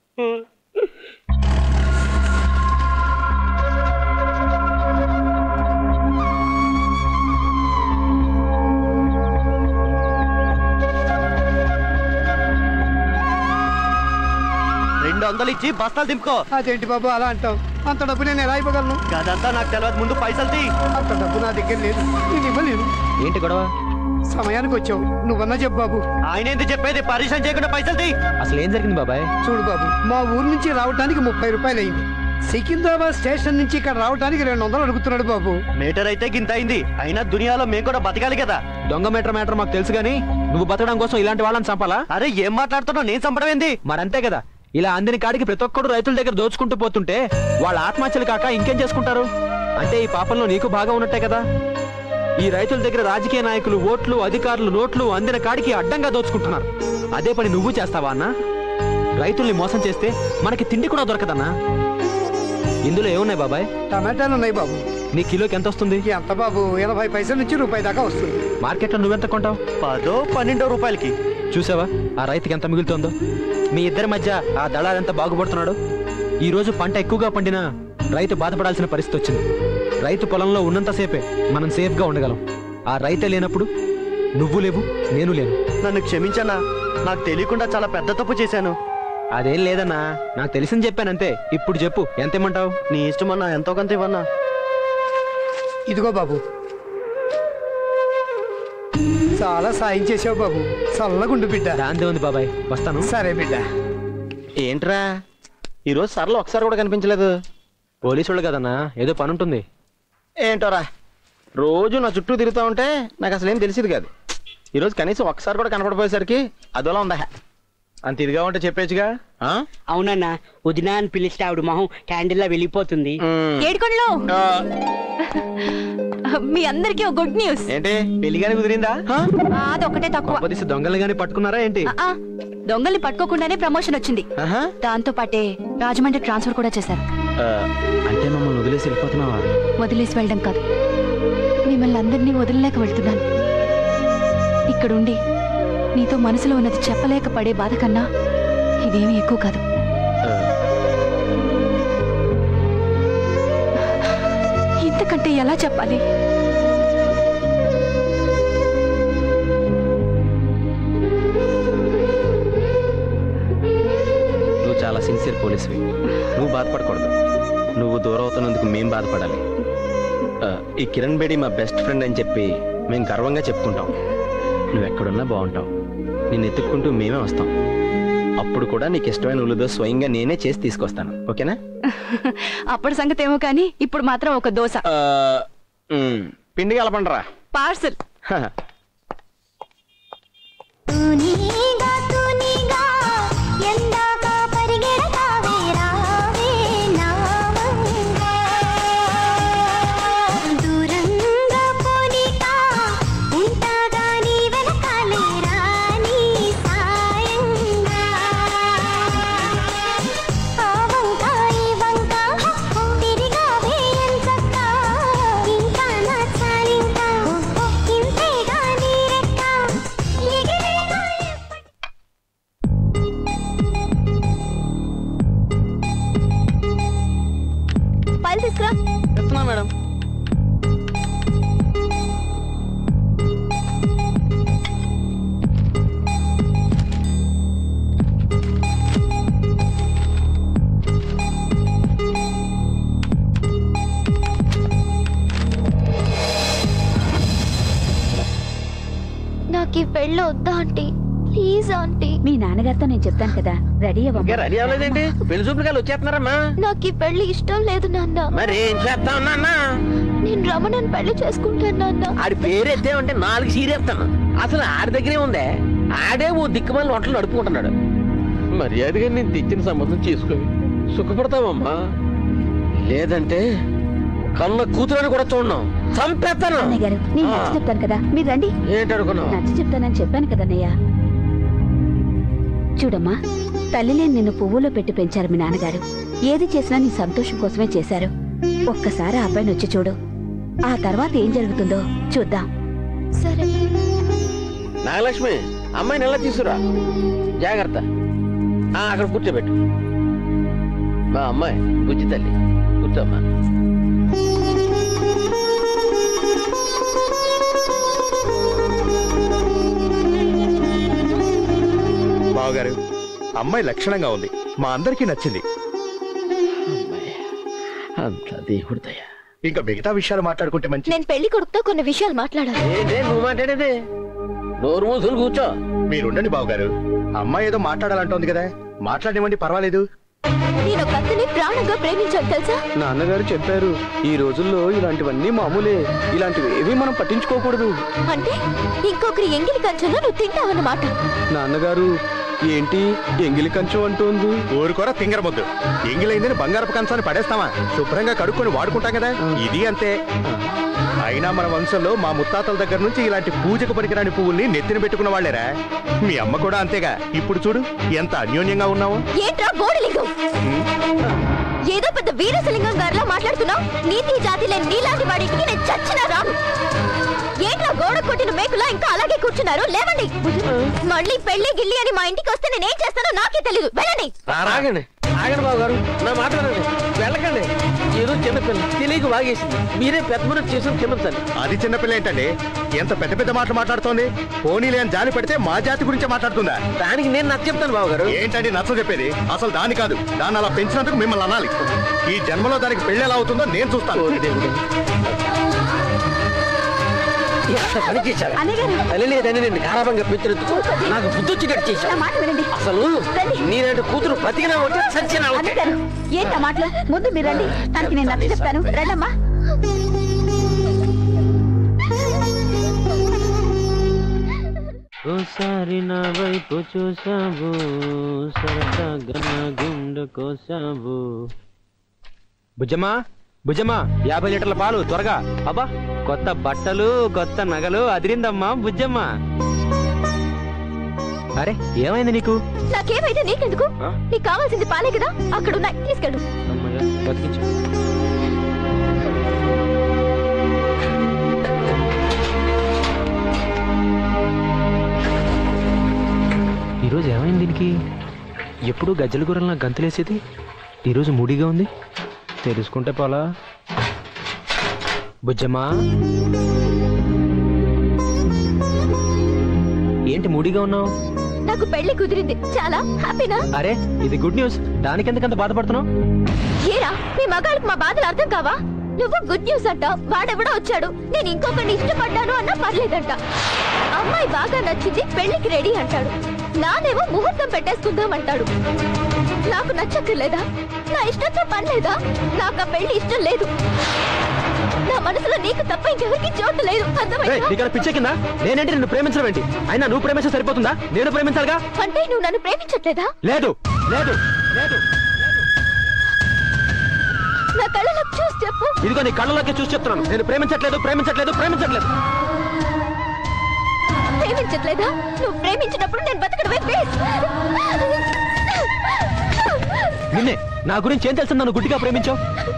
రెండు వందలు ఇచ్చి బస్తాలు దింపుకో అదేంటి బాబు అలా అంటావు అంత డబ్బు నేను ఎలా ఇవ్వగలను అదంతా నాకు తెలియదు ముందు పైసలు తీ అంత డబ్బు నా దగ్గర లేదు నేను ఇవ్వలేను ఏంటి గొడవ సమయానికి వచ్చావు నువ్వన్నా చెప్పు బాబు ఆయన ఎందుకు చెప్పేది పరిశ్రమ చేయకుండా పైసలు తీ అసలు ఏం జరిగింది బాబాయ్ చూడు బాబు మా ఊరు నుంచి రావడానికి ముప్పై రూపాయలు అయింది సికింద్రాబాద్ స్టేషన్ నుంచి ఇక్కడ రావడానికి రెండు వందలు అడుగుతున్నాడు బాబు మీటర్ అయితే గింత అయింది అయినా దునియాలో మేము కూడా బతకాలి కదా దొంగ మీటర్ మ్యాటర్ మాకు తెలుసు కానీ నువ్వు బతకడం కోసం ఇలాంటి వాళ్ళని చంపాలా అరే ఏం మాట్లాడుతున్నావు నేను చంపడం ఏంది మరంతే కదా ఇలా అందిన కాడికి ప్రతి ఒక్కడు రైతుల దగ్గర దోచుకుంటూ పోతుంటే వాళ్ళ ఆత్మహత్యలు కాక ఇంకేం చేసుకుంటారు అంటే ఈ పాపంలో నీకు బాగా ఉన్నట్టే కదా ఈ రైతుల దగ్గర రాజకీయ నాయకులు ఓట్లు అధికారులు నోట్లు అందిన కాడికి అడ్డంగా దోచుకుంటున్నారు అదే పని నువ్వు చేస్తావా అన్నా రైతుల్ని మోసం చేస్తే మనకి తిండి కూడా దొరకదన్నా ఇందులో ఏమున్నాయి బాబాయ్ టమాటాలు ఉన్నాయి బాబు నీ కిలోకి ఎంత వస్తుంది ఎంత బాబు ఎనభై పైసల నుంచి రూపాయి దాకా వస్తుంది మార్కెట్లో నువ్వెంత కొంటావు పదో పన్నెండో రూపాయలకి చూసావా ఆ రైతుకి ఎంత మిగులుతోందో మీ ఇద్దరి మధ్య ఆ దళాలు ఎంత బాగుపడుతున్నాడు ఈ రోజు పంట ఎక్కువగా పండినా రైతు బాధపడాల్సిన పరిస్థితి వచ్చింది రైతు పొలంలో ఉన్నంతసేపే మనం సేఫ్గా ఉండగలం ఆ రైతే లేనప్పుడు నువ్వు లేవు నేను లేను నన్ను క్షమించన్నా నాకు తెలియకుండా చాలా పెద్ద తప్పు చేశాను అదేం లేదన్నా నాకు తెలిసింది చెప్పానంతే ఇప్పుడు చెప్పు ఎంత ఇమ్మంటావు నీ ఇష్టమన్నా ఎంతో కొంత ఇవ్వన్నా ఇదిగో బాబు చాలా సాయం చేసావు బాబు చల్లగుండు బిడ్డ దాందే ఉంది బాబాయ్ వస్తాను సరే బిడ్డ ఏంట్రా ఈరోజు సర్లో ఒకసారి కూడా కనిపించలేదు పోలీసు వాళ్ళు కదన్నా ఏదో పని ఉంటుంది ఏంటోరా రోజు నా చుట్టూ తిరుగుతా ఉంటే నాకు అసలు ఏం తెలిసింది కాదు ఈరోజు కనీసం ఒక్కసారి కూడా కనపడిపోయేసరికి అదోలా ఉందా అంత ఇదిగా ఉంటే చెప్పేచ్చుగా అవునన్నా వదినా అని పిలిస్తే ఆవిడ మొహం క్యాండిల్ లా వెళ్ళిపోతుంది ఏడుకొండలు మీ అందరికీ ఒక గుడ్ న్యూస్ ఏంటి పెళ్లిగానే కుదిరిందా అదొకటే తక్కువ కొంపదీసి దొంగలు గాని పట్టుకున్నారా ఏంటి ఆ, ఆ, దొంగల్ని పట్టుకోకుండానే ప్రమోషన్ వచ్చింది దాంతో పాటే రాజమండ్రి ట్రాన్స్ఫర్ కూడా చేశారు అంటే మమ్మల్ని వదిలేసి వెళ్ళిపోతున్నావా వదిలేసి వెళ్ళడం కాదు మిమ్మల్ని అందరినీ వదిలేక వెళ్తున్నాను ఇక్కడుండి నీతో మనసులో ఉన్నది చెప్పలేక పడే బాధ కన్నా ఇదేమీ ఎక్కువ కాదు ఇంతకంటే ఎలా చెప్పాలి నువ్వు చాలా సిన్సియర్ పోలీసువి నువ్వు బాధపడకూడదు నువ్వు దూరం అవుతున్నందుకు మేం బాధపడాలి ఆ, ఈ కిరణ్ బేడి మా బెస్ట్ ఫ్రెండ్ అని చెప్పి మేము గర్వంగా చెప్పుకుంటాం నువ్వు ఎక్కడున్నా బాగుంటావు నిన్ను ఎత్తుక్కుంటూ మేమే వస్తాం అప్పుడు కూడా నీకు ఇష్టమైన ఉల్లిదో స్వయంగా నేనే చేసి తీసుకొస్తాను ఓకేనా అప్పటి సంగతి ఏమో కానీ ఇప్పుడు మాత్రం ఒక దోశ ఆ, ఉమ్, పిండి కలపండిరా పార్సల్ తూనీగా తూనీగా ఎందాక పరిగెడతావే రావే నావంగా దూరంగా పోనీక ఉంటాగా నీ వెనకాలే రాని సాయంగా ఆ వంక ఈ వంక తిరిగావే ఎంచక్క ఇంకా నచ్చాలింకా ఇంతేగా నీ రెక్క ఎగిరేగా ఫైల్ తీసుకురా చెప్తున్నా మేడం నాకు ఈ పెళ్ళి వద్దా ఆంటీ ప్లీజ్ ఆంటీ మీ నాన్నగారితో నేను చెప్తాను కదా రెడీ ఇంకా రెడీ అవ్వలేదేంటి పెళ్లి చూపులు వచ్చేస్తున్నారమ్మా నాకు ఈ పెళ్లి ఇష్టం లేదు నాన్న మరి ఏం చేస్తావు నాన్న నేను రమణని పెళ్లి చేసుకుంటాను నాన్న ఆడి పేరు ఎత్తేమంటే నాలుగు సీరేస్తాను అసలు ఆడి దగ్గరే ఉందే ఆడే ఓ దిక్కుమాలి వంటలు నడుపుకుంటున్నాడు మర్యాదగా నేను తెచ్చిన సంబంధం చేసుకోవి సుఖపడతావమ్మా లేదంటే కన్న కూతురని కూడా చూడను చంపేస్తాను అన్నయ్య గారు నేను నచ్చ చెప్తాను కదా మీరు రండి ఏంటి అనుకున్నావు నచ్చ చెప్తానని చెప్పాను కదన్నయ్య చూడమ్మా తల్లి లేని నిన్ను పువ్వులో పెట్టి పెంచారు మీ నాన్నగారు ఏది చేసినా నీ సంతోషం కోసమే చేశారు ఒక్కసారి ఆ అబ్బాయిని వచ్చి చూడు ఆ తర్వాత ఏం జరుగుతుందో చూద్దాం సరే నాగలక్ష్మి అమ్మాయిని ఎలా తీసుకురా జాగ్రత్త ఆ, అక్కడ కూర్చోబెట్టు మా అమ్మాయి బుజ్జి తల్లి కూర్చోమ్మా బావగారు అమ్మాయి లక్షణంగా ఉంది మా అందరికీ నచ్చింది అంత దేవుడి దయ ఇంకా మిగతా విషయాలు మాట్లాడుకుంటే మంచి నేను పెళ్లి కొడుకుతో కొన్ని విషయాలు మాట్లాడాలి ఏంటే నువ్వు మాట్లాడేది నోరు మూసుకుని కూర్చో మీరుండండి బావగారు అమ్మాయి ఏదో మాట్లాడాలంటోంది కదా మాట్లాడివ్వండి పర్వాలేదు నేను ఒక అతని ప్రాణంగా ప్రేమించాను తెలుసా నాన్నగారు చెప్పారు ఈ రోజుల్లో ఇలాంటివన్నీ మామూలే ఇలాంటివి ఏవి మనం పట్టించుకోకూడదు అంటే ఇంకొకరి ఎంగిలి కంచెలో నువ్వు తింటావన్నమాట నాన్నగారు ఏంటి ఎంగిలి కంచం అంటోంది ఊరుకోరా తింగర ముద్దు ఎంగిలైందని బంగారపు కంచాన్ని పడేస్తావా శుభ్రంగా కడుక్కొని వాడుకుంటాం కదా ఇది అంతే అయినా మన వంశంలో మా ముత్తాతల దగ్గర నుంచి ఇలాంటి పూజకు పనికిరాని పువ్వుల్ని నెత్తిన పెట్టుకున్న వాళ్ళేరా మీ అమ్మ కూడా అంతేగా ఇప్పుడు చూడు ఎంత అన్యోన్యంగా ఉన్నావో ఏంట్రా బోడిలింగం ఏదో పెద్ద వీరసలింగం గారిలా మాట్లాడుతున్నావు నీతి జాతి లేని నీలాంటి వాడికి నేను చచ్చినా రాను ఏంట్రా గోడ కొట్టిన మేకులా ఇంకా అలాగే కూర్చున్నారు లేవండి మళ్ళీ పెళ్లి గిల్లి అని మా ఇంటికి వస్తే నేనేం చేస్తానో నాకే తెలియదు వెళ్ళండి ఆగండి ఆగండి బాబు గారు నా మాట్లాడండి వెళ్ళకండి ఏదో చిన్నపిల్ల తెలియక వాగేసింది మీరే పెద్ద మనసు చేసిన క్షమించాలి అది చిన్నపిల్ల ఏంటండి ఎంత పెద్ద పెద్ద మాటలు మాట్లాడుతోంది పోనీలే అని జాలి పెడితే మా జాతి గురించే మాట్లాడుతుందా దానికి నేను నచ్చ చెప్తాను బాబు గారు ఏంటండి నచ్చ చెప్పేది అసలు దాని కాదు దాన్ని అలా పెంచినందుకు మిమ్మల్ని అనాలి ఈ జన్మలో దానికి పెళ్లి ఎలా అవుతుందో నేను చూస్తాను ఎంత పని చేశారు తల్లి లేదని నేను గారాభంగా పెంచినందుకు నాకు బుద్ధి వచ్చినట్టు చేశాను మాట వినండి అసలు నేనంటే కూతురు బతికినా ఒకటి సచ్చినా ఒకటి అన్నగారు ఏంటా మాటలు ముందు మీరు రండి తనకి నేను నచ్చ చెప్తాను రండమ్మా ఓసారి నా వైపు చూసావు సరదాగా నా గుండె కోసావు బుజ్జమ్మా బుజ్జమ్మా యాభై లీటర్ల పాలు త్వరగా అబ్బా కొత్త బట్టలు కొత్త నగలు అదిరిందమ్మా బుజ్జమ్మ అరే ఏమైంది నీకు నాకేమైతే నీకెందుకు నీకు కావాల్సింది పాలే కదా అక్కడ ఉన్నాయి తీసుకెళ్ళు అమ్మయ్య, బతికించు ఈరోజు ఏమైంది దీనికి ఎప్పుడు గజ్జల గుర్రలా గంతులేసేది ఈరోజు మూడీగా ఉంది తెలుసుకుంటే పోలా బుజ్జమ్మా ఏంటి మూడీగా ఉన్నావు నాకు పెళ్లి కుదిరింది చాలా హ్యాపీనా అరే ఇది గుడ్ న్యూస్ దానికెందుకంత బాధపడుతున్నావు ఏరా మీ మగాళ్ళకి మా బాధలు అర్థం కావా నువ్వు గుడ్ న్యూస్ అంట వాడెవడో వచ్చాడు నేను ఇంకొకరిని ఇష్టపడ్డాను అన్నా పర్లేదంట అమ్మాయి బాగా నచ్చింది పెళ్లికి రెడీ అంటాడు నానేమో ముహూర్తం పెట్టేసుకుందాం అంటాడు నాకు నచ్చక్కర్లేదా నా ఇష్టంతో పని లేదా నాకు ఆ పెళ్లి ఇష్టం లేదు నా మనసులో నీకు తప్ప ఇంకెవరికి చోటు లేదు అర్థమైందా నీకన్నా పిచ్చే కింద నేనంటే నిన్ను ప్రేమించడం ఏంటి అయినా నువ్వు ప్రేమిస్తే సరిపోతుందా నేను ప్రేమించాలిగా అంటే నువ్వు నన్ను ప్రేమించట్లేదా లేదు లేదు లేదు నా కళ్ళలోకి చూసి చెప్పు ఇదిగో నీ కళ్ళలోకి చూసి చెప్తున్నాను నేను ప్రేమించట్లేదు ప్రేమించట్లేదు ప్రేమించట్లేదు ప్రేమించట్లేదా నువ్వు ప్రేమించినప్పుడు నేను బతకడమే వేస్ట్ నిన్నే నా గురించి ఏం తెలుసు నన్ను గుడ్డిగా ప్రేమించావు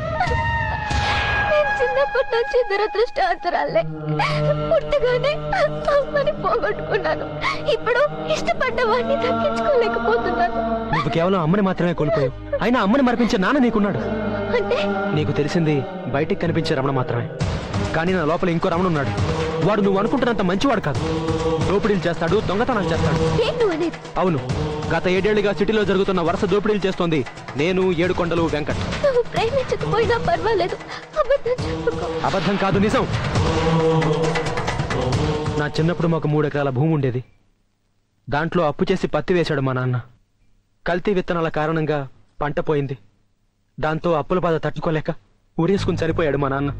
నేను చిన్నప్పటి నుంచి దురదృష్టవంతురాలే పుట్టగానే అమ్మని పోగొట్టుకున్నాను ఇప్పుడు ఇష్టపడ్డ వాడిని దక్కించుకోలేకపోతున్నాను నువ్వు కేవలం అమ్మని మాత్రమే కోల్పోయావు అయినా అమ్మని మరిపించే నాన్న నీకున్నాడు అంటే నీకు తెలిసింది బయటికి కనిపించే రమణ మాత్రమే కానీ నా లోపల ఇంకో రమణ ఉన్నాడు వాడు నువ్వు అనుకుంటున్నంత మంచివాడు కాదు దోపిడీలు చేస్తాడు దొంగతనాలు చేస్తాడు ఏం నువ్వు అనేది అవును గత ఏడేళ్లుగా సిటీలో జరుగుతున్న వరుస దోపిడీలు చేస్తోంది నేను ఏడుకొండలు వెంకట్ నువ్వు ప్రేమించకపోయినా పర్వాలేదు అబద్ధం చెప్పుకో అబద్ధం కాదు నిజం నా చిన్నప్పుడు మాకు మూడు ఎకరాల భూమి ఉండేది దాంట్లో అప్పు చేసి పత్తి వేశాడు మా నాన్న కల్తీ విత్తనాల కారణంగా పంట పోయింది దాంతో అప్పుల బాధ తట్టుకోలేక ఉరేసుకుని చనిపోయాడు మా నాన్న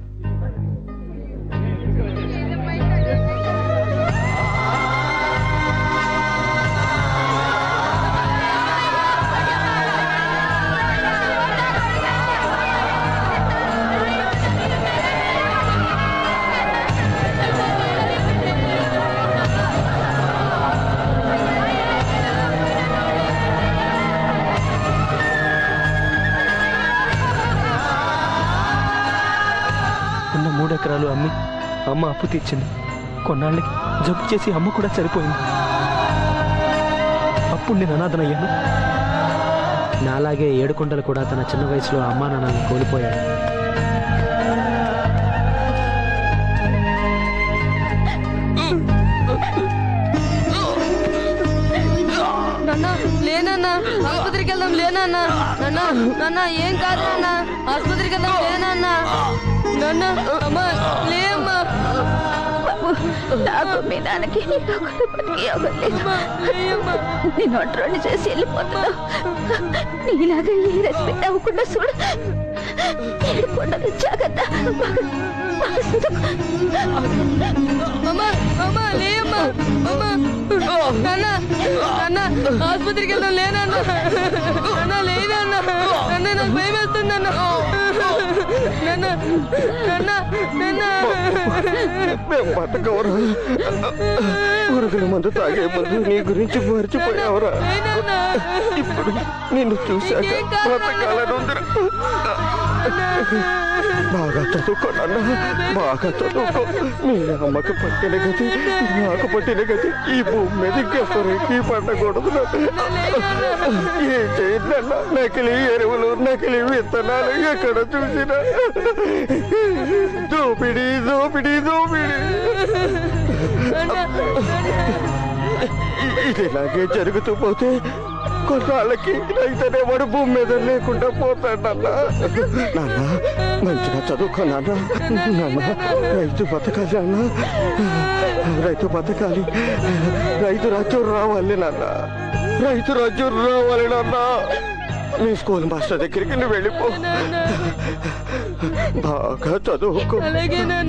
ఉన్న మూడు ఎకరాలు అమ్మి అమ్మ అప్పు తీర్చింది కొన్నాళ్ళకి జబ్బు చేసి అమ్మ కూడా సరిపోయింది అప్పుడు నేను అనాథనయ్యాను నాలాగే ఏడుకొండలు కూడా తన చిన్న వయసులో అమ్మా నాన్నల్ని కోల్పోయాడు నాన్న లేనన్నా ఆసుపత్రికి వెళ్దాం లేనన్నా నాన్న నాన్న ఏం కాదు నాన్న ఆసుపత్రికి వెళ్దాం లేనన్నా నాన్న అమ్మా లే అమ్మా నాకు మీ నాన్నకి నీతో కూడా బతికే యోగం లేదు నేను ఒంటరిని చేసి వెళ్ళిపోతున్నా నీలాగా ఏ రెస్పెక్ట్ అవ్వకుండా చూడు ఏడుకొండలు జాగ్రత్త అమ్మా అమ్మా లే అమ్మా అమ్మా నాన్న నాన్న ఆసుపత్రికి వెళ్దాం లేనన్నా నాన్న లేదన్నా నాన్న నాకు భయం వేస్తుందన్న నాన్న నాన్న నాన్న మేము బతకవరా పురుగుల మందు తాగే ముందు నీ గురించి మర్చిపోయావురా ఇప్పుడు నిన్ను చూశాక బతకాలని ఉందిరా బాగా చదువుకోనన్నా బాగా చదువుకో మీ అమ్మకు పట్టిన గతి నాకు పట్టిన గతి ఈ భూమి మీద ఇంకెవరికి పడకూడదు ఏం చేయండి నకిలీ ఎరువులు నకిలీ విత్తనాలు ఎక్కడ చూసినా దోపిడీ దోపిడీ దోపిడీ ఇది ఇలాగే జరుగుతూ పోతే కొన్నాళ్ళకి రైతనేవాడు భూమి మీద లేకుండా పోతాడన్నా నాన్న మంచిగా చదువుకో నాన్న నాన్న రైతు బతకాలి నాన్న రైతు బతకాలి రైతు రాజ్యం రావాలి నాన్న రైతు రాజ్యం రావాలి నాన్న మీ స్కూల్ మాస్టర్ దగ్గరికి నువ్వు వెళ్ళిపో బాగా చదువుకో అలాగే నాన్న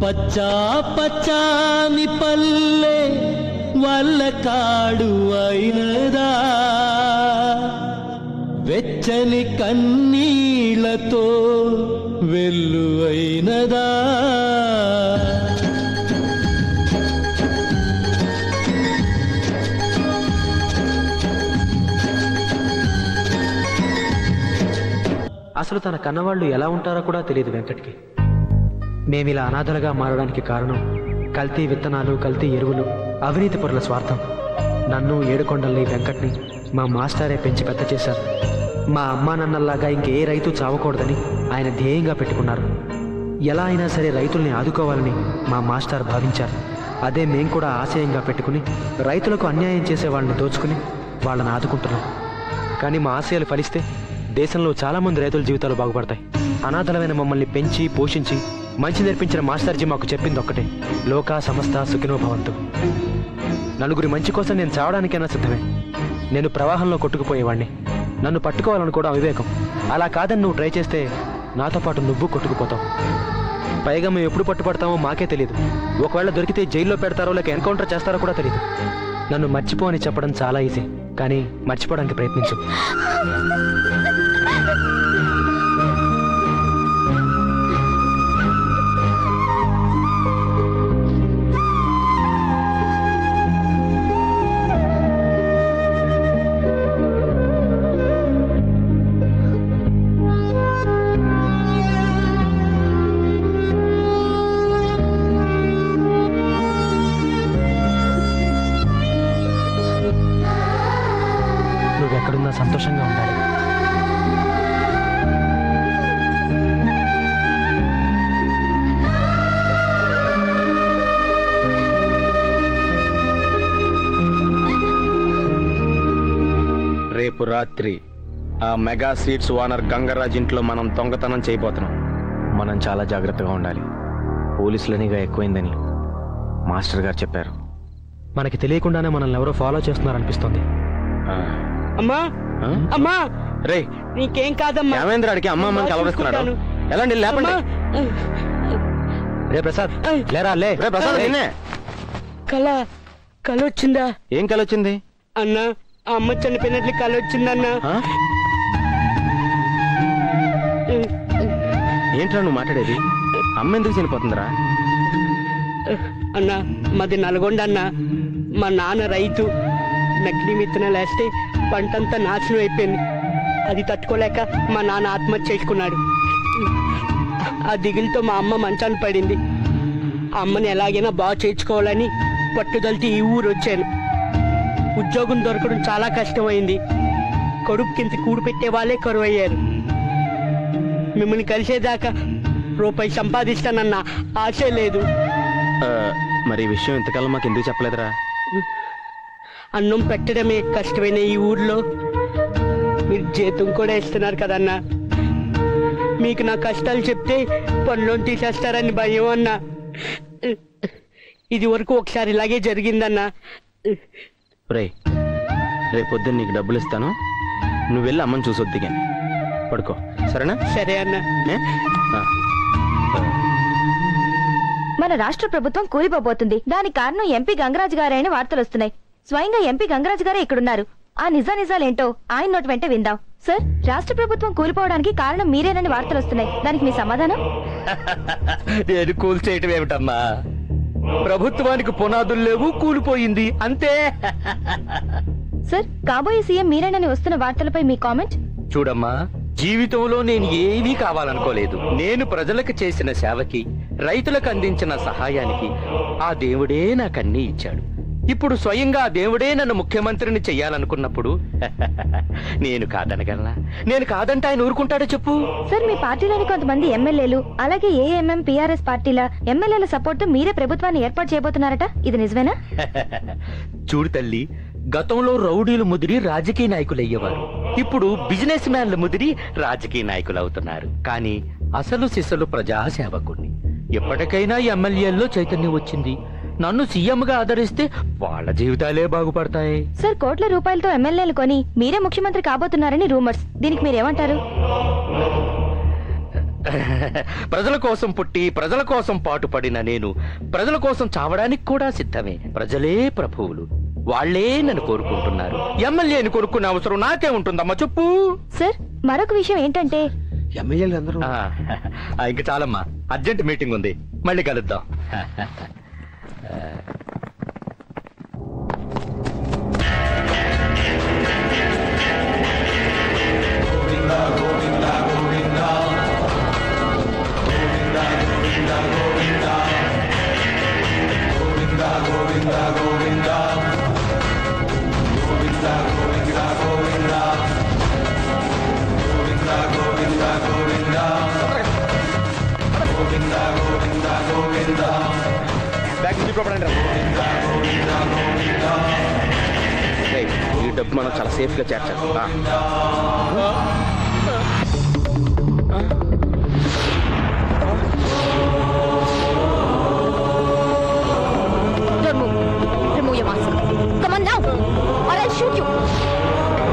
పచ్చా పచ్చాని పల్లె వల్ల కాడు అయినదా వెచ్చని కన్నీళ్లతో వెల్లువైనదా అసలు తన కన్నవాళ్ళు ఎలా ఉంటారో కూడా తెలియదు వెంకట్కి మేమిలా అనాథలుగా మారడానికి కారణం కల్తీ విత్తనాలు కల్తీ ఎరువులు అవినీతి పరుల స్వార్థం నన్ను ఏడుకొండల్ని వెంకట్ని మా మాస్టారే పెంచి పెద్ద చేశారు మా అమ్మా నాన్నల్లాగా ఇంకే రైతు చావకూడదని ఆయన ధ్యేయంగా పెట్టుకున్నారు ఎలా అయినా సరే రైతుల్ని ఆదుకోవాలని మా మాస్టర్ భావించారు అదే మేం కూడా ఆశయంగా పెట్టుకుని రైతులకు అన్యాయం చేసే వాళ్ళని దోచుకుని వాళ్ళని ఆదుకుంటున్నాం కానీ మా ఆశయాలు ఫలిస్తే దేశంలో చాలా మంది రైతుల జీవితాలు బాగుపడతాయి అనాథలమైన మమ్మల్ని పెంచి పోషించి మంచి నేర్పించిన మాస్టర్జీ మాకు చెప్పింది ఒక్కటే లోకా సమస్త సుఖినో భవంతు నలుగురి మంచి కోసం నేను చావడానికైనా సిద్ధమే నేను ప్రవాహంలో కొట్టుకుపోయేవాణ్ణి నన్ను పట్టుకోవాలని కూడా అవివేకం అలా కాదని నువ్వు ట్రై చేస్తే నాతో పాటు నువ్వు కొట్టుకుపోతావు పైగా మేము ఎప్పుడు పట్టుపడతామో మాకే తెలియదు ఒకవేళ దొరికితే జైల్లో పెడతారో లేక ఎన్కౌంటర్ చేస్తారో కూడా తెలియదు నన్ను మర్చిపో అని చెప్పడం చాలా ఈజీ కానీ మర్చిపోవడానికి ప్రయత్నించు నువ్వు ఎక్కడున్నా సంతోషంగా ఉండాలి రేపు రాత్రి ఆ మెగా సీట్స్ ఓనర్ గంగరాజ్ ఇంట్లో మనం దొంగతనం చేయబోతున్నాం మనం చాలా జాగ్రత్తగా ఉండాలి పోలీసులనిగా ఎక్కువైందని మాస్టర్ గారు చెప్పారు మనకి తెలియకుండానే మనల్ని ఎవరో ఫాలో చేస్తున్నారనిపిస్తుంది అమ్మా అమ్మా రే నీకేం కాదమ్మా యావేంద్రాడికి అమ్మ అమ్మని కలవరిస్తున్నాడు ఎలాంటి లేపండి రే ప్రసాద్ లేరా లే రే ప్రసాద్ నిన్నే కళ కళ వచ్చిందా ఏం కల వచ్చింది అన్నా ఆ అమ్మ చనిపోయినట్లు కళ వచ్చిందన్నా ఏంట్రా నువ్వు మాట్లాడేది అమ్మ ఎందుకు చనిపోతుందిరా అన్నా మాది నల్గొండ అన్నా మా నాన్న రైతు నకిలీ విత్తనాలు వేస్తే పంటంతా నాశనం అయిపోయింది అది తట్టుకోలేక మా నాన్న ఆత్మహత్య చేసుకున్నాడు ఆ దిగులతో మా అమ్మ మంచాన్ని పడింది ఆ అమ్మని ఎలాగైనా బాగు చేయించుకోవాలని పట్టుదలతో ఈ ఊరు వచ్చాను ఉద్యోగం దొరకడం చాలా కష్టమైంది కొడుకు కింద కూడు పెట్టే వాళ్ళే కరువు అయ్యారు మిమ్మల్ని కలిసేదాకా రూపాయి సంపాదిస్తానన్న ఆశ లేదు ఆ, మరి ఈ విషయం ఇంతకాలం మాకు ఎందుకు చెప్పలేదురా అన్నం పెట్టడమే కష్టమైన ఈ ఊర్లో మీరు జీతం కూడా ఇస్తున్నారు కదన్నా మీకు నా కష్టాలు చెప్తే పనిలోని తీసేస్తారని భయం అన్నా ఇది వరకు ఒకసారి ఇలాగే జరిగిందన్నా రే రేపు పొద్దున్న నీకు డబ్బులు ఇస్తాను నువ్వు వెళ్ళి అమ్మని చూసొద్ది కానీ పడుకో సరేనా సరే అన్నా ఆ. మన రాష్ట్ర ప్రభుత్వం కూలిపోబోతుంది దానికి కారణం ఎంపీ గంగరాజు గారైన వార్తలు వస్తున్నాయి స్వయంగా ఎంపీ గంగరాజు గారే ఇక్కడున్నారు ఆ నిజా నిజాలేంటో ఆయన నోటి వెంట విందాం సార్ రాష్ట్ర ప్రభుత్వం కూలిపోవడానికి కారణం మీరేనని వార్తలు వస్తున్నాయి దానికి మీ సమాధానం నేను కూల్చేయటం ఏమిటమ్మా ప్రభుత్వానికి పునాదులు లేవు కూలిపోయింది అంతే సార్ కాబోయే సీఎం మీరేనని వస్తున్న వార్తలపై మీ కామెంట్ చూడమ్మా జీవితంలో నేను ఏమీ కావాలనుకోలేదు నేను ప్రజలకు చేసిన సేవకి రైతులకు అందించిన సహాయానికి ఆ దేవుడే నాకన్నీ ఇచ్చాడు ఇప్పుడు స్వయంగా ఆ దేవుడే నన్ను ముఖ్యమంత్రిని చెయ్యాలనుకున్నప్పుడు నేను కాదనగలనా నేను కాదంటే ఆయన ఊరుకుంటాడో చెప్పు సార్ మీ పార్టీలోని కొంతమంది ఎమ్మెల్యేలు అలాగే ఏఎంఎం పిఆర్ఎస్ పార్టీల ఎమ్మెల్యేల సపోర్ట్ తో మీరే ప్రభుత్వాన్ని ఏర్పాటు చేయబోతున్నారట ఇది నిజమేనా చూడు తల్లి గతంలో రౌడీలు ముదిరి రాజకీయ నాయకులు అయ్యేవారు ఇప్పుడు బిజినెస్ మ్యాన్లు ముదిరి రాజకీయ నాయకులు అవుతున్నారు కానీ అసలు సిసలు ప్రజాసేవకుణ్ణి ఎప్పటికైనా ఎమ్మెల్యేల్లో చైతన్యం వచ్చింది నన్ను సీఎంగా ఆదరిస్తే వాళ్ళ జీవితాలే బాగుపడతాయి సార్ కోట్ల రూపాయలతో ఎమ్మెల్యేలు కొని మీరే ముఖ్యమంత్రి కాబోతున్నారని రూమర్స్ దీనికి మీరేమంటారు ప్రజల కోసం పుట్టి ప్రజల కోసం పాటుపడిన నేను ప్రజల కోసం చావడానికి కూడా సిద్ధమే ప్రజలే ప్రభువులు వాళ్ళే నన్ను కోరుకుంటున్నారు ఎమ్మెల్యేని కోరుకునే అవసరం నాకే ఉంటుందమ్మా చెప్పు సార్ మరొక విషయం ఏంటంటే ఎమ్మెల్యేలు అందరూ ఇంక చాలమ్మా అర్జెంట్ మీటింగ్ ఉంది మళ్ళీ కలుద్దాం బ్యాగ్ నుంచి చూపడండి ఈ డబ్బు మనం చాలా సేఫ్ గా చేర్చాలి ఆ. Don't move. Remove your mask. Come on now, or I'll shoot you.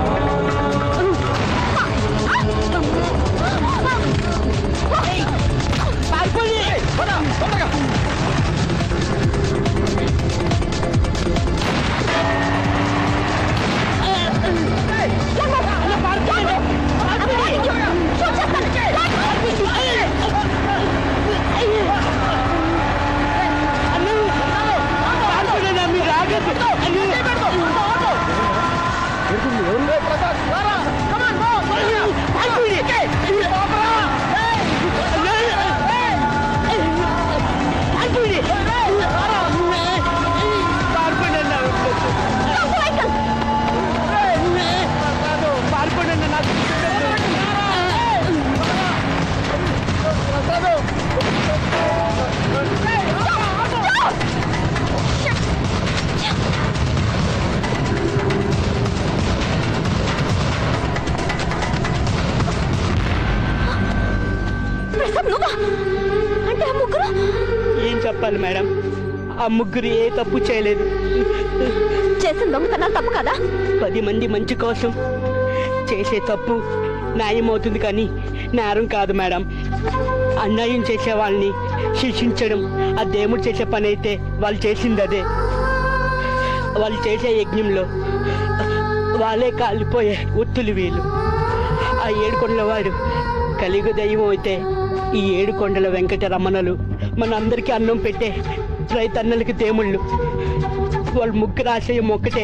Prasad నువ్వా అంటే ఆ ముగ్గురు ఏం చెప్పాలి మేడం ఆ ముగ్గురు ఏ తప్పు చేయలేదు చేసిన దొంగతనాలు తప్పు కదా పది మంది మంచి కోసం చేసే తప్పు న్యాయం అవుతుంది కానీ నేరం కాదు మేడం అన్యాయం చేసే వాళ్ళని శిక్షించడం ఆ దేవుడు చేసే పని అయితే వాళ్ళు చేసింది అదే వాళ్ళు చేసే యజ్ఞంలో వాళ్ళే కాలిపోయే ఒత్తులు వీళ్ళు ఆ ఏడుకొండల వారు కలిగ దైవం అయితే ఈ ఏడుకొండల వెంకటరమణలు మనందరికీ అన్నం పెట్టే రైతన్నలకి దేవుళ్ళు వాళ్ళ ముగ్గురు ఆశయం ఒక్కటే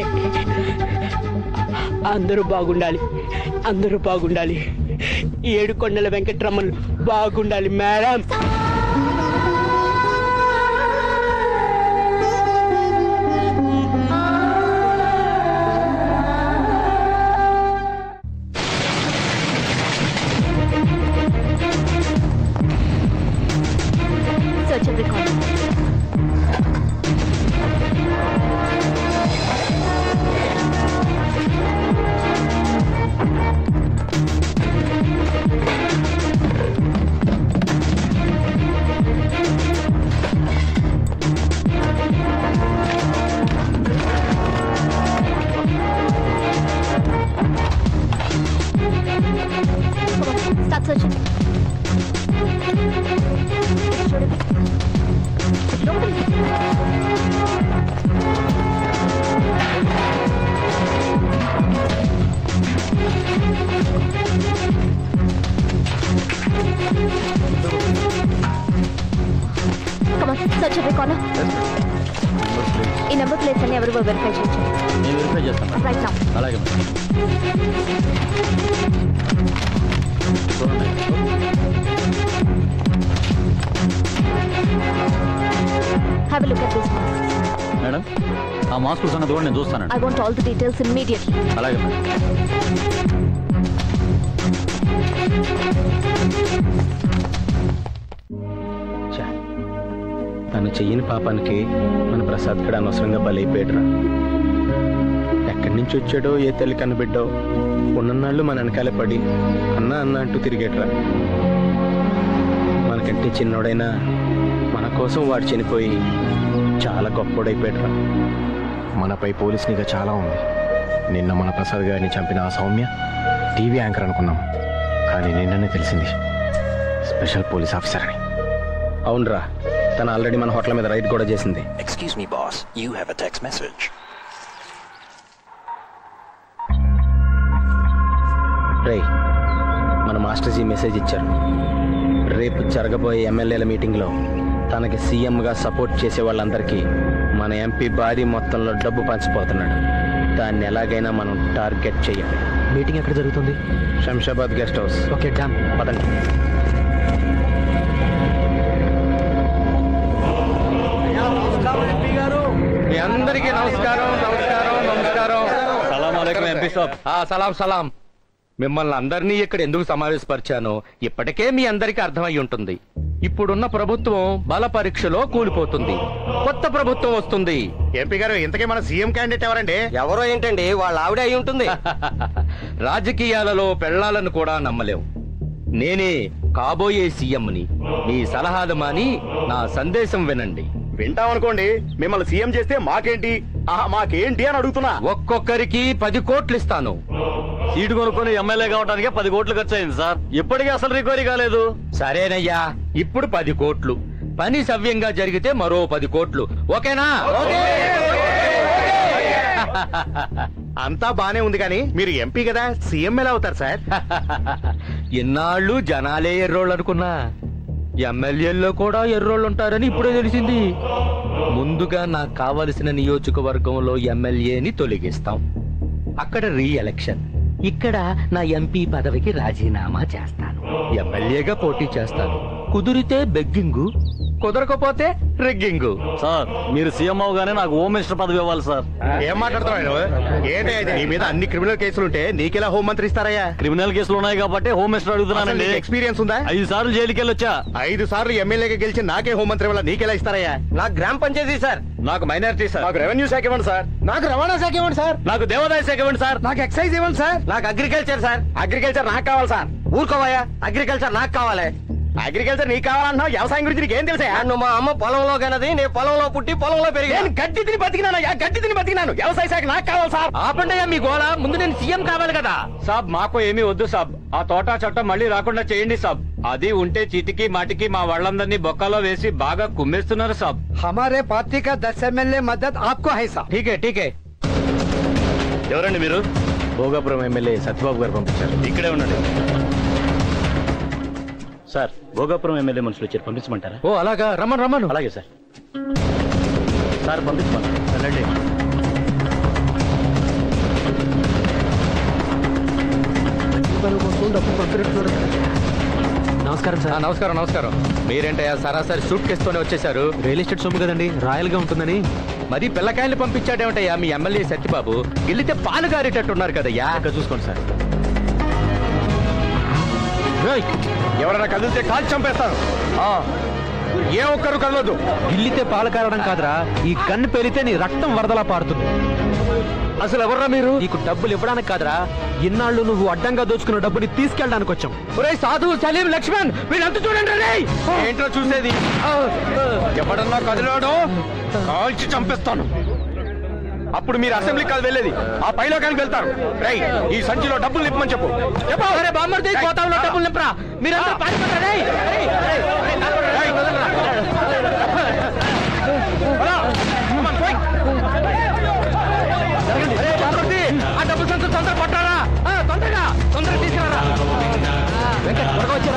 అందరూ బాగుండాలి అందరూ బాగుండాలి ఈ ఏడుకొండల వెంకటరమణలు బాగుండాలి madam Search every corner. Come on, start searching. Come on, search every corner. ఈ నెంబర్ ప్లేట్స్ అన్ని ఎవరు వెరిఫై చేయొచ్చు నేను వెరిఫై చేస్తాను రైట్ నౌ అలాగే madam have look at this madam ఆ మాస్కుల సంగతి కూడా నేను చూస్తానండి I want all the details immediately అలాగే మేడం ఛా, తను చెయ్యని పాపానికి మన ప్రసాద్ గడ అనవసరంగా బలైపోయాడురా ఎక్కడి నుంచి వచ్చాడో ఏ తల్లి కనబిడ్డో ఉన్ననాళ్ళు మన వెనకాలే పడి అన్న అన్న అంటూ తిరిగేట్రా మనకంటే చిన్నోడైనా మన కోసం వాడు చనిపోయి చాలా గొప్పోడైపోయాడురా మనపై పోలీస్ నిఘా చాలా ఉంది నిన్న మన ప్రసాద్ గారిని చంపిన ఆ సౌమ్య టీవీ యాంకర్ అనుకున్నాం కానీ నిన్ననే తెలిసింది స్పెషల్ పోలీస్ ఆఫీసర్ అని అవునరా తను ఆల్రెడీ మన హోటల్ మీద రైడ్ కూడా చేసింది Excuse me, boss. You have a text message. రే మన మాస్టర్జీ మెసేజ్ ఇచ్చారు రేపు జరగబోయే ఎమ్మెల్యేల మీటింగ్లో తనకి సీఎంగా సపోర్ట్ చేసే వాళ్ళందరికీ మన ఎంపీ భారీ మొత్తంలో డబ్బు పంచిపోతున్నాడు దాన్ని ఎలాగైనా మనం టార్గెట్ చేయాలి మీటింగ్ ఎక్కడ జరుగుతుంది Shamshabad guest house okay done పదండి మీ అందరికీ నమస్కారం నమస్కారం నమస్కారం సలాం అలైకుం ఎంపీ సాబ్ ఆ, సలాం సలాం మిమ్మల్ని అందరినీ ఇక్కడ ఎందుకు సమావేశపరిచానో ఇప్పటికే మీ అందరికీ అర్థమై ఉంటుంది ఇప్పుడున్న ప్రభుత్వం బల పరీక్షలో కూలిపోతుంది కొత్త ప్రభుత్వం వస్తుంది ఎంపీ గారు ఇంతకీ మన సీఎం క్యాండిడేట్ ఎవరండి ఎవరో ఏంటండి వాళ్ళ ఆవిడే అయి ఉంటుంది రాజకీయాలలో పెళ్లాలను కూడా నమ్మలేం నేనే కాబోయే సీఎంని మీ సలహాలు మాని నా సందేశం వినండి వింటాం అనుకోండి మిమ్మల్ని సీఎం చేస్తే మాకేంటి ఆహా, మాకేంటి అని అడుగుతున్నా ఒక్కొక్కరికి పది కోట్లు ఇస్తాను సీటు కొనుక్కొని ఎమ్మెల్యే కావడానికి పది కోట్లు ఖర్చు అయింది సార్ ఇప్పటికీ అసలు రికవరీ కాలేదు సరేనయ్యా ఇప్పుడు పది కోట్లు పని సవ్యంగా జరిగితే మరో పది కోట్లు ఓకేనా అంతా బానే ఉంది కానీ మీరు ఎంపీ కదా సీఎం ఎలా అవుతారు సార్ ఇన్నాళ్ళు జనాలే ఎర్రోళ్ళు అనుకున్నా ఎమ్మెల్యేల్లో కూడా ఎర్రోళ్ళు ఉంటారని ఇప్పుడే తెలిసింది ముందుగా నాకు కావలసిన నియోజకవర్గంలో ఎమ్మెల్యేని తొలగిస్తాం అక్కడ రీ ఎలక్షన్ ఇక్కడ నా ఎంపీ పదవికి రాజీనామా చేస్తాను ఎమ్మెల్యేగా పోటీ చేస్తాను కుదిరితే బెగ్గింగు కుదరకపోతే రెగ్గింగు సార్ మీరు సీఎం అవగానే నాకు హోమ్ మినిస్టర్ పదవి ఇవ్వాలి సార్ ఏం మాట్లాడుతున్నావు ఏంటి ఇది? నీ మీద అన్ని క్రిమినల్ కేసులుంటే నీకెలా హోం మంత్రి ఇస్తారయ్యా క్రిమినల్ కేసులు ఉన్నాయి కాబట్టి హోమ్ మినిస్టర్ అడుగుతున్నానండి ఎక్స్పీరియన్స్ ఉందా ఐదు సార్లు జైలుకి వెళ్ళొచ్చా ఐదు సార్లు ఎమ్మెల్యేగా గెలిచి నాకే హోం మంత్రి వల్ల నీకెలా ఇస్తారయ్యా నాకు గ్రామ పంచాయతీ సార్ నాకు మైనారిటీ సార్ నాకు రెవెన్యూ శాఖ ఇవ్వండి సార్ నాకు రవాణా శాఖ ఇవ్వండి సార్ నాకు దేవాదాయ శాఖ ఇవ్వండి సార్ నాకు ఎక్సైజ్ ఇవ్వండి సార్ నాకు అగ్రికల్చర్ సార్ అగ్రికల్చర్ నాకు కావాలి సార్ ఊరుకోవయ్యా అగ్రికల్చర్ నాకు కావాలి అగ్రికల్చర్ నీకు కావాలన్నావు వ్యవసాయం గురించి నీకేం తెలుసా నువ్వు మా అమ్మ పొలంలో కనది నేను పొలంలో పుట్టి పొలంలో పెరిగి నేను గడ్డి తిని బతికినాను గడ్డి తిని బతికినాను వ్యవసాయ శాఖ నాకు కావాలి సార్ ఆపండియా మీ గోళ ముందు నేను సీఎం కావాలి కదా సాబ్ మాకు ఏమీ వద్దు సాబ్ ఆ తోట చట్టం మళ్ళీ రాకుండా చేయండి సాబ్ అది ఉంటే చీటికి మాటికి మా వాళ్ళందరినీ బొక్కలో వేసి బాగా కుమ్మేస్తున్నారు సాబ్ हमारे पार्टी का दस एम एल ए मदद आपको है साहब ఠీకే ఠీకే ఎవరండి మీరు భోగాపురం ఎమ్మెల్యే సత్యబాబు గారు పంపించారు ఇక్కడే ఉండండి సార్ భోగాపురం ఎమ్మెల్యే మనుషులు వచ్చారు పంపించమంటారా ఓ అలాగా రమ్మను రమ్మను అలాగే సార్ సార్ పంపించమంటారు వెళ్ళండి నమస్కారం సార్ నమస్కారం నమస్కారం మీరేంటయ్యా సరాసరి సూట్ కేసుతోనే వచ్చేసారు రియల్ ఎస్టేట్ సొమ్ము కదండి రాయల్ గా ఉంటుందని మరి పిల్లకాయలు పంపించాడేమిటయ్యా మీ ఎమ్మెల్యే సత్యబాబు గిల్లితే పాలు గారేటట్టున్నారు కదయ్యా ఇక్కడ చూసుకోండి సార్ ఎవరైనా కదిలితే కాల్చి చంపేస్తాను ఆ, ఏ ఒక్కరు కదలదు గిల్లితే పాలు కారడం కాదురా ఈ కన్ను పెరిగితే నీ రక్తం వరదలా పారుతుంది అసలు ఎవర్రా మీరు నీకు డబ్బులు ఇవ్వడానికి కాదురా ఇన్నాళ్ళు నువ్వు అడ్డంగా దోచుకున్న డబ్బుని తీసుకెళ్ళడానికి వచ్చాం ఒరేయ్ సాధు సలీం లక్ష్మణ్ వీళ్ళంతా చూడండి రేయ్. ఏంటో చూసేది ఎవడన్నా కదిలాడో కాల్చి చంపేస్తాను అప్పుడు మీరు అసెంబ్లీ కాదు వెళ్ళేది ఆ పైలోకానికి వెళ్తారు రై ఈ సంచిలో డబ్బులు నిప్పమని చెప్పు చెప్పు అరే బామ్మర్ది గోతాంలో డబ్బులు నింపరా మీరంతా పారిపోతారా రేయ్. రేయ్, రేయ్, రేయ్, రేయ్, వదలరా. పదా. Come on, quick. అరే బామ్మర్ది ఆ డబ్బులు సంచులు తొందర పట్టారా ఆ, తొందరగా తొందరగా తీసుకురారా వెంకట్ త్వరగా వచ్చారా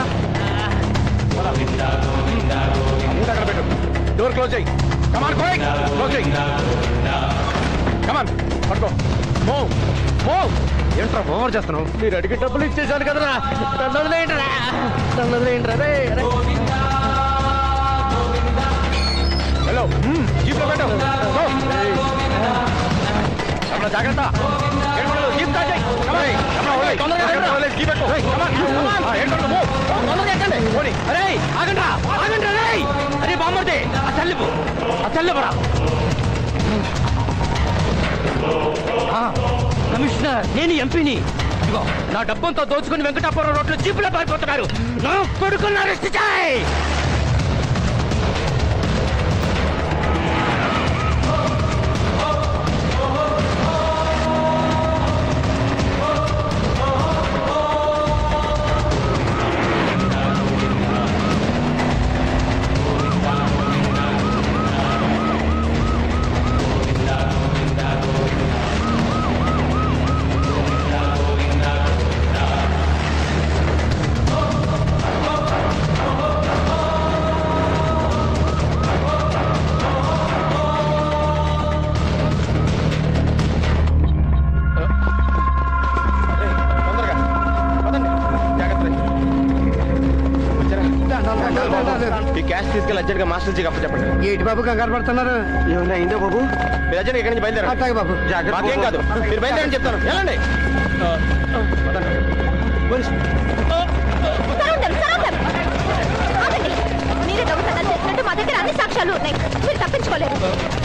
మూట అక్కడ పెట్టు డోర్ క్లోజ్ చేయి కమాన్ క్విక్ క్లోజ్ చేయి కమాన్ పట్టుకో మో మో ఏంట్రా ఓవర్ చేస్తున్నావు మీరు అడిగి డబ్బులు ఇచ్చేసాను కదరా నన్ను వదిలేయండిరా నన్ను వదిలేయండిరా రే రే. హలో జీప్ లో పెట్టు గో కమలా జాగ్రత్త ఏంటో జీప్ స్టార్ట్ చేయి కమాన్ కమలా ఓలే తొందరగా రండి. ఓలే జీప్ పెట్టు కమాన్ కమాన్ ఏంటో మో తొందరగా ఎక్కండి పోనీ అరే ఆగండ్రా ఆగండ్రా రేయ్ అరే బామ్మర్ది ఆ తల్లిపు ఆ తల్లిపురా కమిషనర్ నేను ఎంపీని ఇదిగో నా డబ్బంతా దోచుకుని వెంకటాపురం రోడ్లో జీపులో పారిపోతున్నారు నా కొడుకున్న అరెస్ట్ చేయి ఈ క్యాష్ తీసుకెళ్ళి అర్జెంట్ గా మాస్టర్ జీకి అప్పచెప్పండి ఏటి బాబు కంగారు పడుతున్నారు ఏమన్నా అయిందో బాబు మీరు అర్జెంట్ ఇక్కడి నుంచి బయలుదేరండి అట్లాగే బాబు మాకేం కాదు మీరు బయలుదేరని చెప్తాను వెళ్ళండి సరౌండర్, సరౌండర్. ఆగండి. మీరే దొంగతనాలు చేసినట్టు మా దగ్గర అన్ని సాక్ష్యాలు ఉన్నాయి మీరు తప్పించుకోలేరు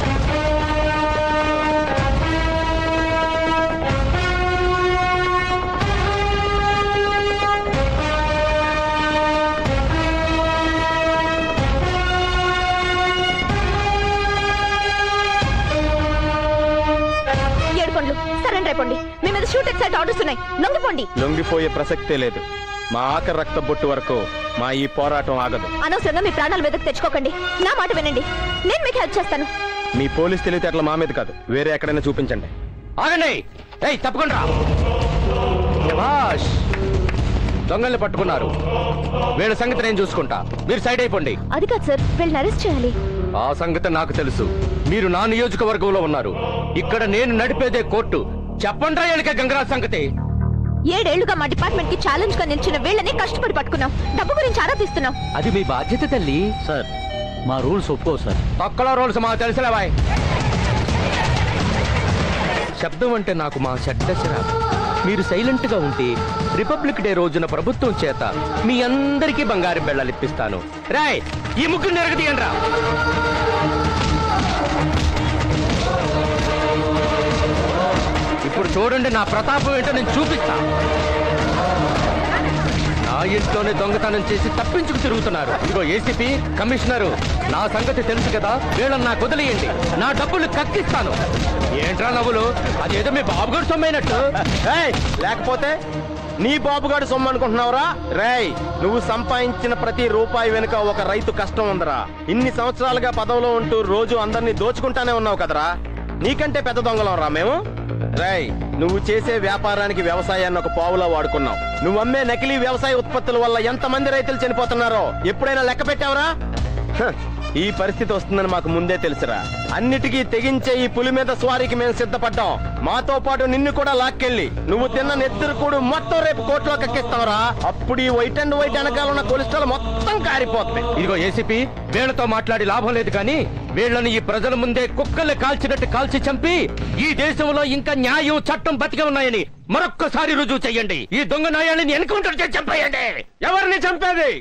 ఏడుకోండి సరెండర్ అయిపోండి మీ మీద షూట్ ఎక్సైట్ ఆర్డర్స్ ఉన్నాయి లొంగిపోండి లొంగిపోయే ప్రసక్తే లేదు మా ఆఖరి రక్త బొట్టు వరకు మా ఈ పోరాటం ఆగదు అనవసరంగా మీ ప్రాణాల మీదకి తెచ్చుకోకండి నా మాట వినండి నేను మీకు హెల్ప్ చేస్తాను మీ పోలీస్ తెలివితేటలు మా మీద కాదు వేరే ఎక్కడైనా చూపించండి ఆగండి ఏయ్ తప్పకుండా శభాష్ దొంగల్ని పట్టుకున్నారు వీళ్ళ సంగతి నేను చూసుకుంటా మీరు సైడ్ అయిపోండి అది కాదు సార్ వీళ్ళని అరెస్ట్ చేయాలి ఆ సంగతి నాకు తెలుసు మీరు నా నియోజకవర్గంలో ఉన్నారు ఇక్కడ నేను నడిపేదే కోర్టు చెప్పండి రాయలిక గంగరాజ్ సంగతి ఏడేళ్లుగా మా డిపార్ట్మెంట్ కి ఛాలెంజ్ గా నిలిచిన వీళ్ళని కష్టపడి పట్టుకున్నాం డబ్బు గురించి ఆరాధిస్తున్నాం అది మీ బాధ్యత తల్లి సార్ మా రూల్స్ ఒప్పుకో సార్ తొక్కలో రూల్స్ మాకు తెలుసులేవాయ్ శబ్దం అంటే నాకు మా చెడ్డ చిరాకు మీరు సైలెంట్ గా ఉంటే రిపబ్లిక్ డే రోజున ప్రభుత్వం చేత మీ అందరికీ బంగారం బెళ్ళలు ఇప్పిస్తాను రాయ్ ఈ ముగ్గురు నెరగదీయండి రా ఇప్పుడు చూడండి నా ప్రతాపం ఏంటో నేను చూపిస్తా నా ఇంట్లోనే దొంగతనం చేసి తప్పించుకు తిరుగుతున్నారు ఇదిగో ఏసీపీ కమిషనరు నా సంగతి తెలుసు కదా వీళ్ళని నాకు వదిలేయండి నా డబ్బులు కక్కిస్తాను ఏంట్రా నవ్వులు అదేదో మీ బాబుగారు సొమ్మైనట్టు ఏయ్, లేకపోతే నీ బాబుగాడు సొమ్ము అనుకుంటున్నావురా రేయ్ నువ్వు సంపాదించిన ప్రతి రూపాయి వెనుక ఒక రైతు కష్టం ఉందరా ఇన్ని సంవత్సరాలుగా పదవిలో ఉంటూ రోజు అందరినీ దోచుకుంటానే ఉన్నావు కదరా నీకంటే పెద్ద దొంగలం రా మేము రేయ్ నువ్వు చేసే వ్యాపారానికి వ్యవసాయాన్ని ఒక పావులా వాడుకున్నావు నువ్వు అమ్మే నకిలీ వ్యవసాయ ఉత్పత్తుల వల్ల ఎంతమంది రైతులు చనిపోతున్నారో ఎప్పుడైనా లెక్క పెట్టావురా హ, ఈ పరిస్థితి వస్తుందని మాకు ముందే తెలుసురా అన్నిటికీ తెగించే ఈ పులి మీద స్వారీకి మేము సిద్ధపడ్డాం మాతో పాటు నిన్ను కూడా లాక్కెళ్ళి నువ్వు తిన్న నెత్తురు కూడు మొత్తం రేపు కోర్టులో కక్కిస్తావురా అప్పుడు ఈ వైట్ అండ్ వైట్ వెనకాల ఉన్న కొలెస్ట్రాల్ మొత్తం కారిపోతుంది ఇదిగో ఏసీపీ వీళ్ళతో మాట్లాడి లాభం లేదు కానీ వీళ్ళని ఈ ప్రజల ముందే కుక్కల్ని కాల్చినట్టు కాల్చి చంపి ఈ దేశంలో ఇంకా న్యాయం చట్టం బతికి ఉన్నాయని మరొక్కసారి రుజువు చెయ్యండి ఈ దొంగ న్యాయాన్ని ఎన్కౌంటర్ చేసి చంపేయండి ఎవరిని చంపేది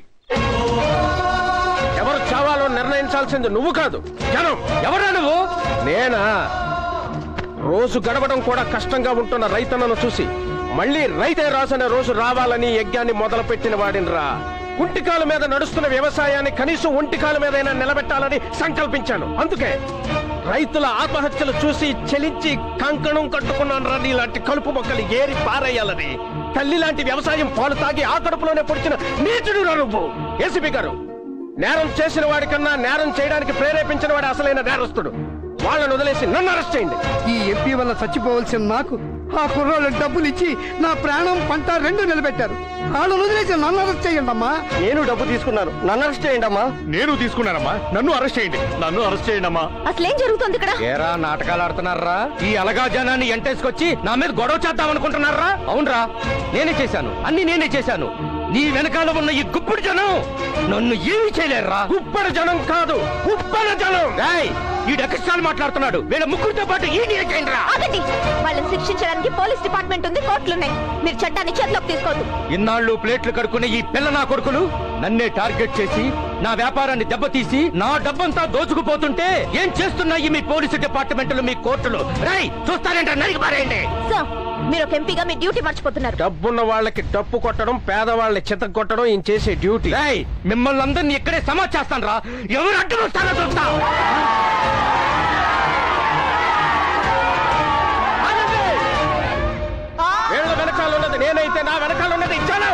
ఎవరు చావాలో నిర్ణయించాల్సింది నువ్వు కాదు జనం ఎవరా నువ్వు నేనా రోజు గడవడం కూడా కష్టంగా ఉంటున్న రైతన్నను చూసి మళ్ళీ రైతే రాసిన రోజు రావాలని యజ్ఞాన్ని మొదలుపెట్టిన వాడినరా కుంటికాల మీద నడుస్తున్న వ్యవసాయాన్ని కనీసం ఒంటికాల మీదైనా నిలబెట్టాలని సంకల్పించాను అందుకే రైతుల ఆత్మహత్యలు చూసి చెలించి కంకణం కట్టుకున్నాను రా నీలాంటి కలుపు మొక్కలు ఏరి పారేయాలని తల్లి లాంటి వ్యవసాయం పాలు తాగి ఆ కడుపులోనే పొడిచిన నీచుడు రా నువ్వు ఏసీబీ గారు నేరం చేసిన వాడికన్నా నేరం చేయడానికి ప్రేరేపించిన వాడు అసలైన నేరస్తుడు వాళ్ళని వదిలేసి నన్ను అరెస్ట్ చేయండి ఈ ఎంపీ వల్ల చచ్చిపోవలసిన నాకు ఆ కుర్రోళ్ళు డబ్బులు ఇచ్చి నా ప్రాణం పంట రెండు నిలబెట్టారు వాళ్ళని వదిలేసి నన్ను అరెస్ట్ చేయండి అమ్మా నేను డబ్బు తీసుకున్నాను నన్ను అరెస్ట్ చేయండి అమ్మా నేను తీసుకున్నానమ్మా నన్ను అరెస్ట్ చేయండి నన్ను అరెస్ట్ చేయండి అమ్మా అసలేం జరుగుతుంది ఇక్కడ ఏరా నాటకాలు ఆడుతున్నారా ఈ అలగా జనాన్ని ఎంటేసుకొచ్చి నా మీద గొడవ చేద్దాం అనుకుంటున్నారా అవునరా నేనే చేశాను అన్ని నేనే చేశాను నీ వెనకాల ఉన్న ఈ గుప్పుడు జనం నన్ను ఏమీ చేయలేరురా గుప్పడి జనం కాదు ఉప్పల జనం రాయ్ ఈ డెక్కసాలు మాట్లాడుతున్నాడు వీళ్ళ ముగ్గురితో పాటు ఈ చేయండి రా ఆగండి వాళ్ళని శిక్షించడానికి పోలీస్ డిపార్ట్మెంట్ ఉంది కోర్టులున్నాయి మీరు చట్టాన్ని చేతిలోకి తీసుకోవద్దు ఇన్నాళ్ళు ప్లేట్లు కడుక్కునే ఈ పిల్ల నా కొడుకులు నన్నే టార్గెట్ చేసి నా వ్యాపారాన్ని దెబ్బతీసి నా డబ్బంతా దోచుకుపోతుంటే ఏం చేస్తున్నాయి మీ పోలీసు డిపార్ట్మెంట్లు మీ కోర్టులు రై చూస్తారేంట నరికి పారేయండి సార్ మీరు ఒక ఎంపీగా మీ డ్యూటీ మర్చిపోతున్నారు డబ్బున్న వాళ్ళకి డప్పు కొట్టడం పేదవాళ్ళని చిత కొట్టడం ఈయన చేసే డ్యూటీ రేయ్ మిమ్మల్ని అందరినీ ఇక్కడే సమా చేస్తాను రా ఎవరు అడ్డు వస్తారో చూస్తా వీళ్ళ వెనకాల ఉన్నది నేనైతే నా వెనకాల ఉన్నది జనం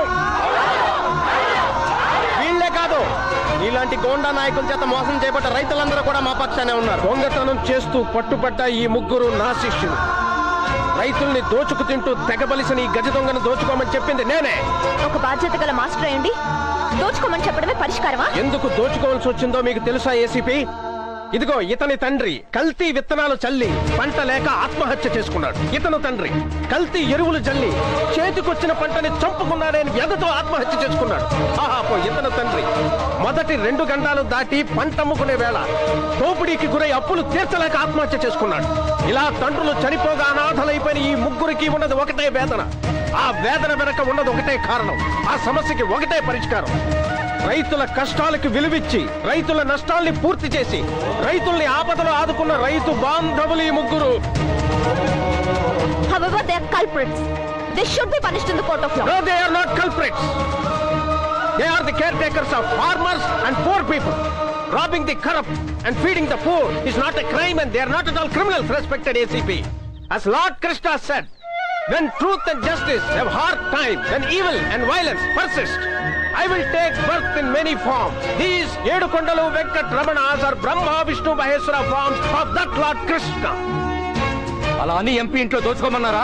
వీళ్ళే కాదు ఇలాంటి గోండా నాయకుల చేత మోసం చేపట్ట రైతులందరూ కూడా మా పక్షానే ఉన్నారు దొంగతనం చేస్తూ పట్టుబడ్డ ఈ ముగ్గురు నా శిష్యులు రైతుల్ని దోచుకు తింటూ తెగబలిసిన ఈ గజ దొంగను దోచుకోమని చెప్పింది నేనే ఒక బాధ్యత గల మాస్టర్ అయ్యండి దోచుకోమని చెప్పడమే పరిష్కారమా ఎందుకు దోచుకోవాల్సి వచ్చిందో మీకు తెలుసా ఏసీపీ ఇదిగో ఇతని తండ్రి కల్తీ విత్తనాలు చల్లి పంట లేక ఆత్మహత్య చేసుకున్నాడు ఇతను తండ్రి కల్తీ ఎరువులు చల్లి చేతికొచ్చిన పంటని చంపుకున్నాడని వ్యధతో ఆత్మహత్య చేసుకున్నాడు ఆహాపో ఇతను తండ్రి మొదటి రెండు గంటలు దాటి పంట అమ్ముకునే వేళ దోపిడీకి గురై అప్పులు తీర్చలేక ఆత్మహత్య చేసుకున్నాడు ఇలా తండ్రులు చనిపోగా అనాథలైపోయిన ఈ ముగ్గురికి ఉన్నది ఒకటే వేదన ఆ వేదన వెనక ఉన్నది ఒకటే కారణం ఆ సమస్యకి ఒకటే పరిష్కారం రైతుల కష్టాలకు విలువిచ్చి రైతుల నష్టాల్ని పూర్తి చేసి రైతుల్ని ఆపదలో ఆదుకున్న రైతు బాంధవులు ఈ ముగ్గురు However, they are culprits. They should be punished in the court of law. No, they are not culprits. They are the caretakers of farmers and poor people. Robbing the corrupt and feeding the poor is not a crime and they are not at all criminals, respected ACP. As Lord Krishna said, when truth and justice have hard time, when evil and violence persist, I will take birth in many forms. These Yedukondalu Venkat Ramanas are Brahma, Vishnu, Maheswara forms of that Lord Krishna. అలా అని MP ఇంట్లో దోచుకోమన్నారా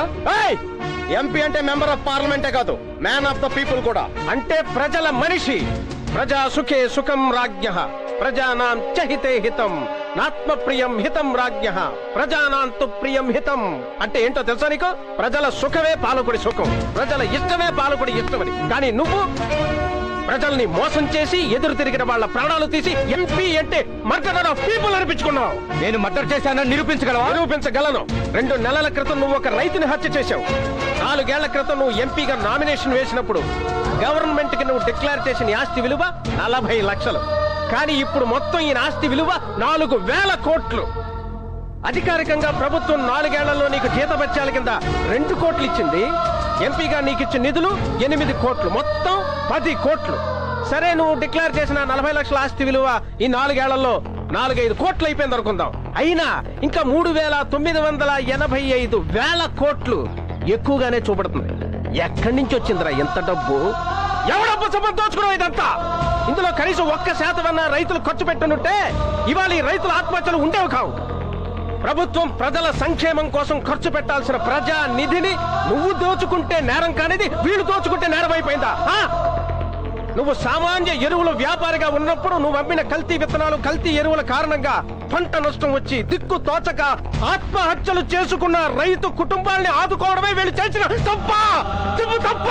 MP అంటే member of పార్లమెంటే కాదు man of the people కూడా అంటే ప్రజల మనిషి ప్రజా సుఖే సుఖం రాజ్ఞ ప్రజానాం చహితే హితం నాత్మ ప్రియం హితం రాజ్ఞ ప్రజానాం తు ప్రియం హితం అంటే ఏంటో తెలుసా నీకు ప్రజల సుఖమే పాలకుడి సుఖం ప్రజల ఇష్టమే పాలకుడి ఇష్టమని కానీ నువ్వు ప్రజల్ని మోసం చేసి ఎదురు తిరిగిన వాళ్ళ ప్రాణాలు తీసి ఎంపీ అంటే మర్డర్ ఆఫ్ పీపుల్ అనిపించుకున్నావు నేను మర్డర్ చేశానని నిరూపించగలవా నిరూపించగలను రెండు నెలల క్రితం నువ్వు ఒక రైతుని హత్య చేశావు నాలుగేళ్ల క్రితం నువ్వు ఎంపీగా నామినేషన్ వేసినప్పుడు గవర్నమెంట్ కి నువ్వు డిక్లేర్ చేసిన ఈ ఆస్తి విలువ నలభై లక్షలు కానీ ఇప్పుడు మొత్తం ఈ ఆస్తి విలువ నాలుగు వేల కోట్లు అధికారికంగా ప్రభుత్వం నాలుగేళ్లలో నీకు జీతభత్యాల కింద రెండు కోట్లు ఇచ్చింది ఎంపీగా నీకు ఇచ్చిన నిధులు ఎనిమిది కోట్లు మొత్తం పది కోట్లు సరే నువ్వు డిక్లేర్ చేసిన నలభై లక్షల ఆస్తి విలువ ఈ నాలుగేళ్లలో నాలుగైదు కోట్లు అయిపోయింది అనుకుందాం అయినా ఇంకా మూడు వేల తొమ్మిది వందల ఎనభై ఐదు వేల కోట్లు ఎక్కువగానే చూపడుతుంది ఎక్కడి నుంచి వచ్చిందిరా ఎంత డబ్బు ఎవడబ్బు సొమ్మని దోచుకున్నావు ఇదంతా ఇందులో కనీసం ఒక్క శాతమన్నా రైతులు ఖర్చు పెట్టనుంటే ఇవాళ ఈ రైతుల ఆత్మహత్యలు ఉండేవి కావు ప్రభుత్వం ప్రజల సంక్షేమం కోసం ఖర్చు పెట్టాల్సిన ప్రజా నిధిని నువ్వు దోచుకుంటే నేరం కానిది వీళ్ళు దోచుకుంటే నేరం అయిపోయిందా ఆ? నువ్వు సామాన్య ఎరువుల వ్యాపారిగా ఉన్నప్పుడు నువ్వు అమ్మిన కల్తీ విత్తనాలు కల్తీ ఎరువుల కారణంగా పంట నష్టం వచ్చి దిక్కు తోచక ఆత్మహత్యలు చేసుకున్న రైతు కుటుంబాల్ని ఆదుకోవడమే వీళ్ళు చేసిన తప్ప తిప్పు తప్ప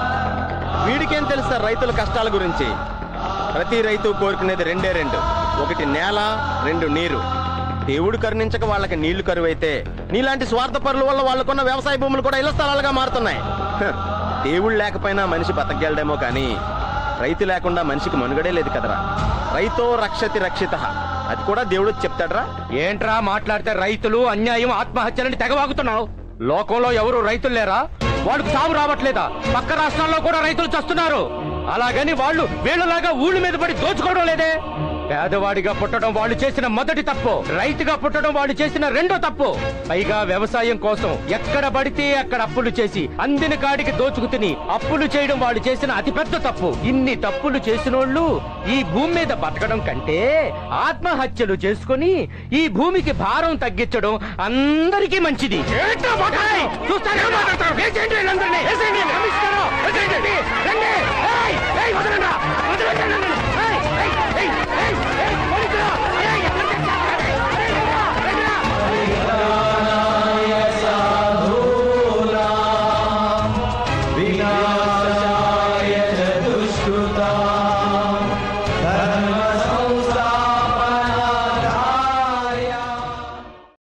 వీడికేం తెలుసు సార్ రైతుల కష్టాల గురించి ప్రతి రైతు కోరుకునేది రెండే రెండు ఒకటి నేల రెండు నీరు దేవుడు కరుణించక వాళ్ళకి నీళ్లు కరువైతే నీలాంటి స్వార్థ పరుల వల్ల వాళ్ళకున్న వ్యవసాయ భూములు కూడా ఇళ్ల స్థలాలుగా మారుతున్నాయి హ, దేవుడు లేకపోయినా మనిషి బతకగలడేమో కానీ రైతు లేకుండా మనిషికి మనుగడే లేదు కదరా రైతో రక్షతి రక్షిత అది కూడా దేవుడు చెప్తాడ్రా ఏంట్రా మాట్లాడితే రైతులు అన్యాయం ఆత్మహత్యలని తెగవాగుతున్నావు లోకంలో ఎవరు రైతులు లేరా వాళ్ళకు సాగు రావట్లేదా పక్క రాష్ట్రాల్లో కూడా రైతులు చస్తున్నారు అలాగని వాళ్ళు వీళ్ళలాగా ఊళ్ళ మీద పడి దోచుకోవడం లేదే పేదవాడిగా పుట్టడం వాళ్ళు చేసిన మొదటి తప్పు రైతుగా పుట్టడం వాళ్ళు చేసిన రెండో తప్పు పైగా వ్యవసాయం కోసం ఎక్కడ పడితే అక్కడ అప్పులు చేసి అందిన కాడికి దోచుకు తిని అప్పులు చేయడం వాళ్ళు చేసిన అతిపెద్ద తప్పు ఇన్ని తప్పులు చేసినోళ్ళు ఈ భూమి మీద బతకడం కంటే ఆత్మహత్యలు చేసుకుని ఈ భూమికి భారం తగ్గించడం అందరికీ మంచిది చూస్తానే